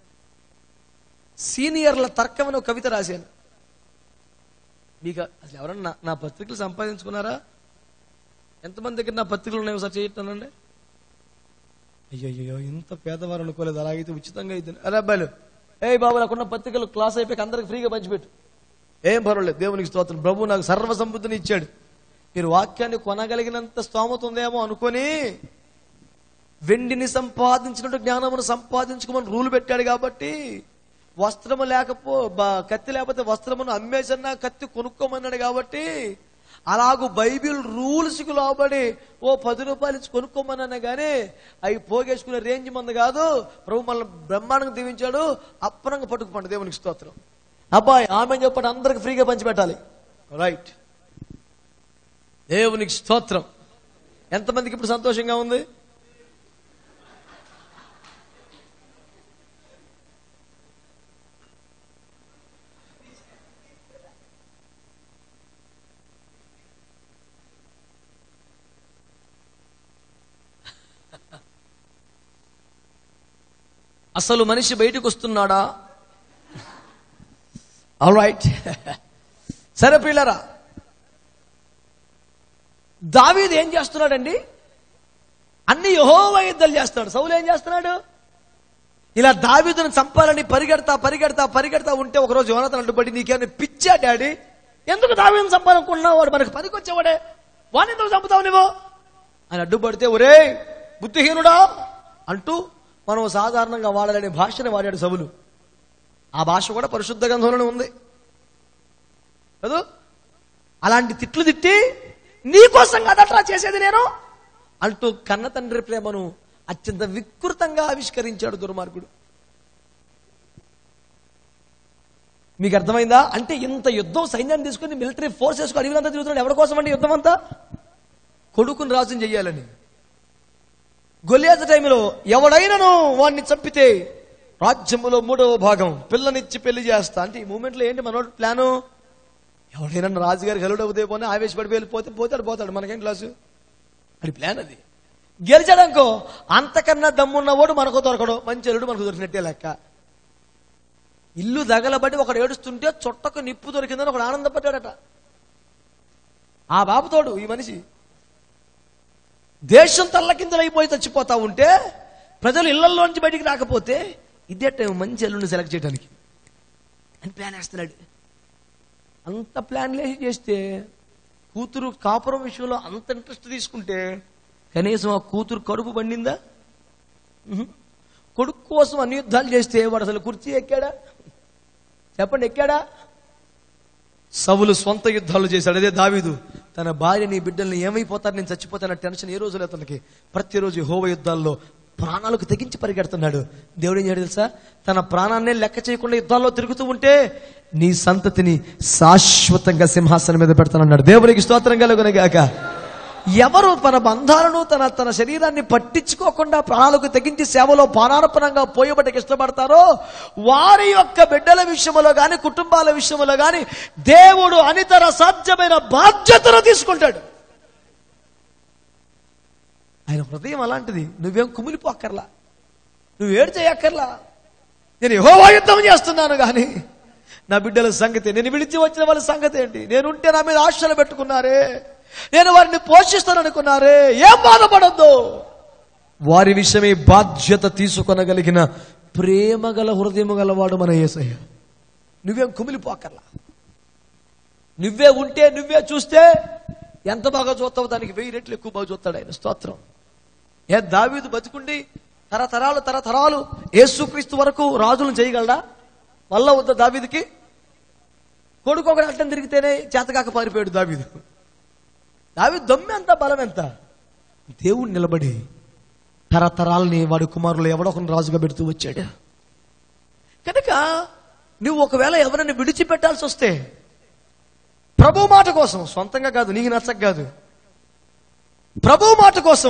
సీనియర్ల తర్కం అని ఒక కవిత రాశాను మీకు అసలు ఎవరన్నా నా- నా పత్రికలు సంపాదించుకున్నారా ఎంతమంది దగ్గర నా పత్రికలు ఉన్నాయో ఒకసారి చేయటానండి అయ్యయ్యో ఇంత పేదవారు అనుకోలేదు అలాగైతే ఉచితంగా అయితే అరే అబ్బాయిలు ఏ బాబు నాకున్న పత్రికలు క్లాస్ అయిపోయి అందరికి ఫ్రీగా పంచిపెట్టు ఏం పర్వాలేదు దేవునికి స్తోత్రం ప్రభు నాకు సర్వ సంపత్తిని ఇచ్చాడు మీరు వాక్యాన్ని కొనగలిగినంత స్తోమత ఉందేమో అనుకొని వెండిని సంపాదించినట్టు జ్ఞానమును సంపాదించుకోమని రూల్ పెట్టాడు కాబట్టి వస్త్రము లేకపో బ- కత్తి లేకపోతే వస్త్రమును అమ్మేసన్నా కత్తి కొనుక్కోమన్నాడు కాబట్టి అలాగూ బైబిల్ రూల్స్ కు లోబడి ఓ పది రూపాయలు ఇచ్చి కొనుక్కోమన్నా గానీ అవి పోగేసుకునే రేంజ్ మంది కాదు ప్రభు మనల్ని బ్రహ్మాండంగా దీవించాడు అప్పనంగా పట్టుకుపండి దేవునికి స్తోత్రం అబ్బాయి ఆమె చెప్పండి అందరికి ఫ్రీగా పంచిపెట్టాలి రైట్ దేవునికి స్తోత్రం ఎంతమందికి ఇప్పుడు సంతోషంగా ఉంది అసలు మనిషి బయటకు వస్తున్నాడా ఆల్ రైట్ సరే పిల్లరా దావీదు ఏం చేస్తున్నాడండి అన్ని యహోవా యుద్ధాలు చేస్తున్నాడు సౌలు ఏం చేస్తున్నాడు ఇలా దావీదును చంపాలని పరిగెడతా పరిగెడతా పరిగెడతా ఉంటే ఒకరోజు యోనతను అడ్డుపడి నీకేమైనా పిచ్చా డాడీ ఎందుకు దావీదును చంపాలనుకున్నావు వాడు మనకు పనికి వచ్చేవాడే వాడిని ఎందుకు చంపుతావు నువ్వు అని అడ్డుపడితే ఒరే బుద్ధిహీనుడా అంటూ మనం సాధారణంగా వాడాలనే భాషని వాడాడు సవులు ఆ భాష కూడా పరిశుద్ధ గంధంలోనే ఉంది కదూ అలాంటి తిట్లు తిట్టి నీకోసం కదట్రా చేసేది నేను అంటూ కన్న తండ్రి ప్రేమను అత్యంత వికృతంగా ఆవిష్కరించాడు దుర్మార్గుడు మీకు అర్థమైందా అంటే ఇంత యుద్ధం సైన్యాన్ని తీసుకుని మిలిటరీ ఫోర్స్ వేసుకుని అడవిలంతా తిరుగుతున్నాడు ఎవరి కోసం అండి యుద్ధం అంతా కొడుకుని రాజుని చెయ్యాలని గొలియాత టైంలో ఎవడైనాను వాడిని చంపితే రాజ్యములో మూడవ భాగం పిల్లనిచ్చి పెళ్లి చేస్తా అంటే ఈ మూమెంట్లో ఏంటి మనోడు ప్లాను ఎవడైనా రాజుగారికి హెలుడు అవుతే పోనీ ఆవేశపడి వెళ్ళిపోతే పోతాడు పోతాడు మనకేం క్లాసు అది ప్లాన్ అది గెలిచాడనుకో అంతకన్నా దమ్మున్నవాడు మనకు దొరకడు మంచి ఎలుడు మనకు దొరికినట్టే లెక్క ఇల్లు దగలబడి ఒకడు ఏడుస్తుంటే చుట్టకు నిప్పు దొరికిందని ఒకడు ఆనందపడ్డాడట ఆ బాబుతోడు ఈ మనిషి దేశం తల్లకిందలైపోయి చచ్చిపోతా ఉంటే ప్రజలు ఇళ్లలోంచి బయటికి రాకపోతే ఇదే టైం మంచి ఎల్లుండి సెలెక్ట్ చేయడానికి అని ప్లాన్ వేస్తున్నాడు అంత ప్లాన్ లేసి చేస్తే కూతురు కాపురం విషయంలో అంత ఇంట్రెస్ట్ తీసుకుంటే కనీసం ఆ కూతురు కడుపు పండిందా ఉహు. కొడుకు కోసం అన్ని యుద్ధాలు చేస్తే వాడు అసలు కుర్చీ ఎక్కాడా చెప్పండి ఎక్కాడా సవులు స్వంత యుద్ధాలు చేశాడు అదే దావీదు తన భార్యని బిడ్డల్ని ఏమైపోతారు నేను చచ్చిపోతాన టెన్షన్ ఏ రోజు లేదు అతనికి ప్రతిరోజు హోవ యుద్ధాల్లో ప్రాణాలకు తెగించి పరిగెడుతున్నాడు దేవుడు ఏం చేయడు తెలుసా తన ప్రాణాన్నే లెక్క చేయకుండా యుద్ధాల్లో తిరుగుతూ ఉంటే నీ సంతతిని శాశ్వతంగా సింహాసనం మీద పెడతానన్నాడు దేవునికి స్తోత్రం కలుగునగాక ఎవరు తన బంధాలను తన తన శరీరాన్ని పట్టించుకోకుండా ప్రాణాలకు తెగించి సేవలో పానార్పణంగా పోయబట్టకి ఇష్టపడతారో వారి యొక్క బిడ్డల విషయంలో గాని కుటుంబాల విషయంలో గాని దేవుడు అనితర సాధ్యమైన బాధ్యతను తీసుకుంటాడు ఆయన హృదయం అలాంటిది నువ్వేం కుమిలిపోక్కర్లా నువ్వు ఏడు చేయక్కర్లా నేను యెహోవా యుద్ధం చేస్తున్నాను కానీ నా బిడ్డల సంగతి నేను విడిచి వచ్చిన వాళ్ళ సంగతి ఏంటి నేనుంటే నా మీద ఆశలు పెట్టుకున్నారే నేను వారిని పోషిస్తాననుకున్నారే ఏం బాధపడద్దు వారి విషయమే బాధ్యత తీసుకొనగలిగిన ప్రేమ గల హృదయం గలవాడు మన యేసయ్య నువ్వేం కుమిలిపోకర్లా నువ్వే ఉంటే నువ్వే చూస్తే ఎంత బాగా చూస్తావు దానికి వెయ్యి రెట్లు ఎక్కువ బాగా చూస్తాడు ఆయన స్తోత్రం ఏ దావీదు బతుకుండి తరతరాలు తరతరాలు యేసుక్రీస్తు వరకు రాజులను చేయగలడా వల్ల వద్ద దావీదుకి కొడుకు ఒకటి అడ్డం తిరిగితేనే చేతకాక పారిపోయాడు దావీదు దావీదు దొమ్మె ఎంత బలం ఎంత దేవుడు నిలబడి తరతరాలని వాడి కుమారులు ఎవడొకరిని రాజుగా పెడుతూ వచ్చాడు కనుక నువ్వు ఒకవేళ ఎవరిని విడిచిపెట్టాల్సి వస్తే ప్రభు మాట కోసం సొంతంగా కాదు నీకు నచ్చక కాదు ప్రభు మాట కోసం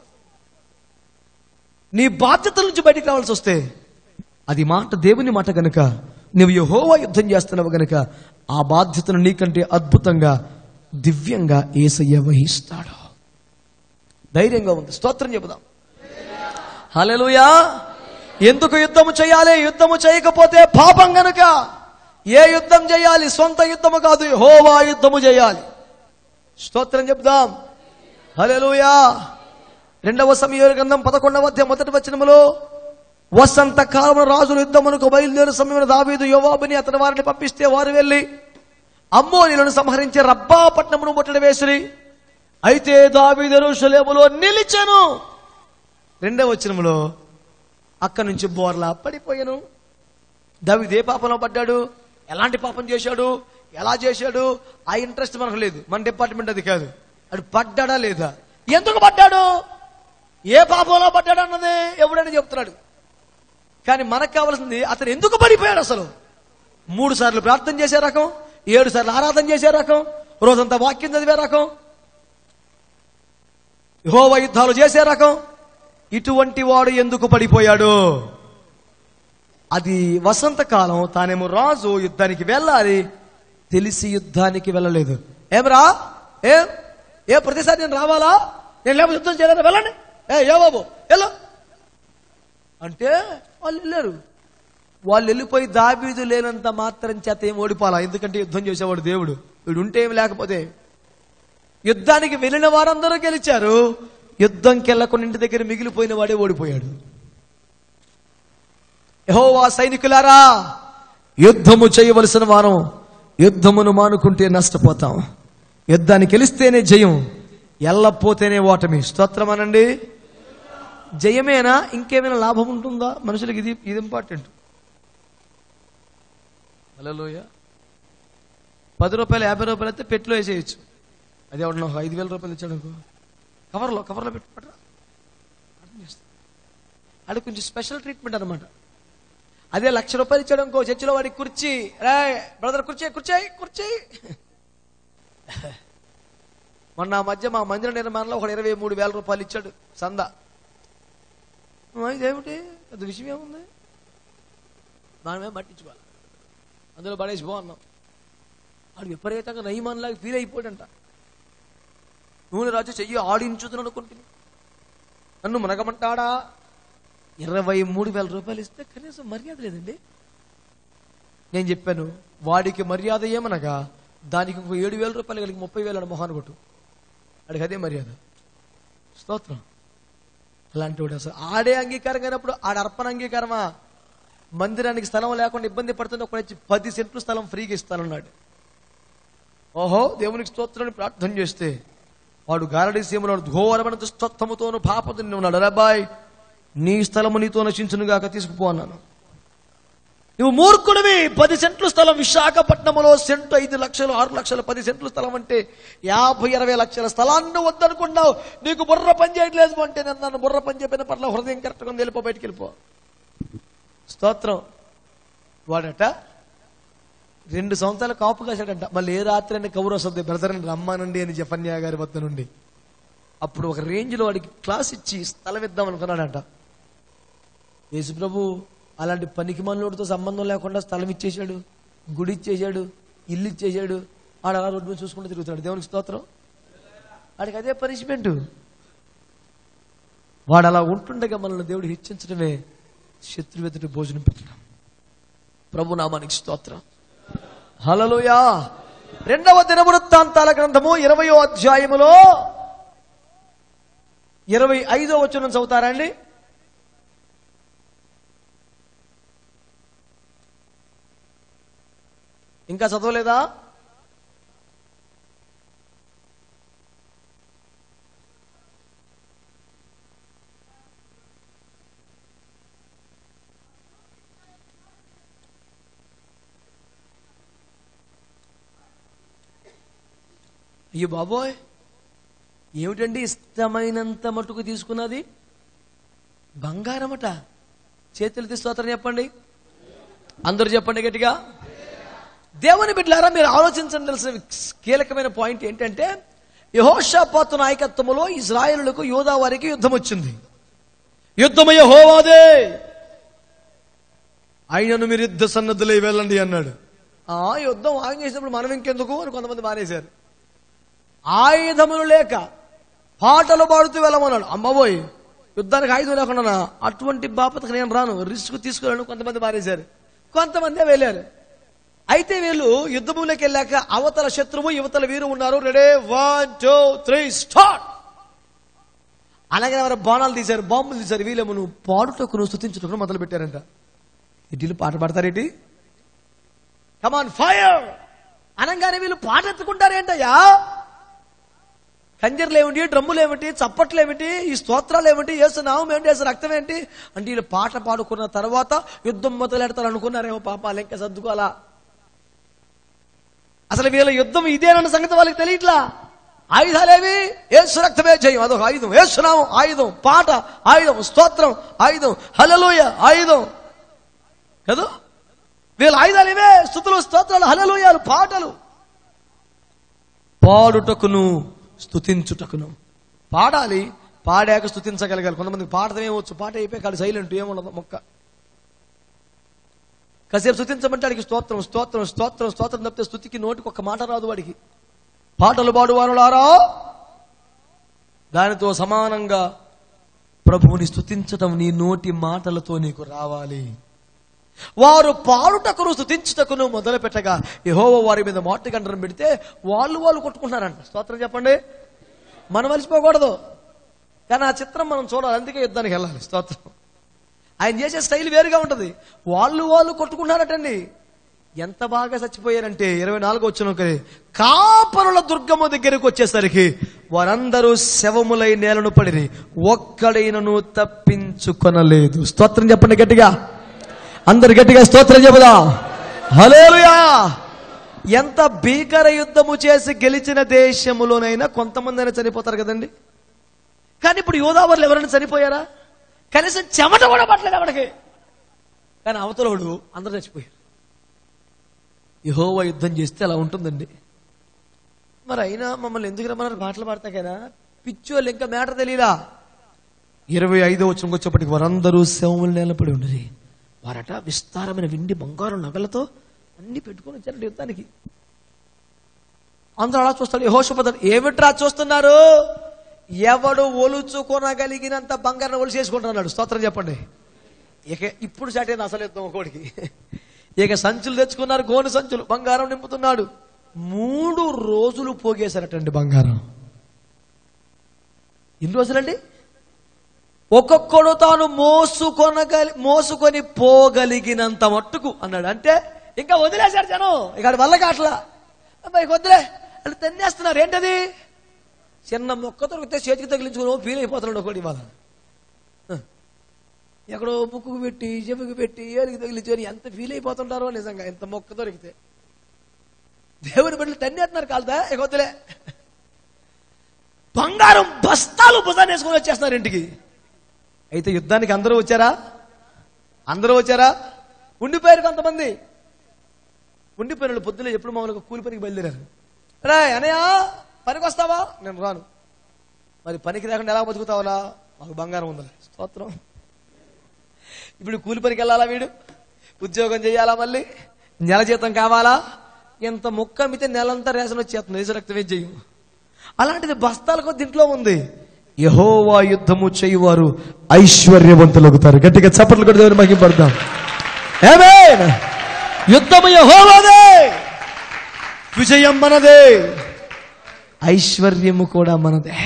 నీ బాధ్యతల నుంచి బయటికి రావాల్సి వస్తే అది మాట దేవుని మాట గనుక నువ్వు యెహోవా యుద్ధం చేస్తున్నావు గనుక ఆ బాధ్యతను నీకంటే అద్భుతంగా దివ్యంగా ఏసయ్య వహిస్తాడు ధైర్యంగా ఉంది స్తోత్రం చెబుదాం హల్లెలూయా ఎందుకు యుద్ధము చేయాలి యుద్ధము చేయకపోతే పాపం గనుక ఏ యుద్ధం చేయాలి సొంత యుద్ధము కాదు హోవా యుద్ధము చేయాలి స్తోత్రం చెప్దాం హల్లెలూయా రెండవ సమయ గ్రంథం పదకొండవ అధ్యాయం మొదటి వచనములో వసంత కాలమున రాజులు యుద్ధమునకు బయలుదేరు సమయంలో దావీదు యోవాబుని అతని వారిని పంపిస్తే వారు వెళ్ళి అమ్మోనిలను సంహరించి రబ్బా పట్టణమును ముట్టడి వేసిరి అయితే దావీదు యెరూషలేములో నిలిచెను రెండవ వచనములో అక్కడి నుంచి బోర్లా పడిపోయాను దావీదు ఏ పాపంలో పడ్డాడు ఎలాంటి పాపం చేశాడు ఎలా చేశాడు ఆ ఇంట్రెస్ట్ మనకు లేదు మన డిపార్ట్మెంట్ అది కాదు అడు పడ్డాడా లేదా ఎందుకు పడ్డాడు ఏ పాపంలో పడ్డాడు అన్నది ఎవడని చెప్తున్నాడు కానీ మనకు కావాల్సింది అతను ఎందుకు పడిపోయాడు అసలు మూడు సార్లు ప్రార్థన చేసే రకం ఏడు సార్లు ఆరాధన చేసే రకం రోజంతా వాక్యం చదివే రకం యెహోవ యుద్ధాలు చేసే రకం ఇటువంటి వాడు ఎందుకు పడిపోయాడు అది వసంతకాలం తానేమో రాజు యుద్ధానికి వెళ్ళాలి తెలిసి యుద్ధానికి వెళ్ళలేదు ఏమరా ఏం ఏ ప్రతిసారి నేను రావాలా నేను లేకపోతే యుద్ధం చేయలేదా వెళ్ళండి ఏ ఏ బాబు వెళ్ళు అంటే వాళ్ళు వెళ్ళారు వాళ్ళు వెళ్ళిపోయి దాబీదు లేనంత మాత్రం చేత ఏం ఓడిపోవాలా ఎందుకంటే యుద్ధం చేసేవాడు దేవుడు వీడు ఉంటే ఏమి లేకపోతే యుద్ధానికి వెళ్ళిన వారందరూ గెలిచారు యుద్ధంకి వెళ్ళకుండా ఇంటి దగ్గర మిగిలిపోయిన వాడే ఓడిపోయాడు యెహోవా సైనికులారా యుద్ధము చేయవలసిన వారం యుద్ధమును మానుకుంటే నష్టపోతాం యుద్ధానికి గెలిస్తేనే జయం ఎల్లపోతేనే ఓటమి స్తోత్రం అనండి జయమేనా ఇంకేమైనా లాభం ఉంటుందా మనుషులకి ఇది ఇది ఇంపార్టెంట్ హలోయ పది రూపాయలు యాభై రూపాయలు అయితే పెట్టులో వేసేయచ్చు అది ఎవడు నాకు ఐదు వేల రూపాయలు ఇచ్చాడు అనుకో కవర్లో కవర్లో పెట్టి పట్టరా అర్థం చేస్తా. అది కొంచెం స్పెషల్ ట్రీట్మెంట్ అనమాట అదే లక్ష రూపాయలు ఇచ్చాడు అనుకో చర్చిలో వాడికి కుర్చీ రే బ్రదర్ కుర్చీ కుర్చీ కుర్చీ మొన్న ఆ మధ్య మా మందిర నిర్మాణంలో ఒక ఇరవై మూడు వేల రూపాయలు ఇచ్చాడు సందా ఆ, ఇదేమిటి అది విషయం ఏముంది మనమే పట్టించుకోవాలి అందులో పడేసి బాగున్నాం వాడు విపరీతంగా నయమాన్లాగా ఫీల్ అయిపోయాడంట నూనె రాజు చెయ్యి ఆడించుతున్నాను అనుకుంటుంది నన్ను మునగమంటాడా ఇరవై మూడు వేల రూపాయలు ఇస్తే కనీసం మర్యాద లేదండి నేను చెప్పాను వాడికి మర్యాద ఏమనగా దానికి ఇంకో ఏడు వేల రూపాయలు కలిగి ముప్పై వేల మొహాన్ కొట్టు వాడికి అదే మర్యాద స్తోత్రం అలాంటి వాడు అసలు ఆడే అంగీకారం కానప్పుడు ఆడ అర్పణ అంగీకారమా మందిరానికి స్థలం లేకుండా ఇబ్బంది పడుతుంది ఒక వచ్చి పది సెంట్లు స్థలం ఫ్రీగా ఇస్తానన్నాడు ఓహో దేవునికి స్తోత్రాన్ని ప్రార్థన చేస్తే వాడు గారడి సీమలో ఘోరమైన దుస్తత్వముతోను పాపతుని ఉన్నాడు రబ్బాయ్ నీ స్థలము నీతో నశించునుగాక తీసుకుపో అన్నాను నువ్వు మూర్ఖుడివి పది సెంట్లు స్థలం విశాఖపట్నంలో సెంటు ఐదు లక్షలు ఆరు లక్షలు పది సెంట్లు స్థలం అంటే యాభై ఇరవై లక్షల స్థలాన్ని వద్దనుకున్నావు నీకు బుర్ర పని చేయట్లేదు అంటే నేను నన్ను బుర్ర పని చెప్పిన పట్ల హృదయం కరెక్ట్గా ఉంది, వెళ్ళిపో బయటికి వెళ్ళిపో స్తోత్రం వాడట రెండు సంవత్సరాలు కాపు కాశాడంట మళ్ళీ ఏ రాత్రి అని కబురు వస్తుంది బ్రదర్ అని రమ్మానండి అని జఫన్యా గారి వద్ద నుండి అప్పుడు ఒక రేంజ్లో వాడికి క్లాస్ ఇచ్చి స్థలం ఇద్దాం అనుకున్నాడంట యేసు ప్రభు అలాంటి పనికి మనలోడితో సంబంధం లేకుండా స్థలం ఇచ్చేశాడు గుడి ఇచ్చేశాడు ఇల్లు ఇచ్చేశాడు ఆడ అలా రోడ్డు మీద చూసుకుంటూ తిరుగుతాడు దేవునికి స్తోత్రం వాడికి అదే పనిష్మెంట్ వాడు అలా ఉంటుండగా మనల్ని దేవుడు హెచ్చించడమే శత్రువు ఎదుటి భోజనం పెట్టడం ప్రభు నామానికి స్తోత్రం హలలుయా రెండవ దినవృత్తాంతాల గ్రంథము ఇరవయో అధ్యాయములో ఇరవై ఐదో వచనం చదువుతారా అండి ఇంకా చదవలేదా అయ్యో బాబోయ్ ఏమిటండి ఇష్టమైనంత మటుకు తీసుకున్నది బంగారమట చేతులు తీసుకోతారని చెప్పండి అందరూ చెప్పండి గట్టిగా దేవుని బిడ్డలారా మీరు ఆలోచించవలసిన కీలకమైన పాయింట్ ఏంటంటే యహోషాపాతు నాయకత్వంలో ఇజ్రాయేలులకు యోధా వారికి యుద్ధం వచ్చింది యుద్ధము యెహోవాదే ఆయనను మీరు యుద్ధ సన్నద్ధులై వెళ్ళండి అన్నాడు ఆ యుద్ధం ఆయన చేసినప్పుడు మనం ఇంకెందుకు అని కొంతమంది మానేశారు ఆయుధములు లేక పాటలు పాడుతూ వెళ్ళమన్నాడు అమ్మబోయ్ యుద్ధానికి ఆయుధం లేకుండా అటువంటి బాపతకు నేను రాను రిస్క్ తీసుకురాను కొంతమంది మానేశారు కొంతమందే వెళ్ళారు అయితే వీళ్ళు యుద్ధభూమిలోకి వెళ్ళాక అవతల శత్రువు యువతల వీరు ఉన్నారు ready one two three start అలాగే ఎవరు బాణాలు తీశారు బాంబులు తీశారు వీళ్ళేమో నువ్వు పాడుటకు నువ్వు స్థుతించుటకు మొదలు పెట్టారంట ఇటీలు పాట పాడతారేంటి కమాన్ ఫైర్ అనగానే వీళ్ళు పాట ఎత్తుకుంటారేంటయ్యా కంజర్లు ఏమిటి డ్రమ్ములు ఏమిటి చప్పట్లు ఏమిటి ఈ స్తోత్రాలు ఏమిటి వేసు నామం ఏమిటి వేసు రక్తం ఏంటి అంటే వీళ్ళు పాట పాడుకున్న తర్వాత యుద్ధం మొదలెడతారు అనుకున్నారేమో పాప లెక్క సర్దుకోవాలా అసలు వీళ్ళ యుద్ధం ఇదేనన్న సంగతి వాళ్ళకి తెలియట్లా ఆయుధాలేవి ఏసు రక్తమే జయం అదొక ఆయుధం ఏసునామం ఆయుధం పాట ఆయుధం స్తోత్రం ఆయుధం హలలోయ ఆయుధం కదా వీళ్ళ ఆయుధాలు ఇవే స్థుతులు స్తోత్రాలు హలలోయాలు పాటలు పాడుటకును స్తుతించుటకును పాడాలి పాడాక స్తుతించగలగాలి కొంతమందికి పాడటమే వచ్చు పాట అయిపోయి కాదు సైలెంట్ ఏముండదు మొక్క కాసేపు స్తుతించమంటే వాడికి స్తోత్రం స్తోత్రం స్తోత్రం స్తోత్రం తప్పితే స్థుతికి నోటికి ఒక మాట రాదు వాడికి పాటలు పాడువారులారా దానితో సమానంగా ప్రభువుని స్తుతించటం నీ నోటి మాటలతో నీకు రావాలి వారు పాడుటకును స్థుతించుటకును మొదలు పెట్టగా యెహోవా వారి మీద మాటి గంటను పెడితే వాళ్ళు వాళ్ళు కొట్టుకుంటున్నారంట స్తోత్రం చెప్పండి మనం అలసిపోకూడదు కానీ ఆ చిత్రం మనం చూడాలి అందుకే యుద్ధానికి వెళ్ళాలి స్తోత్రం ఆయన చేసే స్టైల్ వేరుగా ఉంటది వాళ్ళు వాళ్ళు కొట్టుకున్నారటండి ఎంత బాగా చచ్చిపోయారంటే ఇరవై నాలుగు వచ్చిన కాపరుల దుర్గమ్మ దగ్గరకు వచ్చేసరికి వారందరూ శవములై నేలను పడిరి ఒక్కడైనను తప్పించుకొనలేదు స్తోత్రం చెప్పండి గట్టిగా అందరు గట్టిగా స్తోత్రం చెబుదా హలోలుయా ఎంత భీకర యుద్ధము చేసి గెలిచిన దేశములోనైనా కొంతమంది అయినా చనిపోతారు కదండి కానీ ఇప్పుడు యోధావర్లు ఎవరైనా చనిపోయారా కనీసం చెమట కూడా పట్టలేదు ఎవడికి కానీ అవతలోడు అందరూ చచ్చిపోయారు యహోవా యుద్ధం చేస్తే అలా ఉంటుందండి మరి అయినా మమ్మల్ని ఎందుకు రమ్మన్నారు పాటలు పాడతాకైనా పిచ్చి వాళ్ళు ఇంకా మేటర్ తెలియలా ఇరవై ఐదో వచ్చిన వచ్చేప్పటికి వారందరూ శవములు నేలపడి ఉండేది వారట విస్తారమైన వెండి బంగారం నగలతో అన్ని పెట్టుకొని వచ్చారు యుద్ధానికి అందరూ అలా చూస్తాడు యహోషపదారు ఏమిట్రా చూస్తున్నారు ఎవడు ఒలుచుకొనగలిగినంత బంగారం ఒలిసి చేసుకుంటున్నాడు స్తోత్రం చెప్పండి ఇక ఇప్పుడు స్టార్ట్ అయింది అసలు యుద్ధం ఒకటికి ఇక సంచులు తెచ్చుకున్నారు గోను సంచులు బంగారం నింపుతున్నాడు మూడు రోజులు పోగేశారటండి బంగారం ఎన్ని రోజులండి ఒక్కొక్కడు తాను మోసుకొనగలి మోసుకొని పోగలిగినంత మట్టుకు అన్నాడు అంటే ఇంకా వదిలేశారు జనం ఇక ఆడి వల్ల కాట్లా అబ్బాయి వదిలే వాళ్ళు తన్నేస్తున్నారు ఏంటది చిన్న మొక్క దొరికితే చేతికి తగిలించుకుని ఫీల్ అయిపోతున్నాడు ఒకటి ఇవాళ హ. ఎక్కడో ముక్కుకు పెట్టి చెవికి పెట్టి ఏలికి తగిలించుకొని ఎంత ఫీల్ అయిపోతుంటారో నిజంగా ఎంత మొక్క దొరికితే దేవుని బిడ్డలు తన్నేస్తున్నారు కాలుదా ఇక వద్దులే బంగారం బస్తాలు భుజాన్ని వేసుకొని వచ్చేస్తున్నారు ఇంటికి అయితే యుద్ధానికి అందరూ వచ్చారా అందరూ వచ్చారా ఉండిపోయారు కొంతమంది ఉండిపోయిన వాళ్ళు పొద్దున ఎప్పుడు మామూలుగా కూలి పనికి బయలుదేరారు రా అనయ్య పనికి వస్తావా నేను రాను మరి పనికి రాకుండా ఎలా బతుకుతావలా మాకు బంగారం ఉందా స్తోత్రం ఇప్పుడు కూలి పనికి వెళ్ళాలా వీడు ఉద్యోగం చేయాలా మళ్ళీ నెల జీతం కావాలా ఇంత ముక్క అమ్మితే నెలంతా రేషన్ వచ్చేస్తుంది రేసు రక్తం ఏం చెయ్యం అలాంటిది బస్తాల కొద్ది ఇంట్లో ఉంది యహోవా యుద్ధము చేయువారు ఐశ్వర్యవంతులగుతారు గట్టిగా చప్పట్లు కూడా దేవుని మహింపడదాం ఆమేన్ యుద్ధము యహోవాదే విజయం మనదే ఐశ్వర్యము కూడా మనదే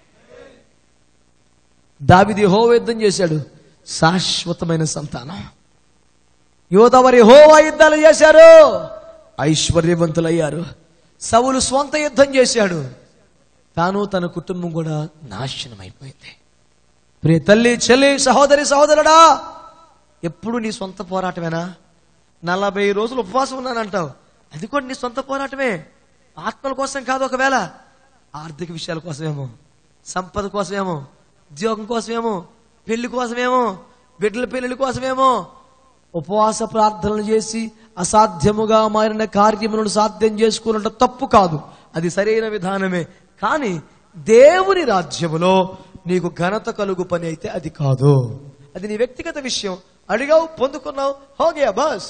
దావిది యెహోవా యుద్ధం చేశాడు శాశ్వతమైన సంతానం యోధవరి హోవా యుద్ధాలు చేశారు ఐశ్వర్యవంతులయ్యారు సవులు స్వంత యుద్ధం చేశాడు తాను తన కుటుంబం కూడా నాశనం అయిపోయింది ప్రియ తల్లి చెల్లి సహోదరి సహోదరుడా ఎప్పుడు నీ సొంత పోరాటమేనా నలభై రోజులు ఉపవాసం ఉన్నానంటావు అది కూడా నీ సొంత పోరాటమే ఆత్మల కోసం కాదు ఒకవేళ ఆర్థిక విషయాల కోసమేమో సంపద కోసమేమో ఉద్యోగం కోసమేమో పెళ్లి కోసమేమో బిడ్డల పెళ్లి కోసమేమో ఉపవాస ప్రార్థనలు చేసి అసాధ్యముగా మారిన కార్యములను సాధ్యం చేసుకున్నట్టు తప్పు కాదు అది సరైన విధానమే కానీ దేవుని రాజ్యములో నీకు ఘనత కలుగు పని అయితే అది కాదు అది నీ వ్యక్తిగత విషయం అడిగావు పొందుకున్నావు హోగే బస్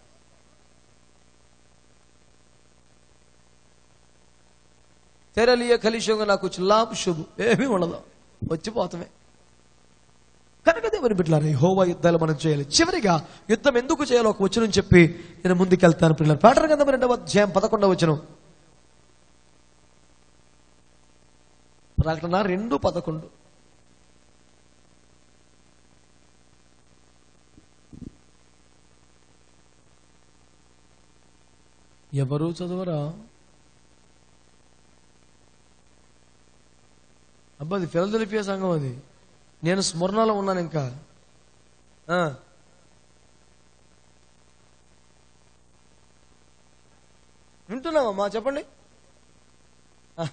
తెరలియ కలిశంగా నాకు చిల్లాపు శుభు ఏమీ ఉండదు వచ్చిపోతామే కనుక దేవుని బిడ్డలారా హోవా యుద్ధాలు మనం చేయాలి చివరిగా యుద్ధం ఎందుకు చేయాలో ఒక వచనం చెప్పి నేను ముందుకెళ్తాను పిల్లలు పేటర గంధం రెండవ అధ్యాయం పదకొండవ వచనం ప్రకటన రెండు పదకొండు ఎవరు చదవరా అబ్బా అది ఫిలదెల్ఫియా సంఘం అది నేను స్మరణలో ఉన్నాను ఇంకా ఆ. వింటున్నావమ్మా చెప్పండి ఆ.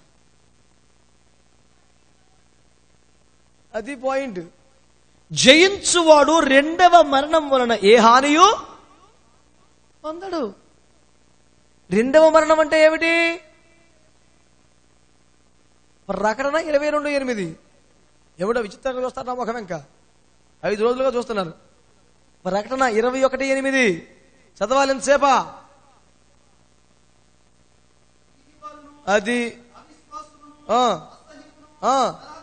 అది పాయింట్ జయించువాడు రెండవ మరణం వలన ఏ హానియు పొందడు రెండవ మరణం అంటే ఏమిటి ప్రకటన ఇరవై రెండు ఎనిమిది ఎవడో విచిత్రంగా చూస్తారు నా ముఖం ఇంకా ఐదు రోజులుగా చూస్తున్నారు ప్రకటన ఇరవై ఒకటి ఎనిమిది చదవాలి ఎంతసేపా అది ఆ, ఆ.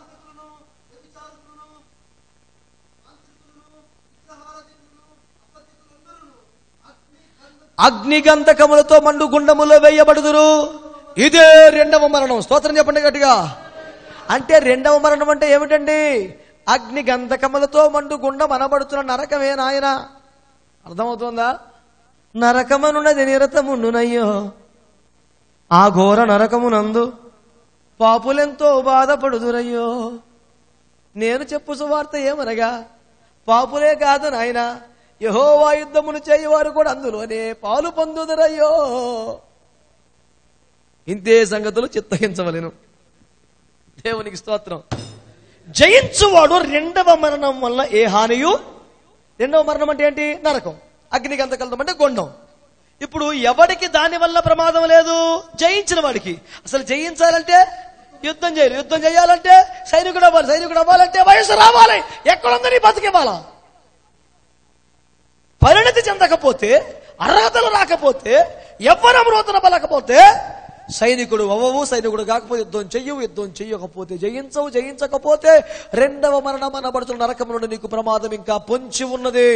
అగ్నిగంధకములతో మండు గుండములో వేయబడుదురు ఇదే రెండవ మరణం స్తోత్రం చెప్పండి గట్టిగా అంటే రెండవ మరణం అంటే ఏమిటండి అగ్ని గంధకములతో మండు గుండం అనబడుతున్న నరకమే నాయన అర్థమవుతుందా నరకమనున్నది నిరతముండునయ్యో ఆ ఘోర నరకమునందు పాపులెంతో బాధపడుదురయ్యో నేను చెప్పు సువార్త ఏమనగా పాపులే కాదు నాయన యహోవా యుద్ధమును చేయవారు కూడా అందులోనే పాలు పొందుదురయ్యో ఇంతే సంగతులు చిత్తగించవలెను దేవునికి స్తోత్రం జయించువాడు రెండవ మరణం వల్ల ఏ హానియు రెండవ మరణం అంటే ఏంటి నరకం అగ్నిగంధకలం అంటే గొండం ఇప్పుడు ఎవడికి దాని వల్ల ప్రమాదం లేదు జయించిన వాడికి అసలు జయించాలంటే యుద్ధం చేయాలి యుద్ధం చేయాలంటే సైనికుడు అవ్వాలి సైనికుడు అవ్వాలంటే వయసు రావాలి ఎక్కడుందని బతికివ్వాలా పరిణతి చెందకపోతే అర్హతలు రాకపోతే ఎవ్వరం రోతన పలకపోతే సైనికుడు అవ్వవు సైనికుడు కాకపోతే యుద్ధం చెయ్యవు యుద్ధం చెయ్యకపోతే జయించవు జయించకపోతే రెండవ మరణం అనబడుతున్న నరకం నుండి నీకు ప్రమాదం ఇంకా పొంచి ఉన్నది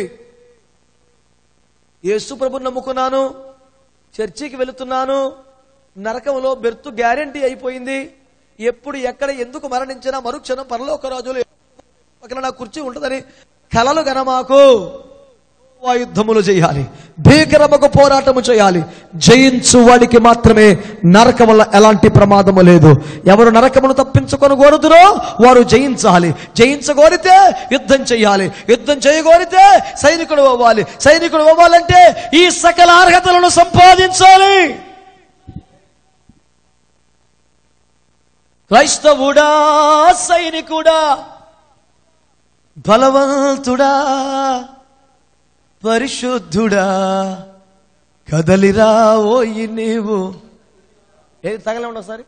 యేసు ప్రభుని నమ్ముకున్నాను చర్చికి వెళుతున్నాను నరకంలో బెర్తు గ్యారంటీ అయిపోయింది ఎప్పుడు ఎక్కడ ఎందుకు మరణించినా మరుక్షణం పరలోక రాజులు పక్కన నా కుర్చీ ఉంటుందని కలలు గనమాకు ఆ యుద్ధములు చేయాలి భీకరమకు పోరాటము చేయాలి జయించు వాడికి మాత్రమే నరకం వల్ల ఎలాంటి ప్రమాదము లేదు ఎవరు నరకమును తప్పించుకొని కోరుతురో వారు జయించాలి జయించగోరితే యుద్ధం చేయాలి యుద్ధం చేయగోరితే సైనికుడు అవ్వాలి సైనికుడు అవ్వాలంటే ఈ సకల అర్హతలను సంపాదించాలి క్రైస్తవుడా సైనికుడా బలవంతుడా పరిశుద్ధుడా కదలిరా ఓయి నీవు ఏది తగలే ఒకసారి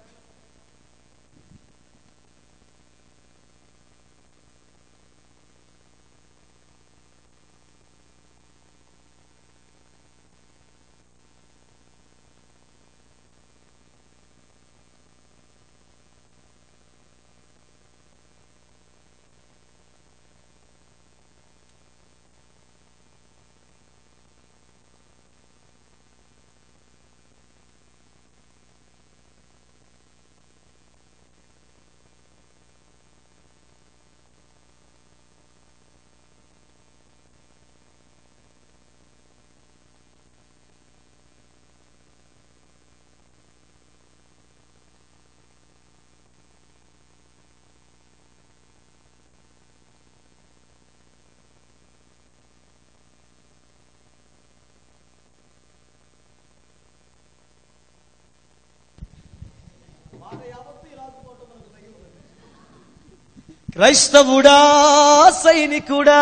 క్రైస్తవుడా సైనికుడా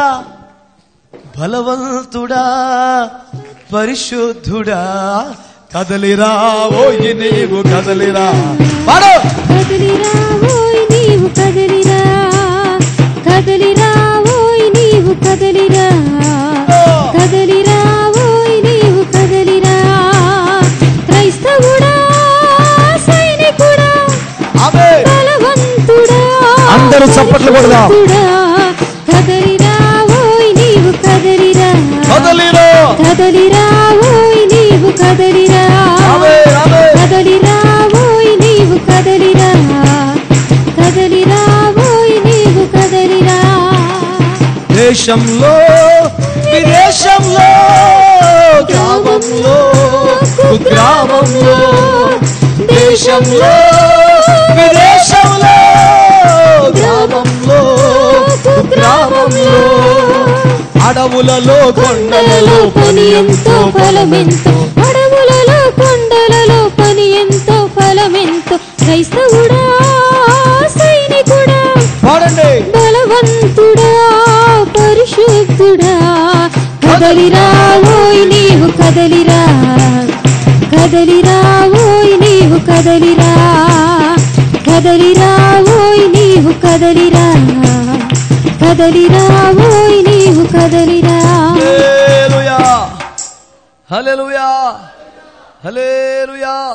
బలవంతుడా పరిశుద్ధుడా కదలిరా ఓయి నీవు కదలిరా పాడు కదలిరా ఓయ్ నీవు కదలిరా కదలిరా ఓయ్ నీవు కదలిరా కదలిరా ఓయ్ నీవు కదలిరా క్రైస్తవుడా సైనికుడా ఆమె బలవంతుడా అందరూ చప్పట్లు కొడదాం. పరిశుద్ధుడా, కదలిరా ఓయ్ నీవు కదలిరా కదలిరా కదలిరా ఓయ్ నీవు కదలిరా ఆమె ఆమె కదలిరా ఓయ్ నీవు కదలిరా కదలిరా ఓయ్ నీవు కదలిరా దేశంలో విదేశంలో గ్రామంలో కుగ్రామంలో దేశంలో విదేశంలో గ్రామంలో కుగ్రామంలో అడవులలో కొండలలో పని ఎంతో ఫలమెంతో అడవులలో కొండలలో పని ఎంతో ఫలమెంతో క్రైస్తవుడా సైనికుడా పాడండి బలవంతుడా పరిశుద్ధుడా కదలిరా ఓయ్ నీవు కదలిరా కదలిరా ఓయ్ నీవు కదలిరా కదలిరా ఓయ్ నీవు కదలిరా కదలిరా ఓయ్ నీవు కదలిరా హల్లెలూయా హల్లెలూయా హల్లెలూయా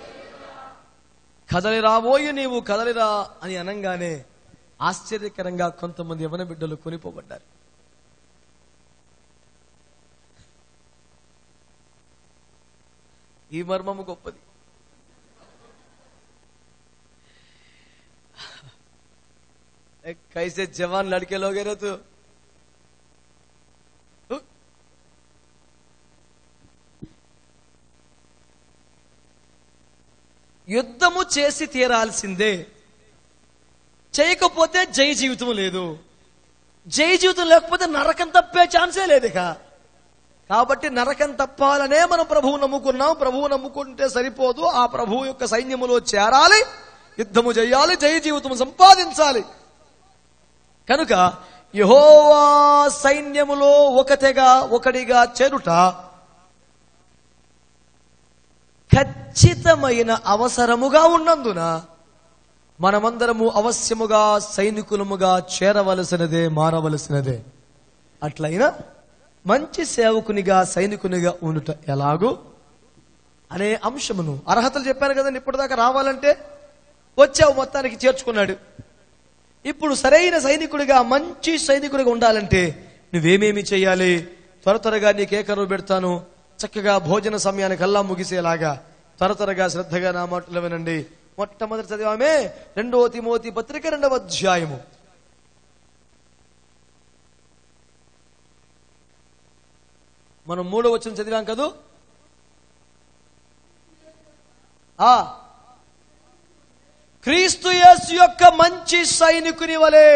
కదలి రాబోయి నీవు కదలిరా అని అనంగానే ఆశ్చర్యకరంగా కొంతమంది యవన బిడ్డలు కొనిపోబడ్డారు ఈ మర్మము గొప్పది ए, कैसे जवान लड़के लोग हैं रे तू हु? యుద్ధము చేసి తీరాల్సిందే చేయకపోతే జై జీవితం లేదు జై జీవితం లేకపోతే నరకం తప్పే ఛాన్సే లేదు ఇక కాబట్టి నరకం తప్పాలనే మనం ప్రభువు నమ్ముకున్నాం ప్రభువు నమ్ముకుంటే సరిపోదు ఆ ప్రభువు యొక్క సైన్యములో చేరాలి యుద్ధము చేయాలి జై జీవితం సంపాదించాలి కనుక యహోవా సైన్యములో ఒకటిగా ఒకటిగా చేరుట ఖచ్చితమైన అవసరముగా ఉన్నందున మనమందరము అవశ్యముగా సైనికులముగా చేరవలసినదే మారవలసినదే అట్లయినా మంచి సేవకునిగా సైనికునిగా ఉండుట ఎలాగూ అనే అంశమును అర్హతలు చెప్పాను కదండి ఇప్పటిదాకా రావాలంటే వచ్చావు మొత్తానికి చేర్చుకున్నాడు ఇప్పుడు సరైన సైనికుడిగా మంచి సైనికుడిగా ఉండాలంటే నువ్వేమేమి చేయాలి త్వర త్వరగా నీకే కరువు పెడతాను చక్కగా భోజన సమయానికల్లా ముగిసేలాగా త్వర త్వరగా శ్రద్ధగా నా మాటలు వినండి మొట్టమొదటి చదివామే రెండవ తిమోతి పత్రిక రెండవ అధ్యాయము మనం మూడో వచ్చిన చదివాం కదూ ఆ క్రీస్తు యేసు యొక్క మంచి సైనికుని వలె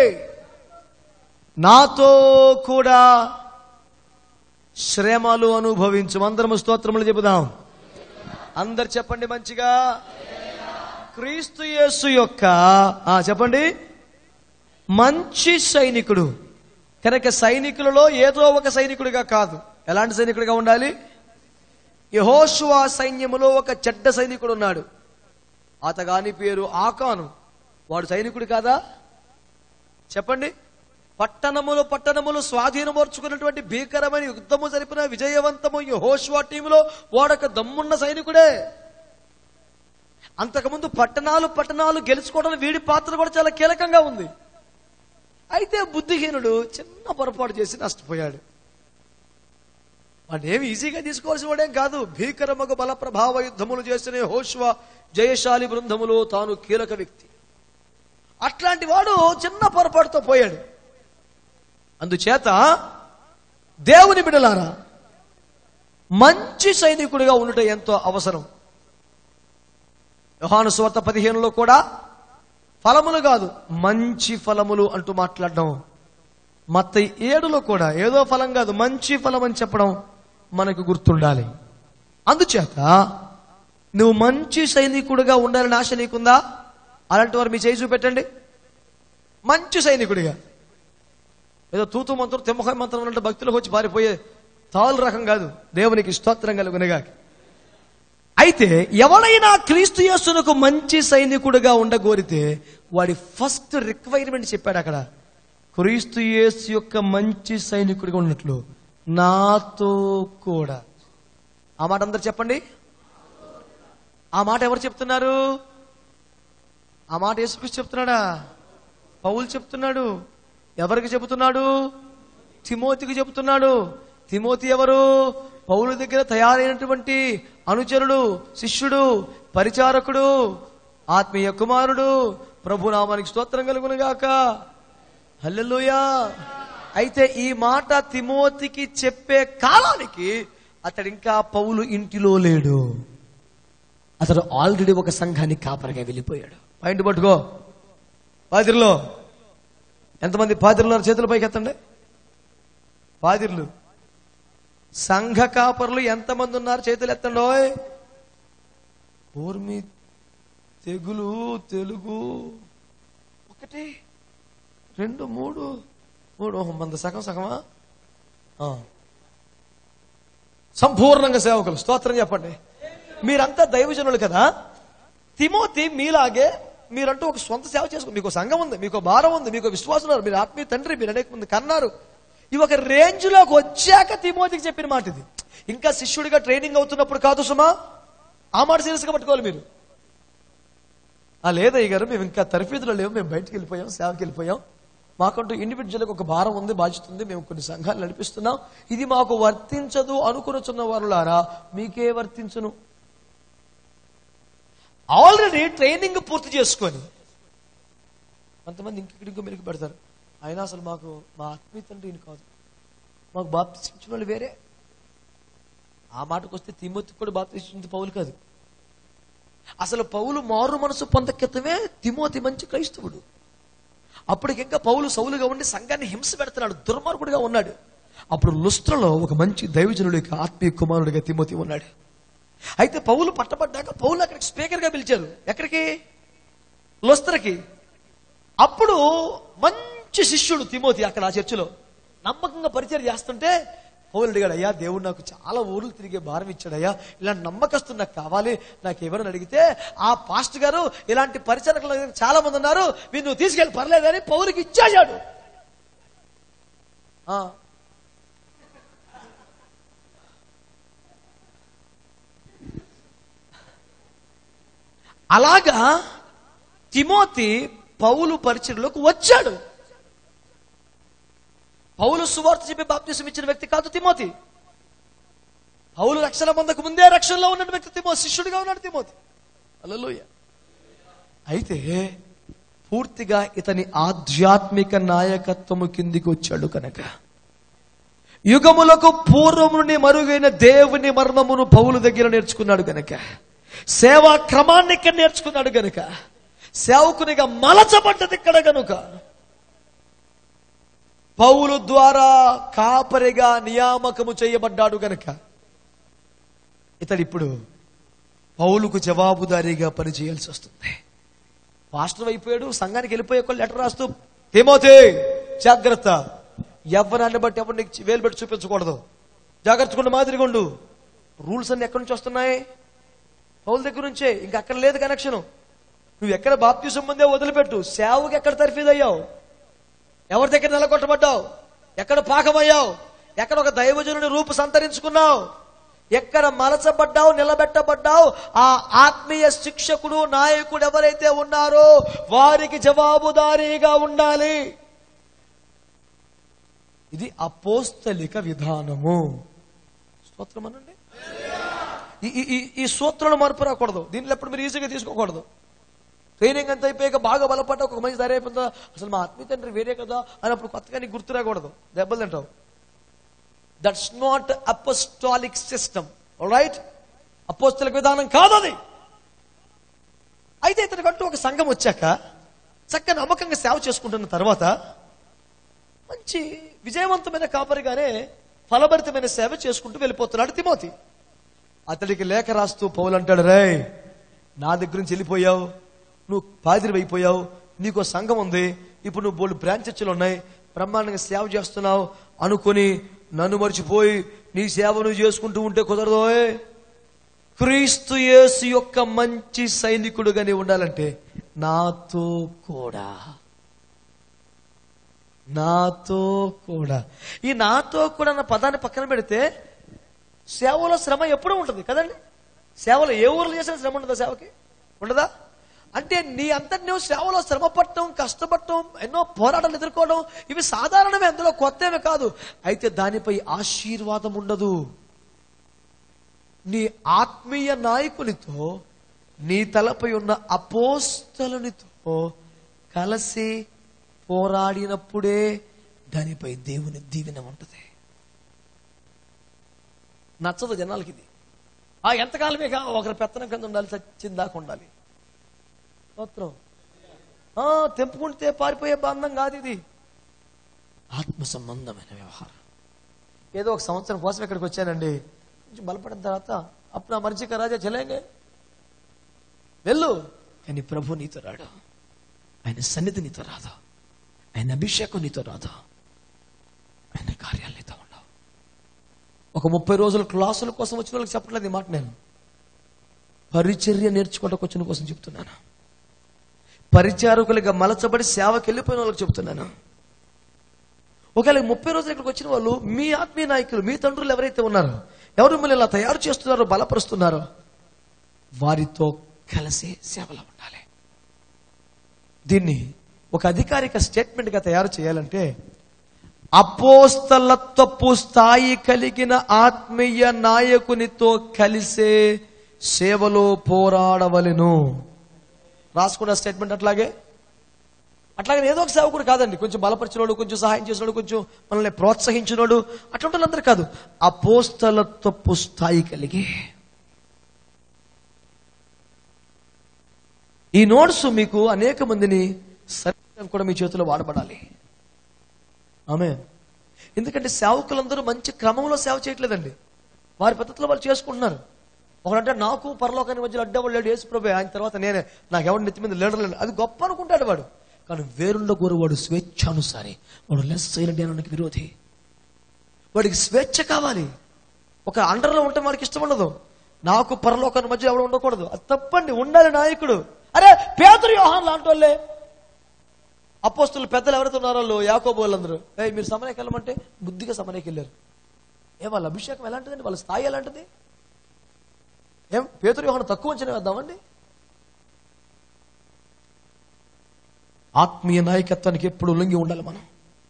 నాతో కూడా శ్రమలు అనుభవించు అందరము స్తోత్రములు చెబుదాం అందరు చెప్పండి మంచిగా క్రీస్తు యేసు యొక్క ఆ, చెప్పండి మంచి సైనికుడు కనుక సైనికులలో ఏదో ఒక సైనికుడిగా కాదు ఎలాంటి సైనికుడిగా ఉండాలి యహోషువా సైన్యములో ఒక చెడ్డ సైనికుడు ఉన్నాడు అతగాని పేరు ఆకాను వాడు సైనికుడు కాదా చెప్పండి పట్టణములు పట్టణములు స్వాధీనపరుచుకున్నటువంటి భీకరమైన యుద్ధము జరిపిన విజయవంతము యహోషువా టీములో వాడొక దమ్మున్న సైనికుడే అంతకుముందు పట్టణాలు పట్టణాలు గెలుచుకోవడం వీడి పాత్ర కూడా చాలా కీలకంగా ఉంది అయితే బుద్ధిహీనుడు చిన్న పొరపాటు చేసి నష్టపోయాడు వాడు ఏమి ఈజీగా తీసుకోవాల్సిన వాడేం కాదు భీకరమగు బల ప్రభావ యుద్ధములు చేసిన హోష్వ జయశాలి బృందములో తాను కీలక వ్యక్తి అట్లాంటి వాడు చిన్న పొరపాటుతో పోయాడు అందుచేత దేవుని బిడలారా మంచి సైనికుడిగా ఉండటం ఎంతో అవసరం యోహాను సువార్త పదిహేనులో కూడా ఫలములు కాదు మంచి ఫలములు అంటూ మాట్లాడడం మత్త ఏడులో కూడా ఏదో ఫలం కాదు మంచి ఫలం అని చెప్పడం మనకు గుర్తుండాలి అందుచేత నువ్వు మంచి సైనికుడిగా ఉండాలని ఆశ నీకుందా అలాంటి వారు మీ చేయి చూపెట్టండి మంచి సైనికుడిగా ఏదో తూతు మంత్రం తిమ్మకాయ మంత్రం అంటే భక్తులకు వచ్చి పారిపోయే తాలు రకం కాదు దేవునికి స్తోత్రం కలుగునగా అయితే ఎవరైనా క్రీస్తు యేసునకు మంచి సైనికుడిగా ఉండగోరితే వాడి ఫస్ట్ రిక్వైర్మెంట్ చెప్పాడు అక్కడ క్రీస్తు యేసు యొక్క మంచి సైనికుడిగా ఉన్నట్లు నాతో కూడా ఆ మాట అందరు చెప్పండి ఆ మాట ఎవరు చెప్తున్నారు ఆ మాట యేసుక్రీస్తు చెప్తున్నాడా పౌలు చెప్తున్నాడు ఎవరికి చెబుతున్నాడు తిమోతికి చెబుతున్నాడు తిమోతి ఎవరు పౌలు దగ్గర తయారైనటువంటి అనుచరుడు శిష్యుడు పరిచారకుడు ఆత్మీయ కుమారుడు ప్రభునామానికి స్తోత్రం కలుగునుగాక హల్లెలూయా అయితే ఈ మాట తిమోతికి చెప్పే కాలానికి అతడు ఇంకా పౌలు ఇంటిలో లేడు అతడు ఆల్రెడీ ఒక సంఘానికి కాపరిగా వెళ్ళిపోయాడు పాయింట్ పట్టుకో పాదిరిలో ఎంతమంది పాదిరులు చేతుల పైకి ఎత్తండి పాదిర్లు సంఘ కాపరులు ఎంతమంది ఉన్నారు చేతులు ఎత్తండి ఓయ్ ఊర్మి తెగులు తెలుగు ఒకటి రెండు మూడు మూడు ఓహో, మంది సగం సగమా ఆ. సంపూర్ణంగా సేవకులు స్తోత్రం చెప్పండి మీరంతా దైవజనులు కదా తిమోతి మీలాగే మీరంటూ ఒక సొంత సేవ చేసుకో మీకు సంఘం ఉంది మీకు భారం ఉంది మీకు విశ్వాసం ఉన్నారు మీరు ఆత్మీయ తండ్రి మీరు అనేక మంది కన్నారు ఇవి ఒక రేంజ్ లోకి వచ్చాక తిమోతికి చెప్పిన మాట ఇది ఇంకా శిష్యుడిగా ట్రైనింగ్ అవుతున్నప్పుడు కాదు సుమా ఆ మాట సీరియస్గా పట్టుకోవాలి మీరు ఆ లేదయ్య గారు మేము ఇంకా తరఫీదులో లేవు మేము బయటికి వెళ్ళిపోయాం సేవకి వెళ్ళిపోయాం మాకంటూ ఇండివిజువల్గా ఒక భారం ఉంది బాధ్యత ఉంది మేము కొన్ని సంఘాలు నడిపిస్తున్నాం ఇది మాకు వర్తించదు అనుకునుచున్న వారులారా మీకే వర్తించును ఆల్రెడీ ట్రైనింగ్ పూర్తి చేసుకొని కొంతమంది ఇంకెక్కడికో మెరుగు పెడతారు అయినా అసలు మాకు మా ఆత్మీయ తండ్రి ఈయన కాదు మాకు బాప్తిసించిన వాళ్ళు వేరే ఆ మాటకు వస్తే తిమోతి కూడా బాప్తిసింది పౌలు కాదు అసలు పౌలు మారు మనసు పొందకెత్తమే తిమోతి మంచి క్రైస్తవుడు అప్పటికి ఇంకా పౌలు సౌలుగా ఉండి సంఘాన్ని హింస పెడుతున్నాడు దుర్మార్గుడిగా ఉన్నాడు అప్పుడు లుస్త్రలో ఒక మంచి దైవజనుడికి ఆత్మీయ కుమారుడిగా తిమోతి ఉన్నాడు అయితే పౌలు పట్టబడ్డాక పౌలు అక్కడికి స్పీకర్గా పిలిచారు ఎక్కడికి లుస్త్రకి అప్పుడు మంచి శిష్యుడు తిమోతి అక్కడ ఆ చర్చిలో నమ్మకంగా పరిచయం చేస్తుంటే పౌలు అడిగాడు అయ్యా దేవుడు నాకు చాలా ఊర్లు తిరిగే భారం ఇచ్చాడయ్యా ఇలాంటి నమ్మకస్తు నాకు కావాలి నాకు ఎవరైనా అడిగితే ఆ పాస్ట్ గారు ఇలాంటి పరిచరకులు చాలా మంది ఉన్నారు మీరు నువ్వు తీసుకెళ్ళి పర్లేదని పౌరుకి ఇచ్చేశాడు ఆ. అలాగా తిమోతి పౌలు పరిచయలోకి వచ్చాడు పౌలు సువార్త చెప్పి బాప్తిసం ఇచ్చిన వ్యక్తి కాదు తిమోతి పౌలు రక్షణ పొందక ముందే రక్షణలో ఉన్న వ్యక్తి తిమో శిష్యుడిగా ఉన్నాడు తిమోతి అలలోయ అయితే పూర్తిగా ఇతని ఆధ్యాత్మిక నాయకత్వము కిందికి వచ్చాడు కనుక యుగములకు పూర్వము నుండి మరుగైన దేవుని మర్మమును పౌలు దగ్గర నేర్చుకున్నాడు గనక సేవా క్రమాన్ని ఇక్కడ నేర్చుకున్నాడు గనుక సేవకునిగా మలచబడ్డది ఇక్కడ గనుక పౌలు ద్వారా కాపరిగా నియామకము చేయబడ్డాడు గనక ఇతడు ఇప్పుడు పౌలుకు జవాబుదారీగా పనిచేయాల్సి వస్తుంది పాస్టర్ అయిపోయాడు సంఘానికి వెళ్ళిపోయే ఒక లెటర్ రాస్తూ తిమోతి జాగ్రత్త ఎవరాన్ని బట్టి ఎవరిని వేలు పెట్టి చూపించకూడదు జాగ్రత్తగా మాదిరిగా ఉండు రూల్స్ అన్ని ఎక్కడి నుంచి వస్తున్నాయి పౌల దగ్గర నుంచే ఇంకా అక్కడ లేదు కనెక్షన్ నువ్వు ఎక్కడ బాప్తిసం ముందే వదిలిపెట్టు సేవకి ఎక్కడ తర్ఫీదయ్యావు ఎవరి దగ్గర నిలగొట్టబడ్డావు ఎక్కడ పాకమయ్యావు ఎక్కడ ఒక దైవజనుని రూపు సంతరించుకున్నావు ఎక్కడ మలచబడ్డావు నిలబెట్టబడ్డావు ఆ ఆత్మీయ శిక్షకుడు నాయకుడు ఎవరైతే ఉన్నారో వారికి జవాబుదారీగా ఉండాలి ఇది అపోస్తలిక విధానము స్తోత్రం అనండి ఈ- ఈ- ఈ- ఈ సూత్రాలు మార్పు రాకూడదు దీనిలో ఎప్పుడు మీరు ఈజీగా తీసుకోకూడదు ట్రైనింగ్ అంతా అయిపోయాక బాగా బలపడ్డా ఒక మంచి ధర అయిపోతుందా అసలు మా ఆత్మీయ తండ్రి వేరే కదా అని అప్పుడు కొత్తగా నీకు గుర్తు రాకూడదు దెబ్బలు తింటావు that's not apostolic system right అపోస్తలిక విధానం కాదు అది అయితే ఇతనికంటూ ఒక సంఘం వచ్చాక చక్కగా నమ్మకంగా సేవ చేసుకుంటున్న తర్వాత మంచి విజయవంతమైన కాపరిగానే ఫలభరితమైన సేవ చేసుకుంటూ వెళ్ళిపోతున్నాడు తిమోతి అతడికి లేఖ రాస్తూ పౌలు అంటాడు రే నా దగ్గర నుంచి వెళ్ళిపోయావు నువ్వు పాదిరి అయిపోయావు నీకు సంఘం ఉంది ఇప్పుడు నువ్వు బోళ్ళు బ్రాంచ్ చర్చలు ఉన్నాయి బ్రహ్మాండంగా సేవ చేస్తున్నావు అనుకొని నన్ను మర్చిపోయి నీ సేవ నువ్వు చేసుకుంటూ ఉంటే కుదరదోయ్ క్రీస్తు యేసు యొక్క మంచి సైనికుడుగా నీవు ఉండాలంటే నాతో కూడా నాతో కూడా ఈ నాతో కూడా అన్న పదాన్ని పక్కన పెడితే సేవలో శ్రమ ఎప్పుడూ ఉంటుంది కదండి సేవలో ఏ ఊర్లో చేసిన శ్రమ ఉండదా సేవకి ఉండదా అంటే నీ అంతటి నువ్వు సేవలో శ్రమ పడటం కష్టపడటం ఎన్నో పోరాటాలు ఎదుర్కోవడం ఇవి సాధారణమే అందులో కొత్తవి కాదు అయితే దానిపై ఆశీర్వాదం ఉండదు నీ ఆత్మీయ నాయకునితో నీ తలపై ఉన్న అపోస్తలునితో కలిసి పోరాడినప్పుడే దానిపై దేవుని దీవెన ఉంటుంది నచ్చదు జనాలకి ఇది ఆ ఎంతకాలమే కా ఒకరి పెత్తనం కింద ఉండాలి చచ్చిన దాకా ఉండాలి స్తోత్రం ఆ తెంపుకుంటే పారిపోయే బంధం కాదు ఇది ఆత్మ సంబంధమైన వ్యవహారం ఏదో ఒక సంవత్సరం కోసం ఇక్కడికి వచ్చానండి కొంచెం బలపడిన తర్వాత అప్పుడు ఆ మనిషికి రాజా చెలేంగే వెళ్ళు కానీ ప్రభు నీతో రాడు ఆయన సన్నిధి నీతో రాదు ఆయన అభిషేకం నీతో రాదు ఆయన కార్యాలు నీతో ఉండవు ఒక ముప్పై రోజుల క్లాసుల కోసం వచ్చిన వాళ్ళకి చెప్పట్లేదు ఈ మాట నేను పరిచర్య నేర్చుకోవడానికి వచ్చిన కోసం చెప్తున్నాను పరిచారకులుగా మలచబడి సేవకి వెళ్ళిపోయిన వాళ్ళకి చెప్తున్నాను ఒకవేళ ఈ ముప్పై రోజులు ఇక్కడికి వచ్చిన వాళ్ళు మీ ఆత్మీయ నాయకులు మీ తండ్రులు ఎవరైతే ఉన్నారో ఎవరు మిమ్మల్ని ఇలా తయారు చేస్తున్నారో బలపరుస్తున్నారో వారితో కలిసి సేవలో ఉండాలి దీన్ని ఒక అధికారిక స్టేట్మెంట్ గా తయారు చేయాలంటే అపోస్తలత్వపు స్థాయి కలిగిన ఆత్మీయ నాయకునితో కలిసే సేవలో పోరాడవలెను రాసుకున్న స్టేట్మెంట్ అట్లాగే అట్లాగే ఏదో ఒక సేవకుడు కాదండి కొంచెం బలపరిచినోడు కొంచెం సహాయం చేసినోడు కొంచెం మనల్ని ప్రోత్సహించినోడు అటువంటి వాళ్ళందరూ కాదు అపోస్తలత్వపు స్థాయి కలిగి ఈ నోట్స్ మీకు అనేక మందిని సరిగ్గా కూడా మీ చేతిలో వాడబడాలి ఆమె ఎందుకంటే సేవకులందరూ మంచి క్రమంలో సేవ చేయట్లేదండి వారి పద్ధతిలో వాళ్ళు చేసుకుంటున్నారు ఒకడంటే నాకు పరలోకానికి మధ్యలో అడ్డవాళ్ళు లేడు యేసు ప్రభు ఆయన తర్వాత నేనే నాకు ఎవరి నెత్తి మీద లీడర్ లేడు అది గొప్ప అనుకుంటాడు వాడు కానీ వేరుండ గోరు వాడు స్వేచ్ఛానుసారి వాడు లెస్ అయిన జ్ఞానానికి విరోధి వాడికి స్వేచ్ఛ కావాలి ఒక అండర్లో ఉంటే వాడికి ఇష్టం ఉండదు నాకు పరలోకాన్ని మధ్య ఎవడు ఉండకూడదు అది తప్పండి ఉండాలి నాయకుడు అరే పేదరు యోహాన్ లాంటి వాళ్ళే అపోస్తులు పెద్దలు ఎవరైతే ఉన్నారో వాళ్ళు యాకోబు వాళ్ళందరూ ఏ మీరు సమరకి వెళ్ళమంటే బుద్ధిగా సమరకి వెళ్ళారు ఏ వాళ్ళ అభిషేకం ఎలాంటిదండి వాళ్ళ స్థాయి ఎలాంటిది ఏం పేతురు యోహాను తక్కువ అంచనా వేద్దామండి ఆత్మీయ నాయకత్వానికి ఎప్పుడు లొంగి ఉండాలి మనం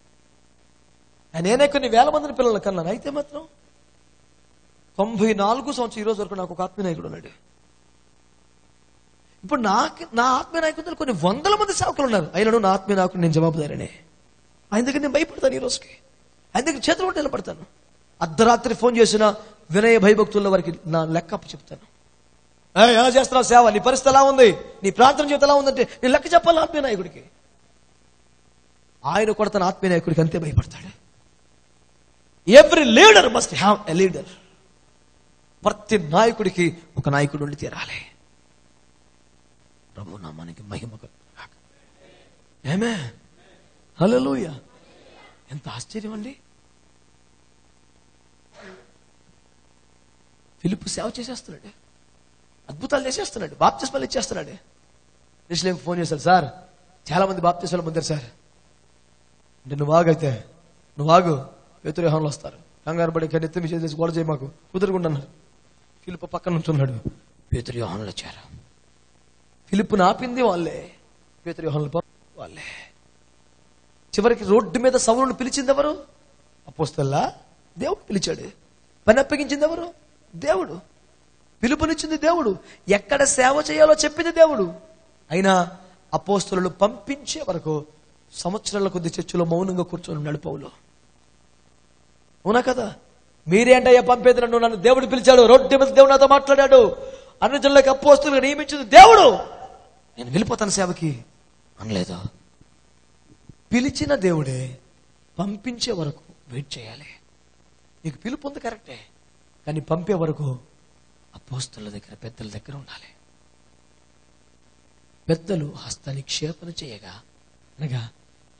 నేనే కొన్ని వేల మందిని పిల్లలు కన్నాను అయితే మాత్రం తొంభై నాలుగు సంవత్సరం ఈ రోజు వరకు నాకు ఒక ఆత్మీయ నాయకుడు ఉన్నాడు ఇప్పుడు నాకు నా ఆత్మీయ నాయకులు కొన్ని వందల మంది సేవకులు ఉన్నారు అయినను నా ఆత్మీయ నాయకుడు నేను జవాబుదారనే ఆయన దగ్గర నేను భయపడతాను ఈ రోజుకి ఆయన దగ్గర చేతులు ఉంటే నిలబడతాను అర్ధరాత్రి ఫోన్ చేసిన వినయ భయభక్తుల వారికి నా లెక్క అప్పు చెప్తాను "ఏయ్, ఎలా చేస్తున్నావు సేవ నీ పరిస్థితి ఎలా ఉంది నీ ప్రార్థన జీవితం ఎలా ఉందంటే నేను లెక్క చెప్పాలి ఆత్మీయ నాయకుడికి ఆయన కూడా తన ఆత్మీయ నాయకుడికి అంతే భయపడతాడు every leader must have a leader ప్రతి నాయకుడికి ఒక నాయకుడు ఉండి తీరాలి ప్రభు నామానికి మహిమ కలుగును గాక. ఏమే హల్లెలూయ ఎంత ఆశ్చర్యం అండి ఫిలిప్ సేవ చేసేస్తున్నాడు అద్భుతాలు చేసేస్తున్నాడు బాప్తిస్మాలు ఇచ్చేస్తున్నాడు నిశ్లేం ఫోన్ చేశాడు సార్ చాలా మంది బాప్తిస్మాలు పొందారు సార్ అంటే నువ్వు ఆగైతే నువ్వు ఆగు పేతురేహాన్లు వస్తారు కంగారు పడి నెత్తి మీ చేసి గోడ చేయి మాకు కుదురుకుండా అన్నారు ఫిలిప్ పక్కన నుంచున్నాడు పేతురేహాన్లు వచ్చారు ఫిలిప్ను ఆపింది వాళ్ళే పేతురేహాన్లు వాళ్ళే చివరికి రోడ్డు మీద సౌరుని పిలిచింది ఎవరు అపోస్తల్లా దేవుడు పిలిచాడు పని అప్పగించింది ఎవరు దేవుడు పిలుపునిచ్చింది దేవుడు ఎక్కడ సేవ చేయాలో చెప్పింది దేవుడు అయినా అపోస్తులను పంపించే వరకు సంవత్సరాల కొద్ది చర్చలో మౌనంగా కూర్చొని ఉన్నాడు పౌలు అవునా కదా మీరేంటయ్యా పంపేది నన్ను నన్ను దేవుడు పిలిచాడు రోడ్డు మీద దేవుడు నాతో మాట్లాడాడు అన్ని జనులకు అపోస్తులుగా నియమించింది దేవుడు నేను వెళ్ళిపోతాను సేవకి అనలేదు పిలిచిన దేవుడే పంపించే వరకు వెయిట్ చేయాలి నీకు పిలుపు ఉంది కరెక్టే కానీ పంపే వరకు అపోస్తుల దగ్గర పెద్దల దగ్గర ఉండాలి పెద్దలు హస్త నిక్షేపణ చేయగా అనగా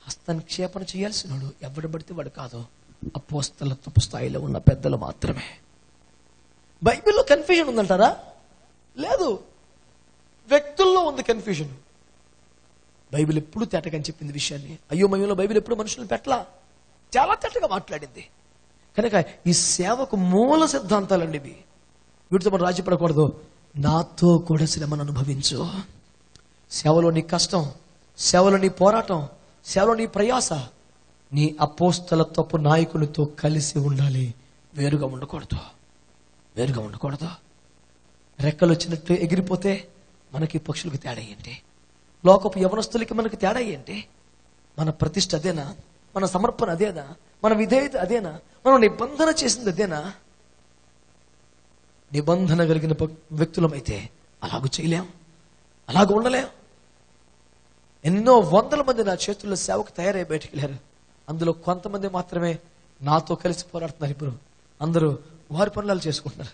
హస్తనిక్షేపణ చేయాల్సినవాడు ఎవడు పడితే వాడు కాదు అపోస్తలత్వపు స్థాయిలో ఉన్న పెద్దలు మాత్రమే బైబిల్లో కన్ఫ్యూజన్ ఉందంటారా లేదు వ్యక్తుల్లో ఉంది కన్ఫ్యూజన్ బైబిల్ ఎప్పుడు తేటగని చెప్పింది విషయాన్ని అయ్యో మయంలో బైబిల్ ఎప్పుడు మనుషులను పెట్టలా చాలా తేటగా మాట్లాడింది కనుక ఈ సేవకు మూల సిద్ధాంతాలండి ఇవి వీటితో మనం రాజీ పడకూడదు నాతో కూడా శ్రమను అనుభవించు సేవలో నీ కష్టం సేవలో నీ పోరాటం సేవలో నీ ప్రయాస నీ అపోస్తలత్వపు నాయకునితో కలిసి ఉండాలి వేరుగా ఉండకూడదు వేరుగా ఉండకూడదు రెక్కలు వచ్చినట్టు ఎగిరిపోతే మనకి పక్షులకు తేడా ఏంటి లోకపు యవనస్తులకి మనకి తేడా ఏంటి మన ప్రతిష్ట అదేనా మన సమర్పణ అదేనా మన విధేయత అదేనా మనం నిబంధన చేసింది అదేనా నిబంధన కలిగిన ప- వ్యక్తులమైతే అలాగూ చేయలేం అలాగ ఉండలేం ఎన్నో వందల మంది నా చేతుల్లో సేవకు తయారై బయటికి వెళ్ళారు అందులో కొంతమంది మాత్రమే నాతో కలిసి పోరాడుతున్నారు ఇప్పుడు అందరూ వారి పనులు చేసుకుంటున్నారు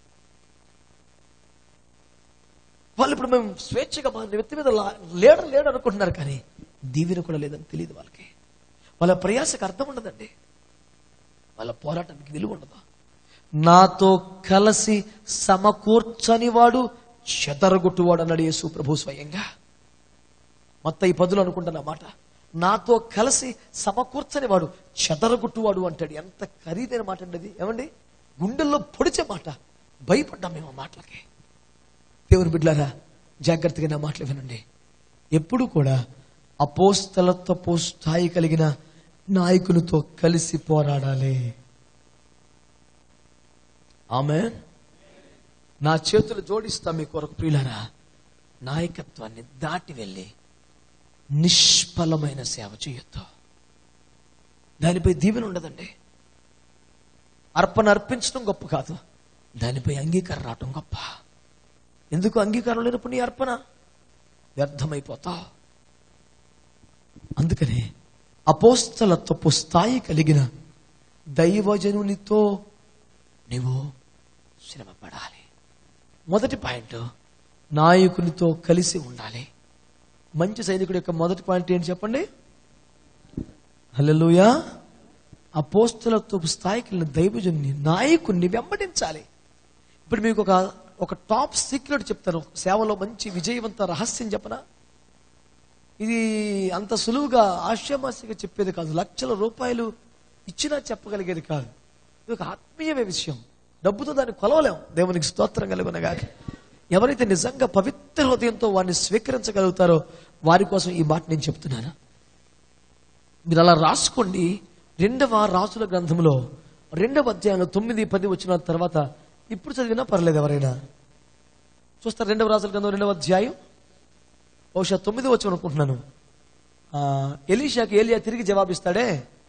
వాళ్ళు ఇప్పుడు మేము స్వేచ్ఛగా మా వ్యక్తి మీద లా- లేడు లేడు అనుకుంటున్నారు కానీ దీవెన కూడా లేదని తెలియదు వాళ్ళకి వాళ్ళ ప్రయాసకు అర్థం ఉండదండి వాళ్ళ పోరాటానికి విలువ ఉండదు నాతో కలిసి సమకూర్చని వాడు చెదరగొట్టువాడు అన్నాడు యేసు ప్రభు స్వయంగా మొత్తం ఈ పదులు అనుకుంటున్న మాట నాతో కలిసి సమకూర్చని వాడు చెదరగొట్టువాడు అంటాడు ఎంత ఖరీదైన మాట అండి అది ఏమండి గుండెల్లో పొడిచే మాట భయపడ్డాం మేము ఆ మాటలకి దేవుని బిడ్డలారా జాగ్రత్తగా నా మాటలు వినండి ఎప్పుడు కూడా అపోస్తలత్వపు స్థాయి కలిగిన నాయకునితో కలిసి పోరాడాలి ఆమె నా చేతులు జోడిస్తా మీ కొరకు ప్రియులారా నాయకత్వాన్ని దాటి వెళ్ళి నిష్ఫలమైన సేవ చేయొద్దు దానిపై దీవెన ఉండదండి అర్పణ అర్పించడం గొప్ప కాదు దానిపై అంగీకారం రావటం గొప్ప ఎందుకు అంగీకారం లేనప్పుడు నీ అర్పణ వ్యర్థమైపోతావు అందుకనే అపోస్తలత్వపు స్థాయి కలిగిన దైవజనునితో నీవు శ్రమపడాలి మొదటి పాయింట్ నాయకునితో కలిసి ఉండాలి మంచి సైనికుడి యొక్క మొదటి పాయింట్ ఏంటి చెప్పండి హల్లెలూయా అపోస్తలత్వపు స్థాయికి వెళ్ళిన దైవజనుని నాయకుణ్ణి వెంబడించాలి ఇప్పుడు మీకు ఒక ఒక టాప్ సీక్రెట్ చెప్తాను సేవలో మంచి విజయవంత రహస్యం చెప్పనా ఇది అంత సులువుగా ఆశ్యమాసిగా చెప్పేది కాదు లక్షల రూపాయలు ఇచ్చినా చెప్పగలిగేది కాదు ఇది ఒక ఆత్మీయమే విషయం డబ్బుతో దాన్ని కొలవలేం దేవునికి స్తోత్రం కలుగునగా ఎవరైతే నిజంగా పవిత్ర హృదయంతో వారిని స్వీకరించగలుగుతారో వారి కోసం ఈ మాట నేను చెప్తున్నాను మీరు అలా రాసుకోండి రెండవ రాసుల గ్రంథంలో రెండవ అధ్యాయంలో తొమ్మిది పది వచ్చిన తర్వాత ఇప్పుడు చదివినా పర్లేదు ఎవరైనా చూస్తారు రెండవ రాసుల గ్రంథం రెండవ అధ్యాయం బహుశా తొమ్మిది వచ్చి అనుకుంటున్నాను ఆ, ఎలీషాకి ఏలియా తిరిగి జవాబిస్తాడే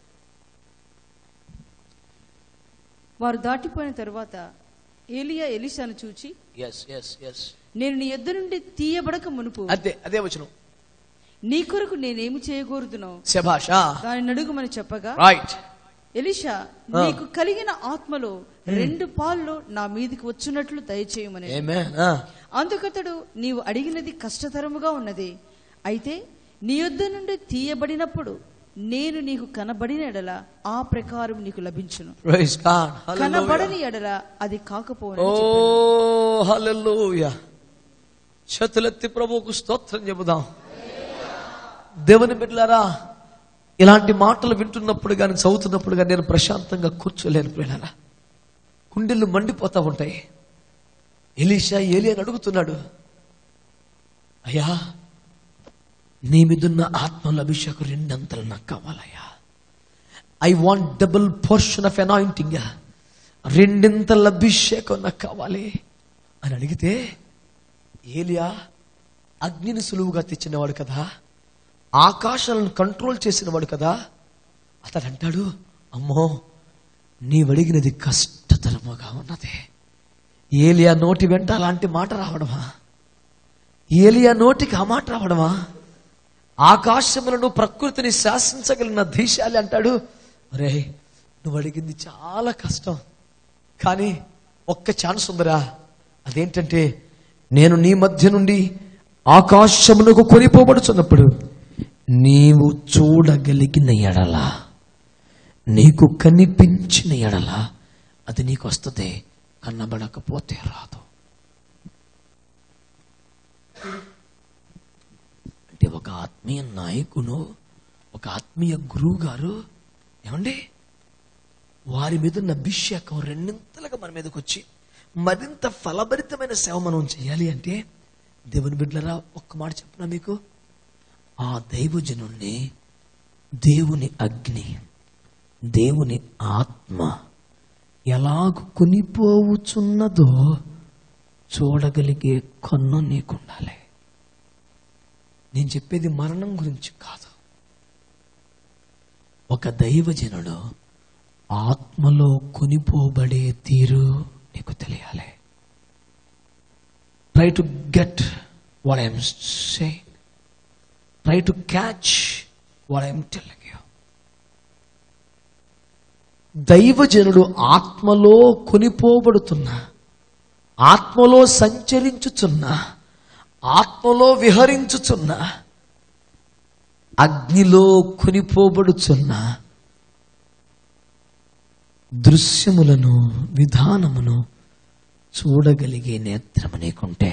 వారు దాటిపోయిన తరువాత ఏలియా ఎలిషాను చూచి ఎస్ ఎస్ ఎస్ నేను నీ యొద్ద నుండి తీయబడక మునుపు అదే అదే వచనం నీ కొరకు నేనేమి చేయకూడదునో శభాషా దాని నడుగుమని చెప్పగా రైట్ ఎలిషా నీకు కలిగిన ఆత్మలో రెండు పాళ్ళు నా మీదికి వచ్చున్నట్లు దయచేయమని ఏమే అందుకతడు నీవు అడిగినది కష్టతరముగా ఉన్నది అయితే నీ యొద్ద నుండి తీయబడినప్పుడు నేను నీకు కనబడిన ఎడల ఆ ప్రకారం నీకు లభించును ప్రైజ్ గాడ్ కనబడని ఎడల అది కాకపోవను ఓ హల్లెలూయా చేతులెత్తి ప్రభువుకు స్తోత్రం చెబుదాం దేవుని బిడ్డలారా ఇలాంటి మాటలు వింటున్నప్పుడు కానీ చదువుతున్నప్పుడు కానీ నేను ప్రశాంతంగా కూర్చోలేను పిల్లరా గుండెలు మండిపోతా ఉంటాయి ఎలీషా ఏలి అని అడుగుతున్నాడు అయ్యా నీ మీదున్న ఆత్మల అభిషేకం రెండంతలు నాకు కావాలయ్యా I want double portion of anointing రెండింతల అభిషేకం నాకు కావాలి అని అడిగితే ఏలియా అగ్నిని సులువుగా తెచ్చినవాడు కదా ఆకాశాలను కంట్రోల్ చేసినవాడు కదా అతడు అంటాడు అమ్మో నీవడిగినది కష్టతరముగా ఉన్నది ఏలియా నోటి వెంట అలాంటి మాట రావడమా ఏలియా నోటికి ఆ మాట రావడమా ఆకాశములను ప్రకృతిని శాసించగలిగిన ధీశాలి అంటాడు రే నువ్వు అడిగింది చాలా కష్టం కానీ ఒక్క ఛాన్స్ ఉందిరా అదేంటంటే నేను నీ మధ్య నుండి ఆకాశమునకు కొనిపోబడుచున్నప్పుడు నీవు చూడగలిగిన ఎడల నీకు కనిపించిన ఎడల అది నీకు వస్తుంది కన్నబడకపోతే రాదు అంటే ఒక ఆత్మీయ నాయకుడు ఒక ఆత్మీయ గురువు గారు ఏమండి వారి మీద ఉన్న అభిషేకం రెండింతలుగా మన మీదకి వచ్చి మరింత ఫలభరితమైన సేవ మనం చేయాలి అంటే దేవుని బిడ్డలరా ఒక్క మాట చెప్పనా మీకు ఆ దైవజనుణ్ణి దేవుని అగ్ని దేవుని ఆత్మ ఎలాగ కొనిపోవుచున్నదో చూడగలిగే కన్ను నీకుండాలి నేను చెప్పేది మరణం గురించి కాదు ఒక దైవజనుడు ఆత్మలో కొనిపోబడే తీరు నీకు తెలియాలి try to get what I'm say try to catch what I'm telling you దైవజనుడు ఆత్మలో కొనిపోబడుతున్న ఆత్మలో సంచరించుచున్న ఆత్మలో విహరించుచున్న అగ్నిలో కొనిపోబడుచున్న దృశ్యములను విధానమును చూడగలిగే నేత్రము నీకుంటే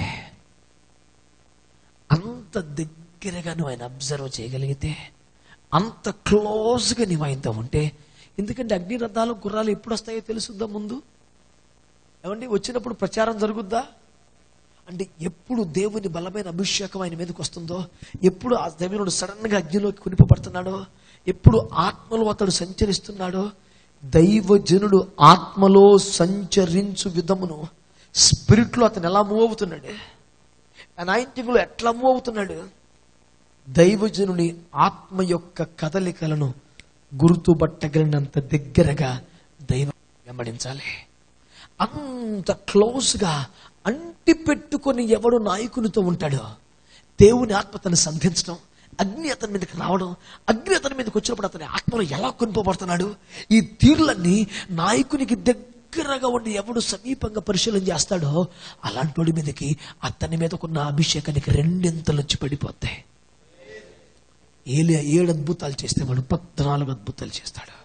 అంత దగ్గరగా నువ్వు ఆయన అబ్జర్వ్ చేయగలిగితే అంత క్లోజ్గా నువ్వు ఆయనతో ఉంటే ఎందుకంటే అగ్ని రథాలు గుర్రాలు ఎప్పుడు వస్తాయో తెలుసుద్దా ముందు ఏమండి వచ్చినప్పుడు ప్రచారం జరుగుద్దా అంటే ఎప్పుడు దేవుని బలమైన అభిషేకం ఆయన మీదకి వస్తుందో ఎప్పుడు ఆ దేవునుడు సడన్ గా అగ్నిలోకి కునిపబడుతున్నాడో ఎప్పుడు ఆత్మలో అతడు సంచరిస్తున్నాడో దైవజనుడు ఆత్మలో సంచరించు విధమును స్పిరిట్ లో అతను ఎలా మూవ్ అవుతున్నాడు అనాయింటింగ్లో ఎట్లా మూవ్ అవుతున్నాడు దైవజనుని ఆత్మ యొక్క కదలికలను గుర్తుపట్టగలిగినంత దగ్గరగా దైవం వెంబడించాలి అంత క్లోజ్గా అంటి పెట్టుకొని ఎవడు నాయకునితో ఉంటాడో దేవుని ఆత్మ తను సంధించడం అగ్ని అతని మీదకి రావడం అగ్ని అతని మీదకి వచ్చినప్పుడు అతని ఆత్మలో ఎలా కొనిపోబడుతున్నాడు ఈ తీరులన్నీ నాయకునికి దగ్గరగా ఉండి ఎవడు సమీపంగా పరిశీలన చేస్తాడో అలాంటి వాడి మీదకి అతని మీదకున్న అభిషేకానికి రెండింతలు వచ్చి పడిపోతాయి ఏలియా ఏడు అద్భుతాలు చేస్తే వాడు పద్నాలుగు అద్భుతాలు చేస్తాడు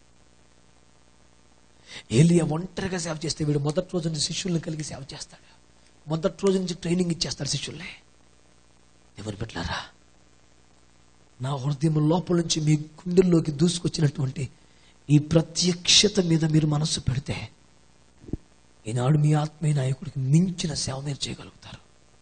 ఏలియా ఒంటరిగా సేవ చేస్తే వీడు మొదటి రోజు నుంచి శిష్యుల్ని కలిగి సేవ చేస్తాడు మొదటి రోజు నుంచి ట్రైనింగ్ ఇచ్చేస్తాడు శిష్యుల్ని ఎవరు పెట్టారా నా హృదయం లోపల నుంచి మీ గుండెల్లోకి దూసుకొచ్చినటువంటి ఈ ప్రత్యక్షత మీద మీరు మనస్సు పెడితే ఈనాడు మీ ఆత్మీయ నాయకుడికి మించిన సేవ మీరు చేయగలుగుతారు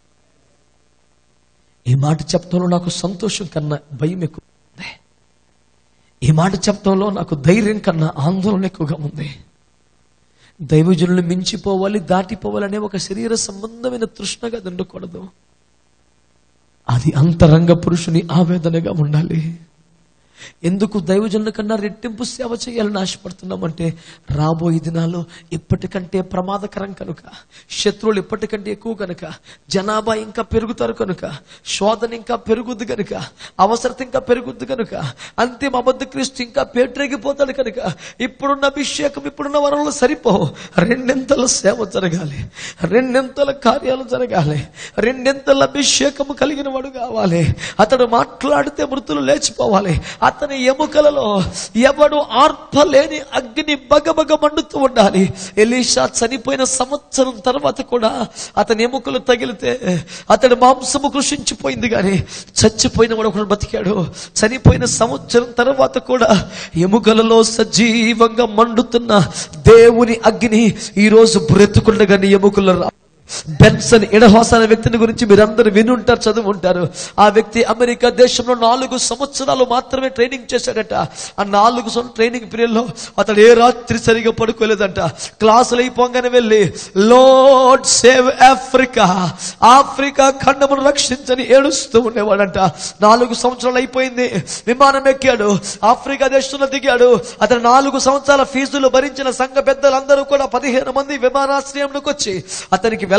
ఈ మాట చెప్పడంలో నాకు సంతోషం కన్నా భయం ఎక్కువ ఉంది ఈ మాట చెప్పడంలో నాకు ధైర్యం కన్నా ఆందోళన ఎక్కువగా ఉంది దైవజనులు మించిపోవాలి దాటిపోవాలనే ఒక శరీర సంబంధమైన తృష్ణగా అది ఉండకూడదు అది అంతరంగ పురుషుని ఆవేదనగా ఉండాలి ఎందుకు దైవజనుల కన్నా రెట్టింపు సేవ చేయాలని ఆశపడుతున్నామంటే రాబోయే దినాల్లో ఇప్పటికంటే ప్రమాదకరం కనుక శత్రువులు ఇప్పటికంటే ఎక్కువ కనుక జనాభా ఇంకా పెరుగుతారు కనుక శోధన ఇంకా పెరుగుద్ది కనుక అవసరత ఇంకా పెరుగుద్ది కనుక అంతిమ అబద్ధ క్రీస్తు ఇంకా పేటరేగిపోతాడు కనుక ఇప్పుడున్న అభిషేకం ఇప్పుడున్న వరంలో సరిపోవు రెండింతల సేవ జరగాలి రెండింతల కార్యాలు జరగాలి రెండింతల అభిషేకము కలిగిన వాడు కావాలి అతడు మాట్లాడితే మృతులు లేచిపోవాలి అతని ఎముకలలో ఎవడు ఆర్పలేని అగ్ని బగబగ మండుతూ ఉండాలి ఎలీషా చనిపోయిన సంవత్సరం తర్వాత కూడా అతని ఎముకలు తగిలితే అతడి మాంసము కృషించిపోయింది కానీ చచ్చిపోయిన వాడు ఒకడు బతికాడు చనిపోయిన సంవత్సరం తర్వాత కూడా ఎముకలలో సజీవంగా మండుతున్న దేవుని అగ్ని ఈ రోజు బ్రతుకుండగాని ఎముకలు రా బెన్సన్ ఎడహోస్ అనే వ్యక్తిని గురించి మీరందరూ వినుంటారు చదువు ఉంటారు ఆ వ్యక్తి అమెరికా దేశంలో నాలుగు సంవత్సరాలు మాత్రమే ట్రైనింగ్ చేశాడట ఆ నాలుగు సంవత్సరం ట్రైనింగ్ పీరియడ్ లో అతడు ఏ రాత్రి సరిగా పడుకోలేదంట క్లాసులు అయిపోగానే వెళ్ళి లోడ్ సేవ్ ఆఫ్రికా ఆఫ్రికా ఖండమును రక్షించని ఏడుస్తూ ఉండేవాడంట నాలుగు సంవత్సరాలు అయిపోయింది విమానం ఎక్కాడు ఆఫ్రికా దేశంలో దిగాడు అతను నాలుగు సంవత్సరాల ఫీజులు భరించిన సంఘ పెద్దలందరూ కూడా పదిహేను మంది విమానాశ్రయంలోకి వచ్చి అతనికి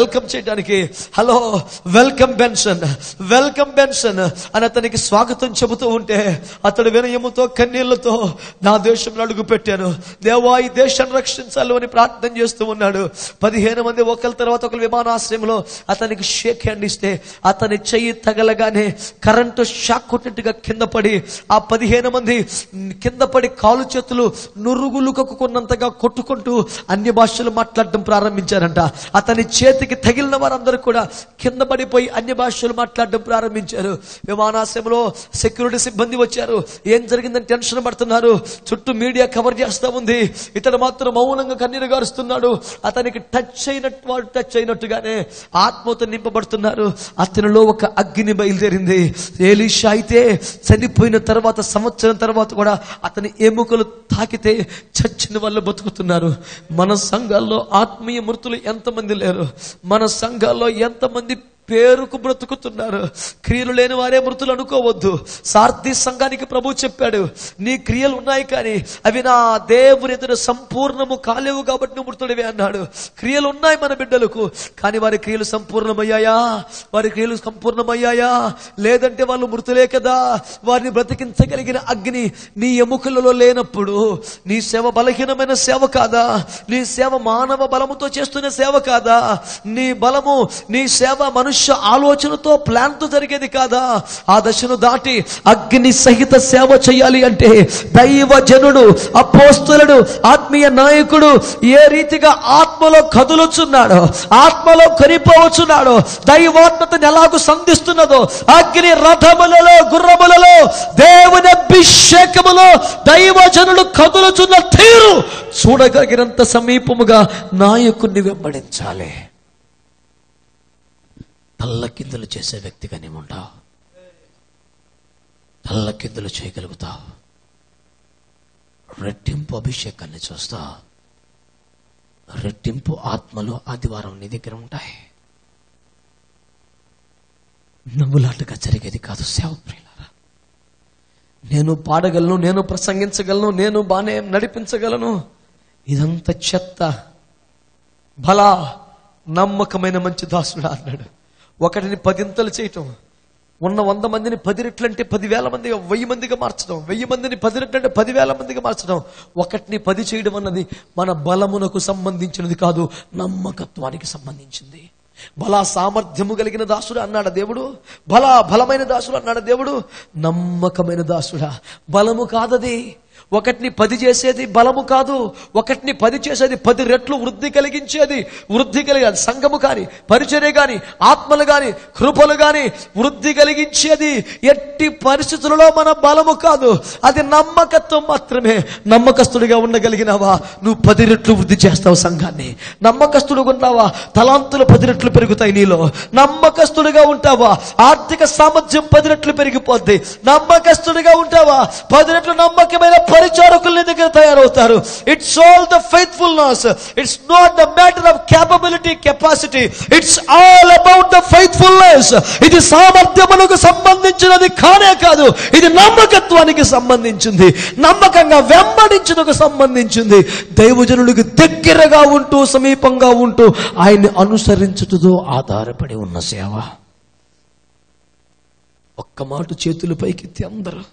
వెల్కమ్ చేయడానికి hello welcome Benson welcome Benson అని అతనికి స్వాగతం చెబుతూ ఉంటే అతడు వినయముతో కన్నీళ్లతో నా దేశంలో అడుగు పెట్టాను దేవా ఈ దేశాన్ని రక్షించాలి అని ప్రార్థన చేస్తూ ఉన్నాడు పదిహేను మంది ఒకరి తర్వాత ఒకరు విమానాశ్రయంలో అతనికి షేక్ హ్యాండ్ ఇస్తే అతని చెయ్యి తగలగానే కరెంటు షాక్ కొట్టినట్టుగా కింద పడి ఆ పదిహేను మంది కింద పడి కాలు చేతులు నురుగులు కక్కుకున్నంతగా కొట్టుకుంటూ అన్య భాషలు మాట్లాడడం ప్రారంభించారంట అతని చేతికి తగిలిన వారందరూ కూడా కింద పడిపోయి అన్య భాషలు మాట్లాడడం ప్రారంభించారు విమానాశ్రయంలో సెక్యూరిటీ సిబ్బంది వచ్చారు ఏం జరిగిందని టెన్షన్ పడుతున్నారు చుట్టూ మీడియా కవర్ చేస్తా ఉంది ఇతడు మాత్రం మౌనంగా కన్నీరు గారుస్తున్నాడు అతనికి టచ్ అయినట్టు వాడు టచ్ అయినట్టుగానే ఆత్మతో నింపబడుతున్నారు అతనిలో ఒక అగ్ని బయలుదేరింది ఏలీషా అయితే చనిపోయిన తర్వాత సంవత్సరం తర్వాత కూడా అతని ఎముకలు తాకితే చచ్చిన వాళ్ళు బతుకుతున్నారు మన సంఘాల్లో ఆత్మీయ మృతులు ఎంతమంది లేరు మన సంఘాల్లో ఎంతమంది పేరుకు బ్రతుకుతున్నారు క్రియలు లేని వారే మృతులు అనుకోవద్దు సార్థి సంఘానికి ప్రభు చెప్పాడు నీ క్రియలు ఉన్నాయి కానీ అవి నా దేవుని ఎదుట సంపూర్ణము కాలేవు కాబట్టి నువ్వు మృతుడివే అన్నాడు క్రియలు ఉన్నాయి మన బిడ్డలకు కానీ వారి క్రియలు సంపూర్ణమయ్యాయా వారి క్రియలు సంపూర్ణమయ్యాయా లేదంటే వాళ్ళు మృతులే కదా వారిని బ్రతికించగలిగిన అగ్ని నీ ఎముకలలో లేనప్పుడు నీ సేవ బలహీనమైన సేవ కాదా నీ సేవ మానవ బలముతో చేస్తున్న సేవ కాదా నీ బలము నీ సేవ మనుష్య ఆలోచనతో ప్లాన్తో జరిగేది కాదా ఆ దశను దాటి అగ్ని సహిత సేవ చేయాలి అంటే దైవ జనుడు అపోస్తులుడు ఆత్మీయ నాయకుడు ఏ రీతిగా ఆత్మలో కదులుచున్నాడో ఆత్మలో కొనిపోవచ్చున్నాడో దైవాత్మతను ఎలాగూ సంధిస్తున్నదో అగ్ని రథములలో గుర్రములలో దేవుని అభిషేకములో దైవజనుడు కదులుచున్న తీరు చూడగలిగినంత సమీపముగా నాయకుణ్ణి వెంబడించాలి తల్లకిందులు చేసే వ్యక్తిగా నీవుంటావు తల్లకిందులు చేయగలుగుతావు రెట్టింపు అభిషేకాన్ని చూస్తావు రెట్టింపు ఆత్మలు ఆదివారం నీ దగ్గర ఉంటాయి నవ్వులాటగా జరిగేది కాదు సేవ ప్రియులారా నేను పాడగలను నేను ప్రసంగించగలను నేను బానే నడిపించగలను ఇదంతా చెత్త బలా నమ్మకమైన మంచి దాసుడా అన్నాడు ఒకటిని పదింతలు చేయటం ఉన్న వంద మందిని పది రెట్లంటే పదివేల మందిగా వెయ్యి మందిగా మార్చడం వెయ్యి మందిని పది రెట్లంటే పదివేల మందిగా మార్చడం ఒకటిని పది చేయడం అన్నది మన బలమునకు సంబంధించినది కాదు నమ్మకత్వానికి సంబంధించింది బల సామర్థ్యము కలిగిన దాసుడు అన్నాడు దేవుడు బల బలమైన దాసుడు అన్నాడు దేవుడు నమ్మకమైన దాసుడా బలము కాదది ఒకటిని పది చేసేది బలము కాదు ఒకటిని పది చేసేది పది రెట్లు వృద్ధి కలిగించేది వృద్ధి కలిగి సంఘము కాని పరిచర్య గాని ఆత్మలు గాని కృపలు గాని వృద్ధి కలిగించేది ఎట్టి పరిస్థితులలో మన బలము కాదు అది నమ్మకత్వం మాత్రమే నమ్మకస్తుడిగా ఉండగలిగినావా నువ్వు పది రెట్లు వృద్ధి చేస్తావు సంఘాన్ని నమ్మకస్తుడుగా ఉన్నావా తలాంతులు పది రెట్లు పెరుగుతాయి నీలో నమ్మకస్తుడిగా ఉంటావా ఆర్థిక సామర్థ్యం పది రెట్లు పెరిగిపోద్ది నమ్మకస్తుడిగా ఉంటావా పది రెట్లు నమ్మకమైన పరిచారకుల నీ దగ్గర తయారవుతారు it's all the faithfulness it's not the matter of capability capacity it's all about the faithfulness ఇది సామర్థ్యములకు సంబంధించినది కానే కాదు ఇది నమ్మకత్వానికి సంబంధించింది నమ్మకంగా వెంబడించుటకు సంబంధించింది దైవజనుడికి దగ్గరగా ఉంటూ సమీపంగా ఉంటూ ఆయన్ని అనుసరించుటతో ఆధారపడి ఉన్న సేవ ఒక్క మాట చేతులు పైకెత్తి అందరూ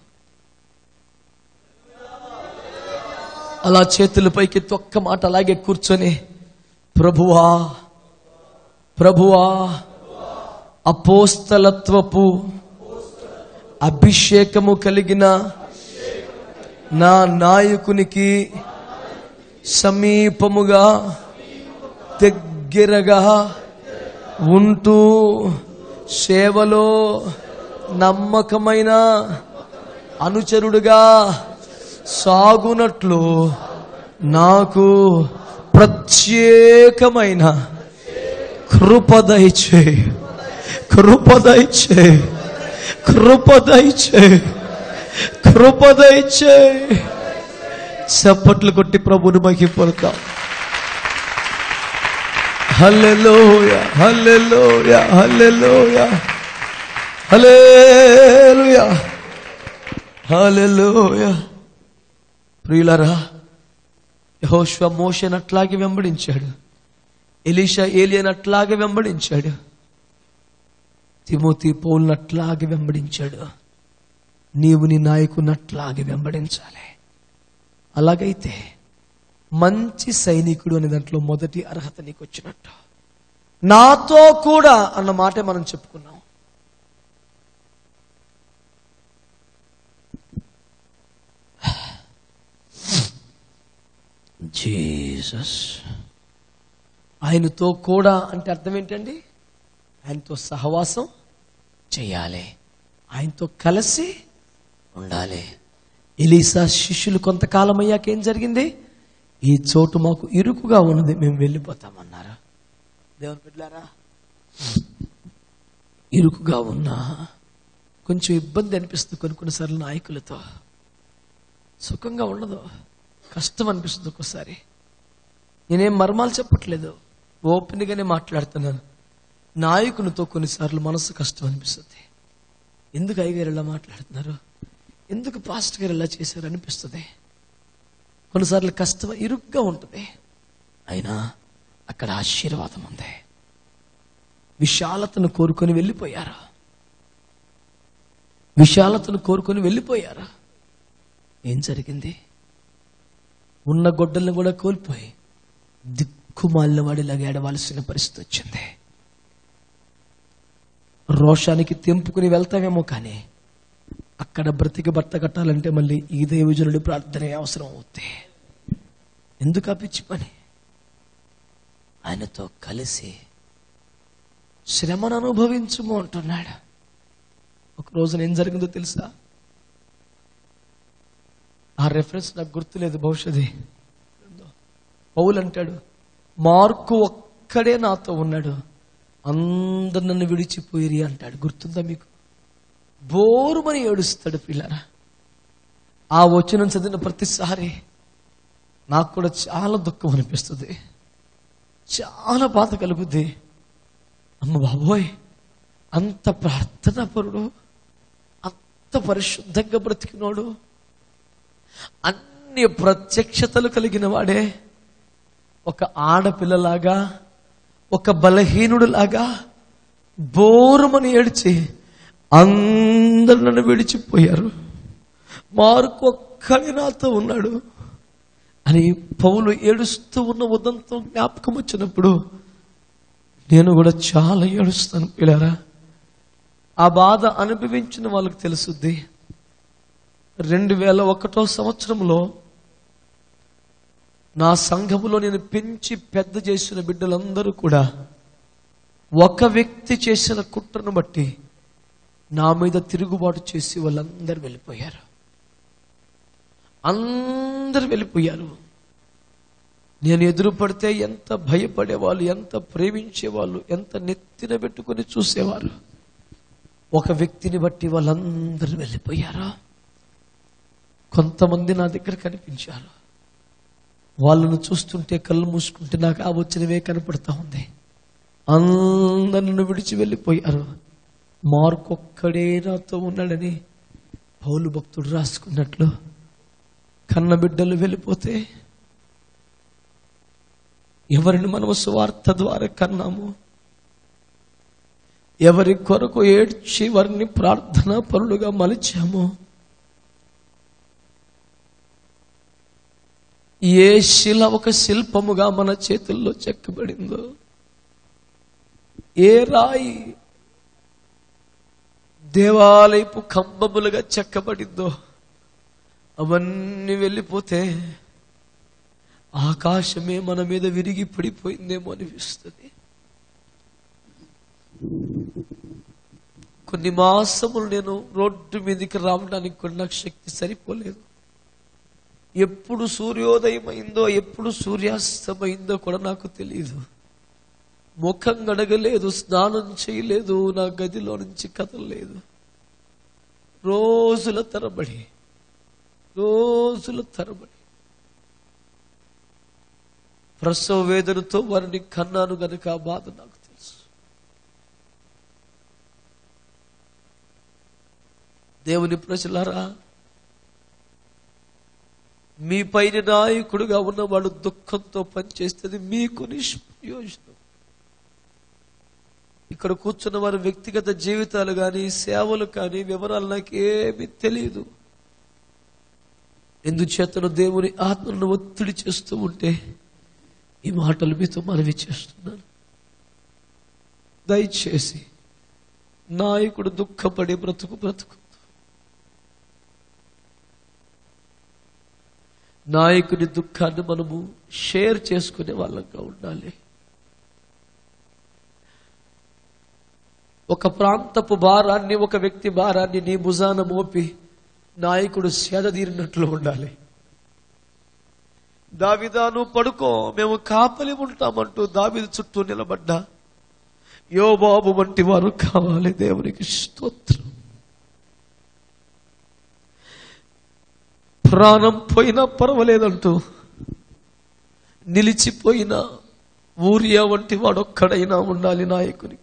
అలా చేతుల పైకెత్తి ఒక్క మాట అలాగే కూర్చొని ప్రభువా ప్రభువా అపోస్తలత్వపు అభిషేకము కలిగిన నా నాయకునికి సమీపముగా దగ్గరగా ఉంటూ సేవలో నమ్మకమైన అనుచరుడుగా సాగునట్లు నాకు ప్రత్యేకమైన కృపదయచే కృపదయచే కృపదయచే కృపదయచే చప్పట్లు కొట్టి ప్రభుని మహిపడతాం హల్లెలూయ హల్లెలూయ హల్లెలూయ హల్లెలూయ హల్లెలూయ ప్రియులరా యహోశ్వ మోషన్ అట్లాగే వెంబడించాడు ఎలీషా ఏలియన్ అట్లాగే వెంబడించాడు తిమోతి పౌల్ని అట్లాగే వెంబడించాడు నీవు నీ నాయకుని అట్లాగే వెంబడించాలి అలాగైతే మంచి సైనికుడు అనే దాంట్లో మొదటి అర్హత నీకు వచ్చినట్టు నాతో కూడా అన్న మాటే మనం చెప్పుకున్నాం జీసస్ ఆయనతో కూడా అంటే అర్థం ఏంటండి ఆయనతో సహవాసం చేయాలి ఆయనతో కలిసి ఉండాలి ఎలీసా శిష్యులు కొంతకాలం అయ్యాక ఏం జరిగింది ఈ చోటు మాకు ఇరుకుగా ఉన్నది మేము వెళ్ళిపోతామన్నారు దేవుని బిడ్డారా ఇరుకుగా ఉన్నా కొంచెం ఇబ్బంది అనిపిస్తుంది కొన్ని కొన్నిసార్లు నాయకులతో సుఖంగా ఉండదు కష్టం అనిపిస్తుంది ఒక్కోసారి నేనేం మర్మాలు చెప్పట్లేదు ఓపెన్గానే మాట్లాడుతున్నాను నాయకునితో కొన్నిసార్లు మనసు కష్టం అనిపిస్తుంది ఎందుకు అయ్యగారు ఇలా మాట్లాడుతున్నారు ఎందుకు పాస్ట్ గారు ఇలా చేశారు అనిపిస్తుంది కొన్నిసార్లు కష్టం ఇరుగ్గా ఉంటుంది అయినా అక్కడ ఆశీర్వాదం ఉంది విశాలతను కోరుకొని వెళ్ళిపోయారు విశాలతను కోరుకొని వెళ్ళిపోయారు ఏం జరిగింది ఉన్న గొడ్డలను కూడా కోల్పోయి దిక్కుమాలిన వాడిలాగా ఏడవలసిన పరిస్థితి వచ్చింది రోషానికి తెంపుకుని వెళ్తామేమో కానీ అక్కడ బ్రతికి భర్త కట్టాలంటే మళ్ళీ ఈ దైవజనుడి ప్రార్థనే అవసరం అవుతుంది ఎందుకు ఆ పిచ్చి పని ఆయనతో కలిసి శ్రమను అనుభవించుము అంటున్నాడు ఒక రోజున ఏం జరిగిందో తెలుసా ఆ రెఫరెన్స్ నాకు గుర్తులేదు భవిష్యది పౌలు అంటాడు మార్కు ఒక్కడే నాతో ఉన్నాడు అందరు నన్ను విడిచిపోయిరి అంటాడు గుర్తుందా మీకు బోరుమని ఏడుస్తాడు పిల్లరా ఆ వచనం చదివిన ప్రతిసారి నాకు కూడా చాలా దుఃఖం అనిపిస్తుంది చాలా బాధ కలుగుద్ది అమ్మ బాబోయ్ అంత ప్రార్థనా పరుడు అంత పరిశుద్ధంగా బ్రతికినోడు అన్ని ప్రత్యక్షతలు కలిగిన వాడే ఒక ఆడపిల్లలాగా ఒక బలహీనుడులాగా బోరుమని ఏడ్చి అందరు నన్ను విడిచిపోయారు మార్కు ఒక్కడే నాతో ఉన్నాడు అని పౌలు ఏడుస్తూ ఉన్న ఉదంతం జ్ఞాపకం వచ్చినప్పుడు నేను కూడా చాలా ఏడుస్తాను పిల్లారా ఆ బాధ అనుభవించిన వాళ్ళకి తెలుసుద్ది రెండు వేల ఒకటో సంవత్సరంలో నా సంఘములో నేను పెంచి పెద్ద చేసిన బిడ్డలందరూ కూడా ఒక వ్యక్తి చేసిన కుట్రను బట్టి నా మీద తిరుగుబాటు చేసి వాళ్ళందరూ వెళ్ళిపోయారు అందరూ వెళ్ళిపోయారు నేను ఎదురు పడితే ఎంత భయపడేవాళ్ళు ఎంత ప్రేమించేవాళ్ళు ఎంత నెత్తిన పెట్టుకొని చూసేవారు ఒక వ్యక్తిని బట్టి వాళ్ళందరూ వెళ్ళిపోయారు కొంతమంది నా దగ్గర కనిపించారు వాళ్ళను చూస్తుంటే కళ్ళు మూసుకుంటే నాకు ఆ వచ్చినవే కనపడతా ఉంది అందరు నన్ను విడిచి వెళ్ళిపోయారు మార్కు ఒక్కడే నాతో ఉన్నాడని పౌలు భక్తుడు రాసుకున్నట్లు కన్న బిడ్డలు వెళ్ళిపోతే ఎవరిని మనము సువార్త ద్వారా కన్నాము ఎవరి కొరకు ఏడ్చి వారిని ప్రార్థనా పరులుగా మలిచాము ఏ శిల ఒక శిల్పముగా మన చేతుల్లో చెక్కబడిందో ఏ రాయి దేవాలయపు కంబములుగా చెక్కబడిందో అవన్నీ వెళ్ళిపోతే ఆకాశమే మన మీద విరిగి పడిపోయిందేమో అనిపిస్తుంది కొన్ని మాసములు నేను రోడ్డు మీదకి రావడానికి కూడా నాకు శక్తి సరిపోలేదు ఎప్పుడు సూర్యోదయం అయిందో ఎప్పుడు సూర్యాస్తమైందో కూడా నాకు తెలియదు ముఖం గడగలేదు స్నానం చేయలేదు నా గదిలో నుంచి కదలలేదు రోజుల తరబడి రోజుల తరబడి ప్రసవ వేదనతో వారిని కన్నాను గనుక ఆ బాధ నాకు తెలుసు దేవుని ప్రజలారా మీ పైన నాయకుడుగా ఉన్నవాడు దుఃఖంతో పనిచేస్తుంది మీకు నిష్ప్రయోజనం ఇక్కడ కూర్చున్న వారి వ్యక్తిగత జీవితాలు కానీ సేవలు కానీ వివరాలు నాకు ఏమీ తెలియదు ఎందుచేతను దేవుని ఆత్మను ఒత్తిడి చేస్తూ ఉంటే ఈ మాటలు మీతో మనవి చేస్తున్నాను దయచేసి నాయకుడు దుఃఖపడి బ్రతుకు బ్రతుకు నాయకుడి దుఃఖాన్ని మనము షేర్ చేసుకునే వాళ్ళంగా ఉండాలి ఒక ప్రాంతపు భారాన్ని ఒక వ్యక్తి భారాన్ని నీ భుజాన మోపి నాయకుడు సేదతీరినట్లు ఉండాలి దావిదాను పడుకో మేము కాపలి ఉంటామంటూ దావిది చుట్టూ నిలబడ్డా యోబాబు వంటి వారు కావాలి దేవునికి స్తోత్రం ప్రాణం పోయినా పర్వాలేదంటూ నిలిచిపోయిన ఊరియా వంటి వాడొక్కడైనా ఉండాలి నాయకునికి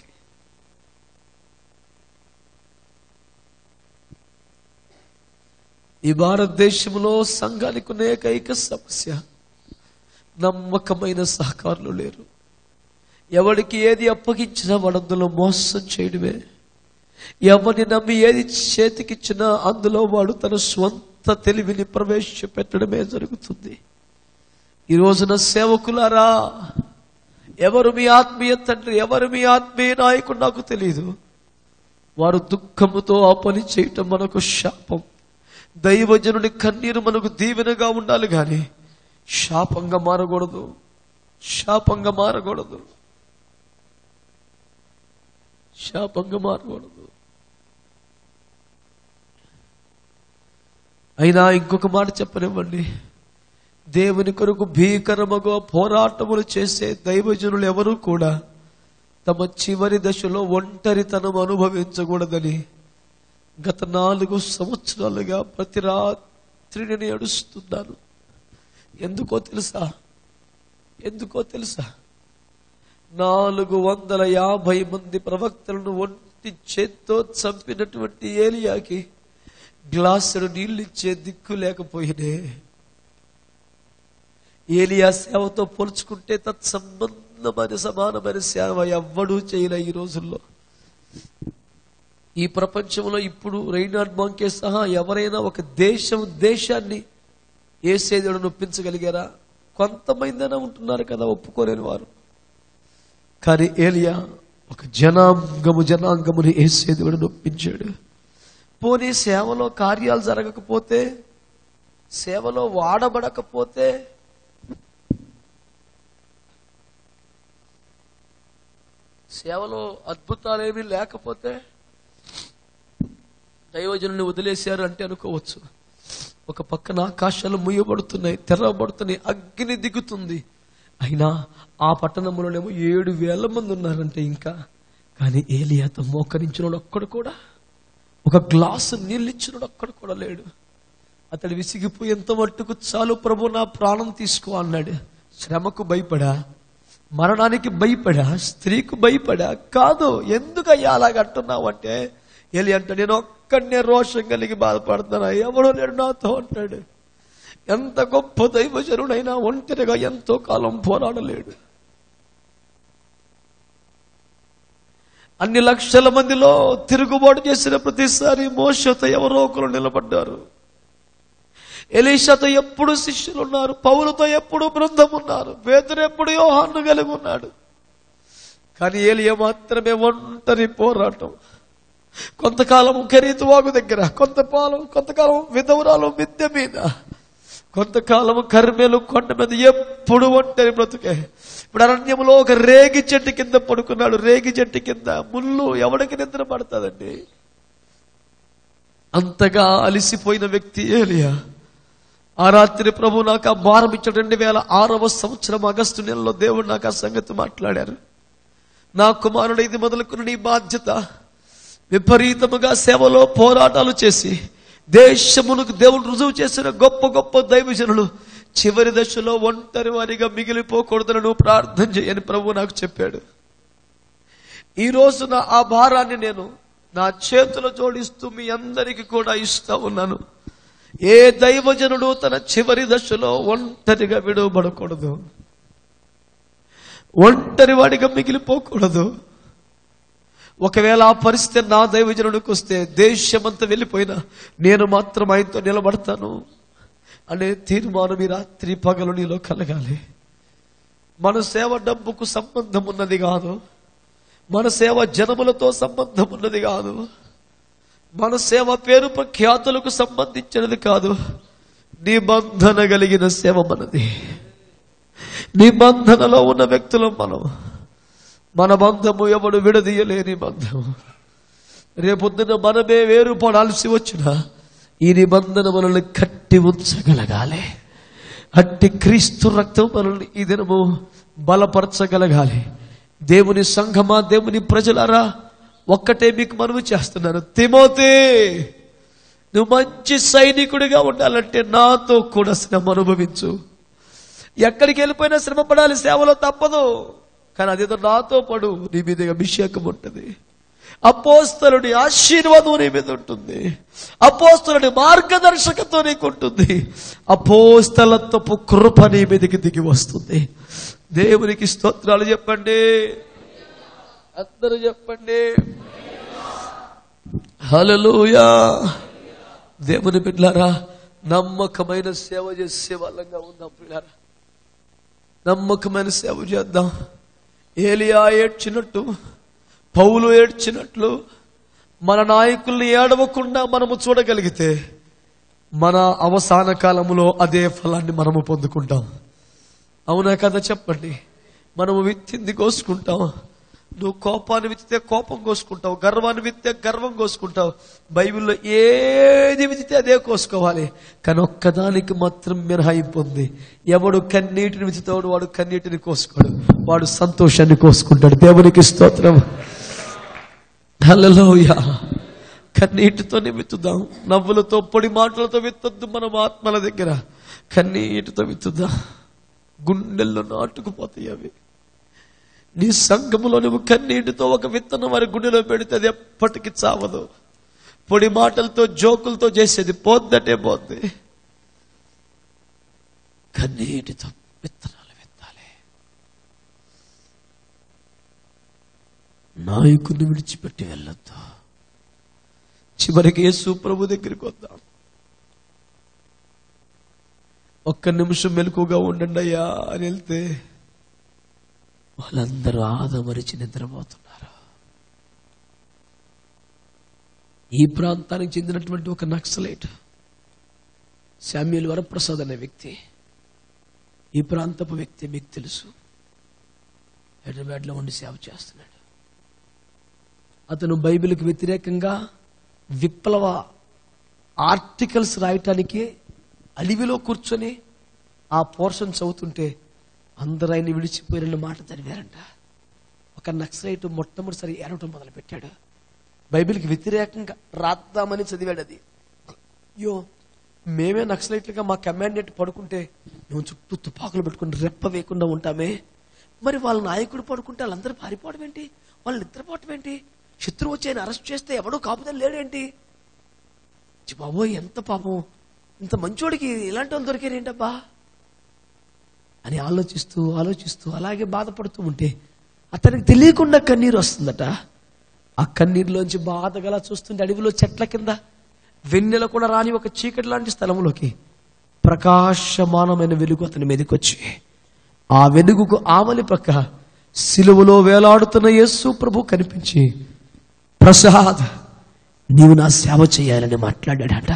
ఈ భారతదేశంలో సంఘానికి ఉన్న ఏకైక సమస్య నమ్మకమైన సహకారులు లేరు ఎవరికి ఏది అప్పగించినా వాడందులో మోసం చేయడమే ఎవరిని నమ్మి ఏది చేతికిచ్చినా అందులో వాడు తన స్వంత తెలివిని ప్రవేశపెట్టడమే జరుగుతుంది ఈ రోజున సేవకులారా ఎవరు మీ ఆత్మీయ తండ్రి ఎవరు మీ ఆత్మీయ నాయకుడు నాకు తెలియదు వారు దుఃఖముతో ఆ పని చేయటం మనకు శాపం దైవజనుని కన్నీరు మనకు దీవెనగా ఉండాలి కానీ శాపంగా మారకూడదు శాపంగా మారకూడదు శాపంగా మారకూడదు అయినా ఇంకొక మాట చెప్పనివ్వండి దేవుని కొరకు భీకరముగా పోరాటములు చేసే దైవజనులు ఎవరూ కూడా తమ చివరి దశలో ఒంటరితనం అనుభవించకూడదని గత నాలుగు సంవత్సరాలుగా ప్రతి రాత్రి నేను ఏడుస్తున్నాను ఎందుకో తెలుసా ఎందుకో తెలుసా నాలుగు వందల యాభై మంది ప్రవక్తలను ఒంటి చేత్తో చంపినటువంటి ఏలియాకి గ్లాసుడు నీళ్ళిచ్చే దిక్కు లేకపోయినే ఏలియా సేవతో పోల్చుకుంటే తత్సంబంధమైన సమానమైన సేవ ఎవ్వడూ చేయలే ఈ రోజుల్లో ఈ ప్రపంచంలో ఇప్పుడు రైనాడ్ బాంకే సహా ఎవరైనా ఒక దేశం దేశాన్ని ఏసేదుడు నొప్పించగలిగారా కొంతమందైనా ఉంటున్నారు కదా ఒప్పుకోలేని వారు కానీ ఏలియా ఒక జనాంగము జనాంగముని ఏసేదుడు నొప్పించాడు పోనీ సేవలో కార్యాలు జరగకపోతే సేవలో వాడబడకపోతే సేవలో అద్భుతాలేమీ లేకపోతే దైవజనుని వదిలేశారు అంటే అనుకోవచ్చు ఒక పక్కన ఆకాశాలు ముయ్యబడుతున్నాయి తెరవబడుతున్నాయి అగ్ని దిగుతుంది అయినా ఆ పట్టణంలోనేమో ఏడు వేల మంది ఉన్నారంటే ఇంకా కానీ ఏలియాతో మోకరించినోడు ఒక్కడు కూడా ఒక గ్లాసు నీళ్ళు ఇచ్చినోడు ఒక్కడు కూడా లేడు అతడు విసిగిపోయేంత మట్టుకు చాలు ప్రభు నా ప్రాణం తీసుకో అన్నాడు శ్రమకు భయపడా మరణానికి భయపడా స్త్రీకు భయపడా కాదు ఎందుకయ్యా అలాగ అంటున్నావు అంటే ఎలి అంటే నేను ఒక్కడనే రోషం కలిగి బాధపడుతున్నా ఎవడో లేడు నాతో అంటాడు ఎంత గొప్ప దైవజనుడైనా ఒంటరిగా ఎంతో కాలం పోరాడలేడు అన్ని లక్షల మందిలో తిరుగుబాటు చేసిన ప్రతిసారి మోసతో ఎవరో ఒకరు నిలబడ్డారు ఎలీషాతో ఎప్పుడు శిష్యులు ఉన్నారు పౌలతో ఎప్పుడు బృందం ఉన్నారు పేదరు ఎప్పుడు యోహాన్ను కలిగి ఉన్నాడు కానీ ఏలియా మాత్రమే ఒంటరి పోరాటం కొంతకాలం ఖరీదు వాగు దగ్గర కొంతకాలం కొంతకాలం విధవరాలు మిద్దె మీద కొంతకాలం కర్మెలు కొండ మీద ఎప్పుడు ఒంటరి బ్రతుకే ఇప్పుడు అరణ్యంలో ఒక రేగి చెట్టు కింద పడుకున్నాడు రేగి చెట్టు కింద ముళ్ళు ఎవడికి నిద్ర పడుతుందండి అంతగా అలిసిపోయిన వ్యక్తి ఏలియా ఆ రాత్రి ప్రభు నాకు ఆ భారం ఇచ్చాడు రెండు వేల ఆరవ సంవత్సరం ఆగస్టు నెలలో దేవుడు నాకు ఆ సంగతి మాట్లాడారు నా కుమారుడు ఇది మొదలుకున్న నీ బాధ్యత విపరీతముగా సేవలో పోరాటాలు చేసి దేశమునకు దేవుడు రుజువు చేసిన గొప్ప గొప్ప దైవజనులు చివరి దశలో ఒంటరి వారిగా మిగిలిపోకూడదని నువ్వు ప్రార్థన చేయని ప్రభు నాకు చెప్పాడు ఈ రోజున ఆ భారాన్ని నేను నా చేతులు జోడిస్తూ మీ అందరికీ కూడా ఇస్తా ఉన్నాను ఏ దైవజనుడు తన చివరి దశలో ఒంటరిగా విడవబడకూడదు ఒంటరి వాడిగా మిగిలిపోకూడదు ఒకవేళ ఆ పరిస్థితి నా దైవజనుడికి వస్తే దేశమంతా వెళ్ళిపోయినా నేను మాత్రం ఆయనతో నిలబడతాను అనే తీర్మానం ఈ రాత్రి పగలు నీలో కలగాలి మన సేవ డబ్బుకు సంబంధం ఉన్నది కాదు మన సేవ జనములతో సంబంధం ఉన్నది కాదు మన సేవ పేరు ప్రఖ్యాతులకు సంబంధించినది కాదు నిబంధన కలిగిన సేవ మనది నిబంధనలో ఉన్న వ్యక్తులు మనం మన బంధము ఎవడు విడదీయలేని బంధము రేపొద్దున మనమే వేరుపడాల్సి వచ్చినా ఈ నిబంధన మనల్ని కట్టి ఉంచగలగాలి అట్టి క్రీస్తు రక్తం మనల్ని ఈ దినము బలపరచగలగాలి దేవుని సంఘమా దేవుని ప్రజలారా ఒక్కటే మీకు మనవి చేస్తున్నాను తిమోతే నువ్వు మంచి సైనికుడిగా ఉండాలంటే నాతో కూడా శ్రమ అనుభవించు ఎక్కడికి వెళ్ళిపోయినా శ్రమ పడాలి సేవలో తప్పదు కానీ అదేదో నాతో పడు నీ మీద అభిషేకం ఉంటుంది అపోస్తలుడి ఆశీర్వాదం నీ మీద ఉంటుంది అపోస్తలుడి మార్గదర్శకత్వం నీకు ఉంటుంది అపోస్తలత్వపు కృప నీ మీదకి దిగి వస్తుంది దేవునికి స్తోత్రాలు చెప్పండి అందరూ చెప్పండి హల్లెలూయా దేవుని బిడ్డలారా నమ్మకమైన సేవ చేసే వాళ్ళంగా ఉందాం పిల్లారా నమ్మకమైన సేవ చేద్దాం ఏలియా ఏడ్చినట్టు పౌలు ఏడ్చినట్లు మన నాయకుల్ని ఏడవకుండా మనము చూడగలిగితే మన అవసాన కాలములో అదే ఫలాన్ని మనము పొందుకుంటాం అవునా కదా చెప్పండి మనము విత్తింది కోసుకుంటాం నువ్వు కోపాన్ని విత్తితే కోపం కోసుకుంటావు గర్వాన్ని విత్తే గర్వం కోసుకుంటావు బైబిల్లో ఏది విత్తితే అదే కోసుకోవాలి కానీ ఒక్కదానికి మాత్రం మినహాయింపు ఉంది ఎవడు కన్నీటిని విత్తుతాడు వాడు కన్నీటిని కోసుకోడు వాడు సంతోషాన్ని కోసుకుంటాడు దేవునికి స్తోత్రం హల్లెలూయ కన్నీటితోనే విత్తుదాం నవ్వులతో పొడి మాటలతో విత్తొద్దు మనం ఆత్మల దగ్గర కన్నీటితో విత్తుదాం గుండెల్లో నాటుకుపోతాయి అవి నీ సంఘములో నువ్వు కన్నీటితో ఒక విత్తనం వారి గుండెలో పెడితే అది ఎప్పటికీ చావదు పొడి మాటలతో జోకులతో చేసేది పోద్దటే పోద్ది కన్నీటితో విత్తనాలు విత్తాలి నాయకుడిని విడిచిపెట్టి వెళ్ళొద్దు చివరికి యేసు ప్రభు దగ్గరికి వద్దాం ఒక్క నిమిషం మెలకుగా ఉండండి అయ్యా అని వెళ్తే వాళ్ళందరూ ఆదమరిచి నిద్రపోతున్నారు ఈ ప్రాంతానికి చెందినటువంటి ఒక నక్సలైట్ శామ్యుల్ వరప్రసాద్ అనే వ్యక్తి ఈ ప్రాంతపు వ్యక్తి మీకు తెలుసు హైదరాబాద్లో ఉండి సేవ చేస్తున్నాడు అతను బైబిల్కి వ్యతిరేకంగా విప్లవ ఆర్టికల్స్ రాయటానికి అలివిలో కూర్చొని ఆ పోర్షన్ చదువుతుంటే అందరూ ఆయన విడిచిపోయిన మాట చదివారంట ఒక నక్సలైట్ మొట్టమొదటిసారి ఏడవటం మొదలు పెట్టాడు బైబిల్కి వ్యతిరేకంగా రాద్దామని చదివాడు అది అయ్యో మేమే నక్సలైట్లుగా మా కమాండెంట్ పడుకుంటే మేము చుట్టూ తుపాకులు పెట్టుకుని రెప్ప వేయకుండా ఉంటామే మరి వాళ్ళ నాయకుడు పడుకుంటే వాళ్ళందరూ పారిపోవడం ఏంటి వాళ్ళు నిద్రపోవటం ఏంటి శత్రువు వచ్చి ఆయన అరెస్ట్ చేస్తే ఎవడో కాపుదని లేడేంటి చి బాబోయ్ ఎంత పాపం ఇంత మంచోడికి ఇలాంటి వాళ్ళు దొరికారేంటబ్బా అని ఆలోచిస్తూ ఆలోచిస్తూ అలాగే బాధపడుతూ ఉంటే అతనికి తెలియకుండా కన్నీరు వస్తుందట ఆ కన్నీరులోంచి బాధగలా చూస్తుంటే అడవిలో చెట్ల కింద వెన్నెల కూడా రాని ఒక చీకటి లాంటి స్థలంలోకి ప్రకాశమానమైన వెలుగు అతని మీదకి వచ్చి ఆ వెలుగుకు ఆమలి పక్క సిలువలో వేలాడుతున్న యేసు ప్రభు కనిపించి ప్రసాద్ నీవు నా సేవ చేయాలని మాట్లాడాడట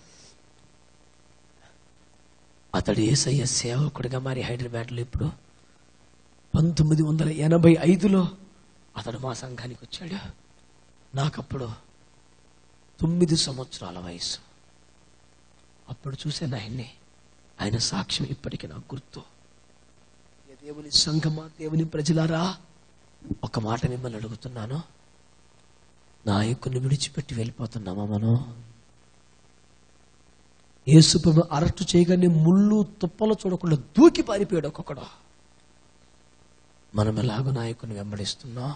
అతడు ఏసయ్య సేవకుడిగా మరి హైదరాబాద్లో ఇప్పుడు పంతొమ్మిది వందల ఎనభై ఐదులో అతడు మా సంఘానికి వచ్చాడు నాకప్పుడు తొమ్మిది సంవత్సరాల వయసు అప్పుడు చూశాను ఆయన్ని ఆయన సాక్ష్యం ఇప్పటికీ నాకు గుర్తు ఏ దేవుని సంఘమా దేవుని ప్రజలారా ఒక మాట మిమ్మల్ని అడుగుతున్నాను నాయకుని విడిచిపెట్టి వెళ్ళిపోతున్నామా మనం యేసుప్రభు అరెస్టు చేయగానే ముళ్ళు తుప్పలు చూడకుండా దూకి పారిపోయాడు ఒక్కొక్కడు మనం ఎలాగో నాయకుని వెంబడిస్తున్నాం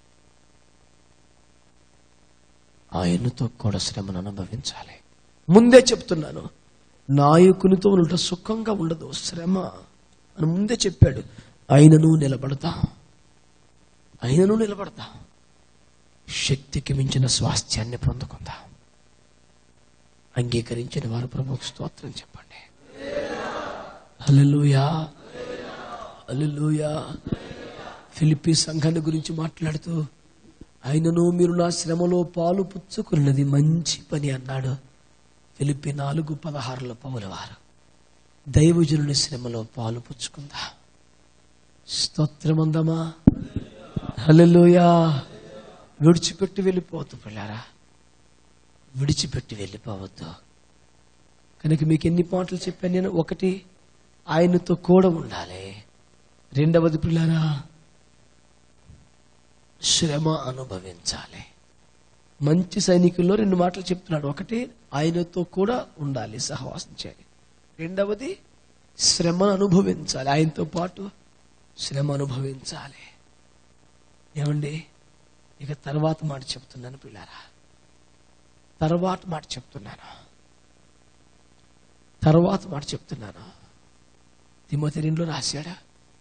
ఆయనతో కూడా శ్రమను అనుభవించాలి ముందే చెప్తున్నాను నాయకునితో ఉంట సుఖంగా ఉండదు శ్రమ అని ముందే చెప్పాడు ఆయనను నిలబడతా ఆయనను నిలబడతా శక్తికి మించిన స్వాస్థ్యాన్ని పొందుకుందాం అంగీకరించిన వారు ప్రభుకు స్తోత్రం చెప్పండి హల్లెలూయా హల్లెలూయా ఫిలిప్పి సంఘాన్ని గురించి మాట్లాడుతూ ఆయనను మీరు నా శ్రమలో పాలు పుచ్చుకున్నది మంచి పని అన్నాడు ఫిలిప్పి నాలుగు పదహారులో పౌల వారు దైవజనుని శ్రమలో పాలు పుచ్చుకుందా స్తోత్రమందమా హల్లెలూయా విడిచిపెట్టి వెళ్ళిపోవద్దు పిల్లారా విడిచిపెట్టి వెళ్ళిపోవద్దు కనుక మీకు ఎన్ని పాటలు చెప్పాను నేను ఒకటి ఆయనతో కూడా ఉండాలి రెండవది పిల్లారా శ్రమ అనుభవించాలి మంచి సైనికుల్లో రెండు మాటలు చెప్తున్నాడు ఒకటి ఆయనతో కూడా ఉండాలి సహవాసం చేయాలి రెండవది శ్రమ అనుభవించాలి ఆయనతో పాటు శ్రమ అనుభవించాలి ఏమండి ఇక తర్వాత మాట చెప్తున్నాను పిల్లారా తర్వాత మాట చెప్తున్నాను తర్వాత మాట చెప్తున్నాను తిమోతి రెండులో రాశాడా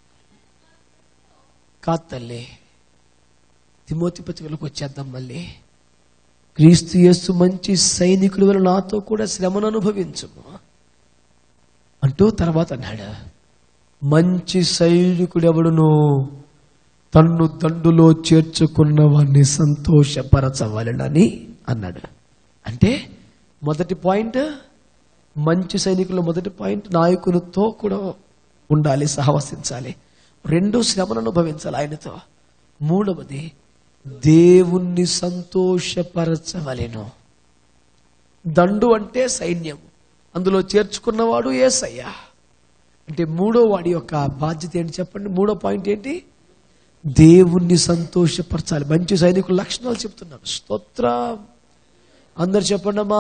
కాదు తల్లి తిమోతి పత్రికలకు వచ్చేద్దాం మళ్ళీ క్రీస్తు యేసు మంచి సైనికుడు వల్ల నాతో కూడా శ్రమను అనుభవించుము అంటూ తర్వాత అన్నాడు మంచి సైనికుడు ఎవడును తన్ను దండులో చేర్చుకున్న వాడిని సంతోషపరచవలనని అన్నాడు అంటే మొదటి పాయింట్ మంచి సైనికుల మొదటి పాయింట్ నాయకునితో కూడా ఉండాలి సహవసించాలి రెండు శ్రమను అనుభవించాలి ఆయనతో మూడవది దేవుణ్ణి సంతోషపరచవలెను దండు అంటే సైన్యం అందులో చేర్చుకున్నవాడు ఏసయ్యా అంటే మూడో వాడి యొక్క బాధ్యత ఏంటి చెప్పండి మూడో పాయింట్ ఏంటి దేవుణ్ణి సంతోషపరచాలి మంచి సైనికుల లక్షణాలు చెప్తున్నాను స్తోత్రం అందరు చెప్పండమ్మా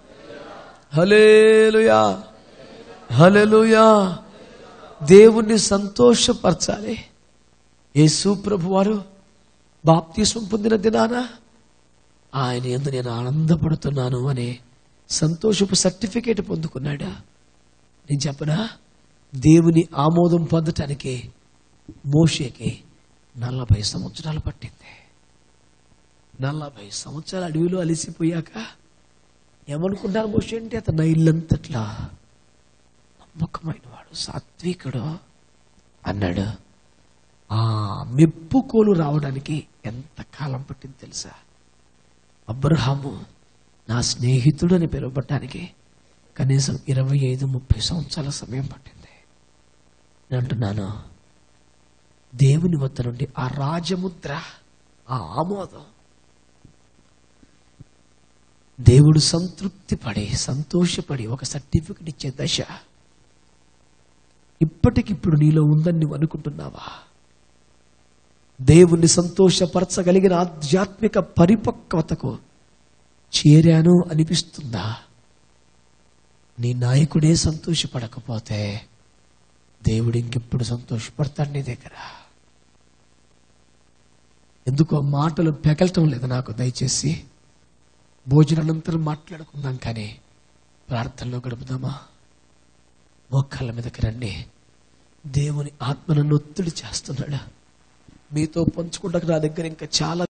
హలేలుయా హలేలుయా దేవుణ్ణి సంతోషపరచాలి యేసు ప్రభు వారు బాప్తీసం పొందిన దినాన ఆయన ఎందు నేను ఆనందపడుతున్నాను అనే సంతోషపు సర్టిఫికేట్ పొందుకున్నాడా నేను చెప్పనా దేవుని ఆమోదం పొందటానికి మోషేకి నలభై సంవత్సరాలు పట్టింది నలభై సంవత్సరాలు అడవిలో అలిసిపోయాక ఏమనుకుంటారు మోషే అంటే అతను నా ఇల్లంతట్లా నమ్మకమైన వాడు సాత్వికుడు అన్నాడు ఆ మెప్పుకోలు రావడానికి ఎంత కాలం పట్టింది తెలుసా అబ్రహాము నా స్నేహితుడు అని పిలువబట్టడానికి కనీసం ఇరవై ఐదు ముప్పై సంవత్సరాల సమయం పట్టింది నేను అంటున్నాను దేవుని వద్ద నుండి ఆ రాజముద్ర ఆ ఆమోదం దేవుడు సంతృప్తి పడి సంతోషపడి ఒక సర్టిఫికెట్ ఇచ్చే దశ ఇప్పటికిప్పుడు నీలో ఉందని నువ్వు అనుకుంటున్నావా దేవుణ్ణి సంతోషపరచగలిగిన ఆధ్యాత్మిక పరిపక్వతకు చేరాను అనిపిస్తుందా నీ నాయకుడే సంతోషపడకపోతే దేవుడు ఇంకెప్పుడు సంతోషపడతాడు నీ దగ్గర ఎందుకో మాటలు పెకలటం లేదు నాకు దయచేసి భోజనానంతరం మాట్లాడుకుందాం కానీ ప్రార్థనలో గడుపుదామా మోకాళ్ళ మీదకి రండి దేవుని ఆత్మను ఒత్తిడి చేస్తున్నాడు మీతో పంచుకుంటకు నా దగ్గర ఇంకా చాలా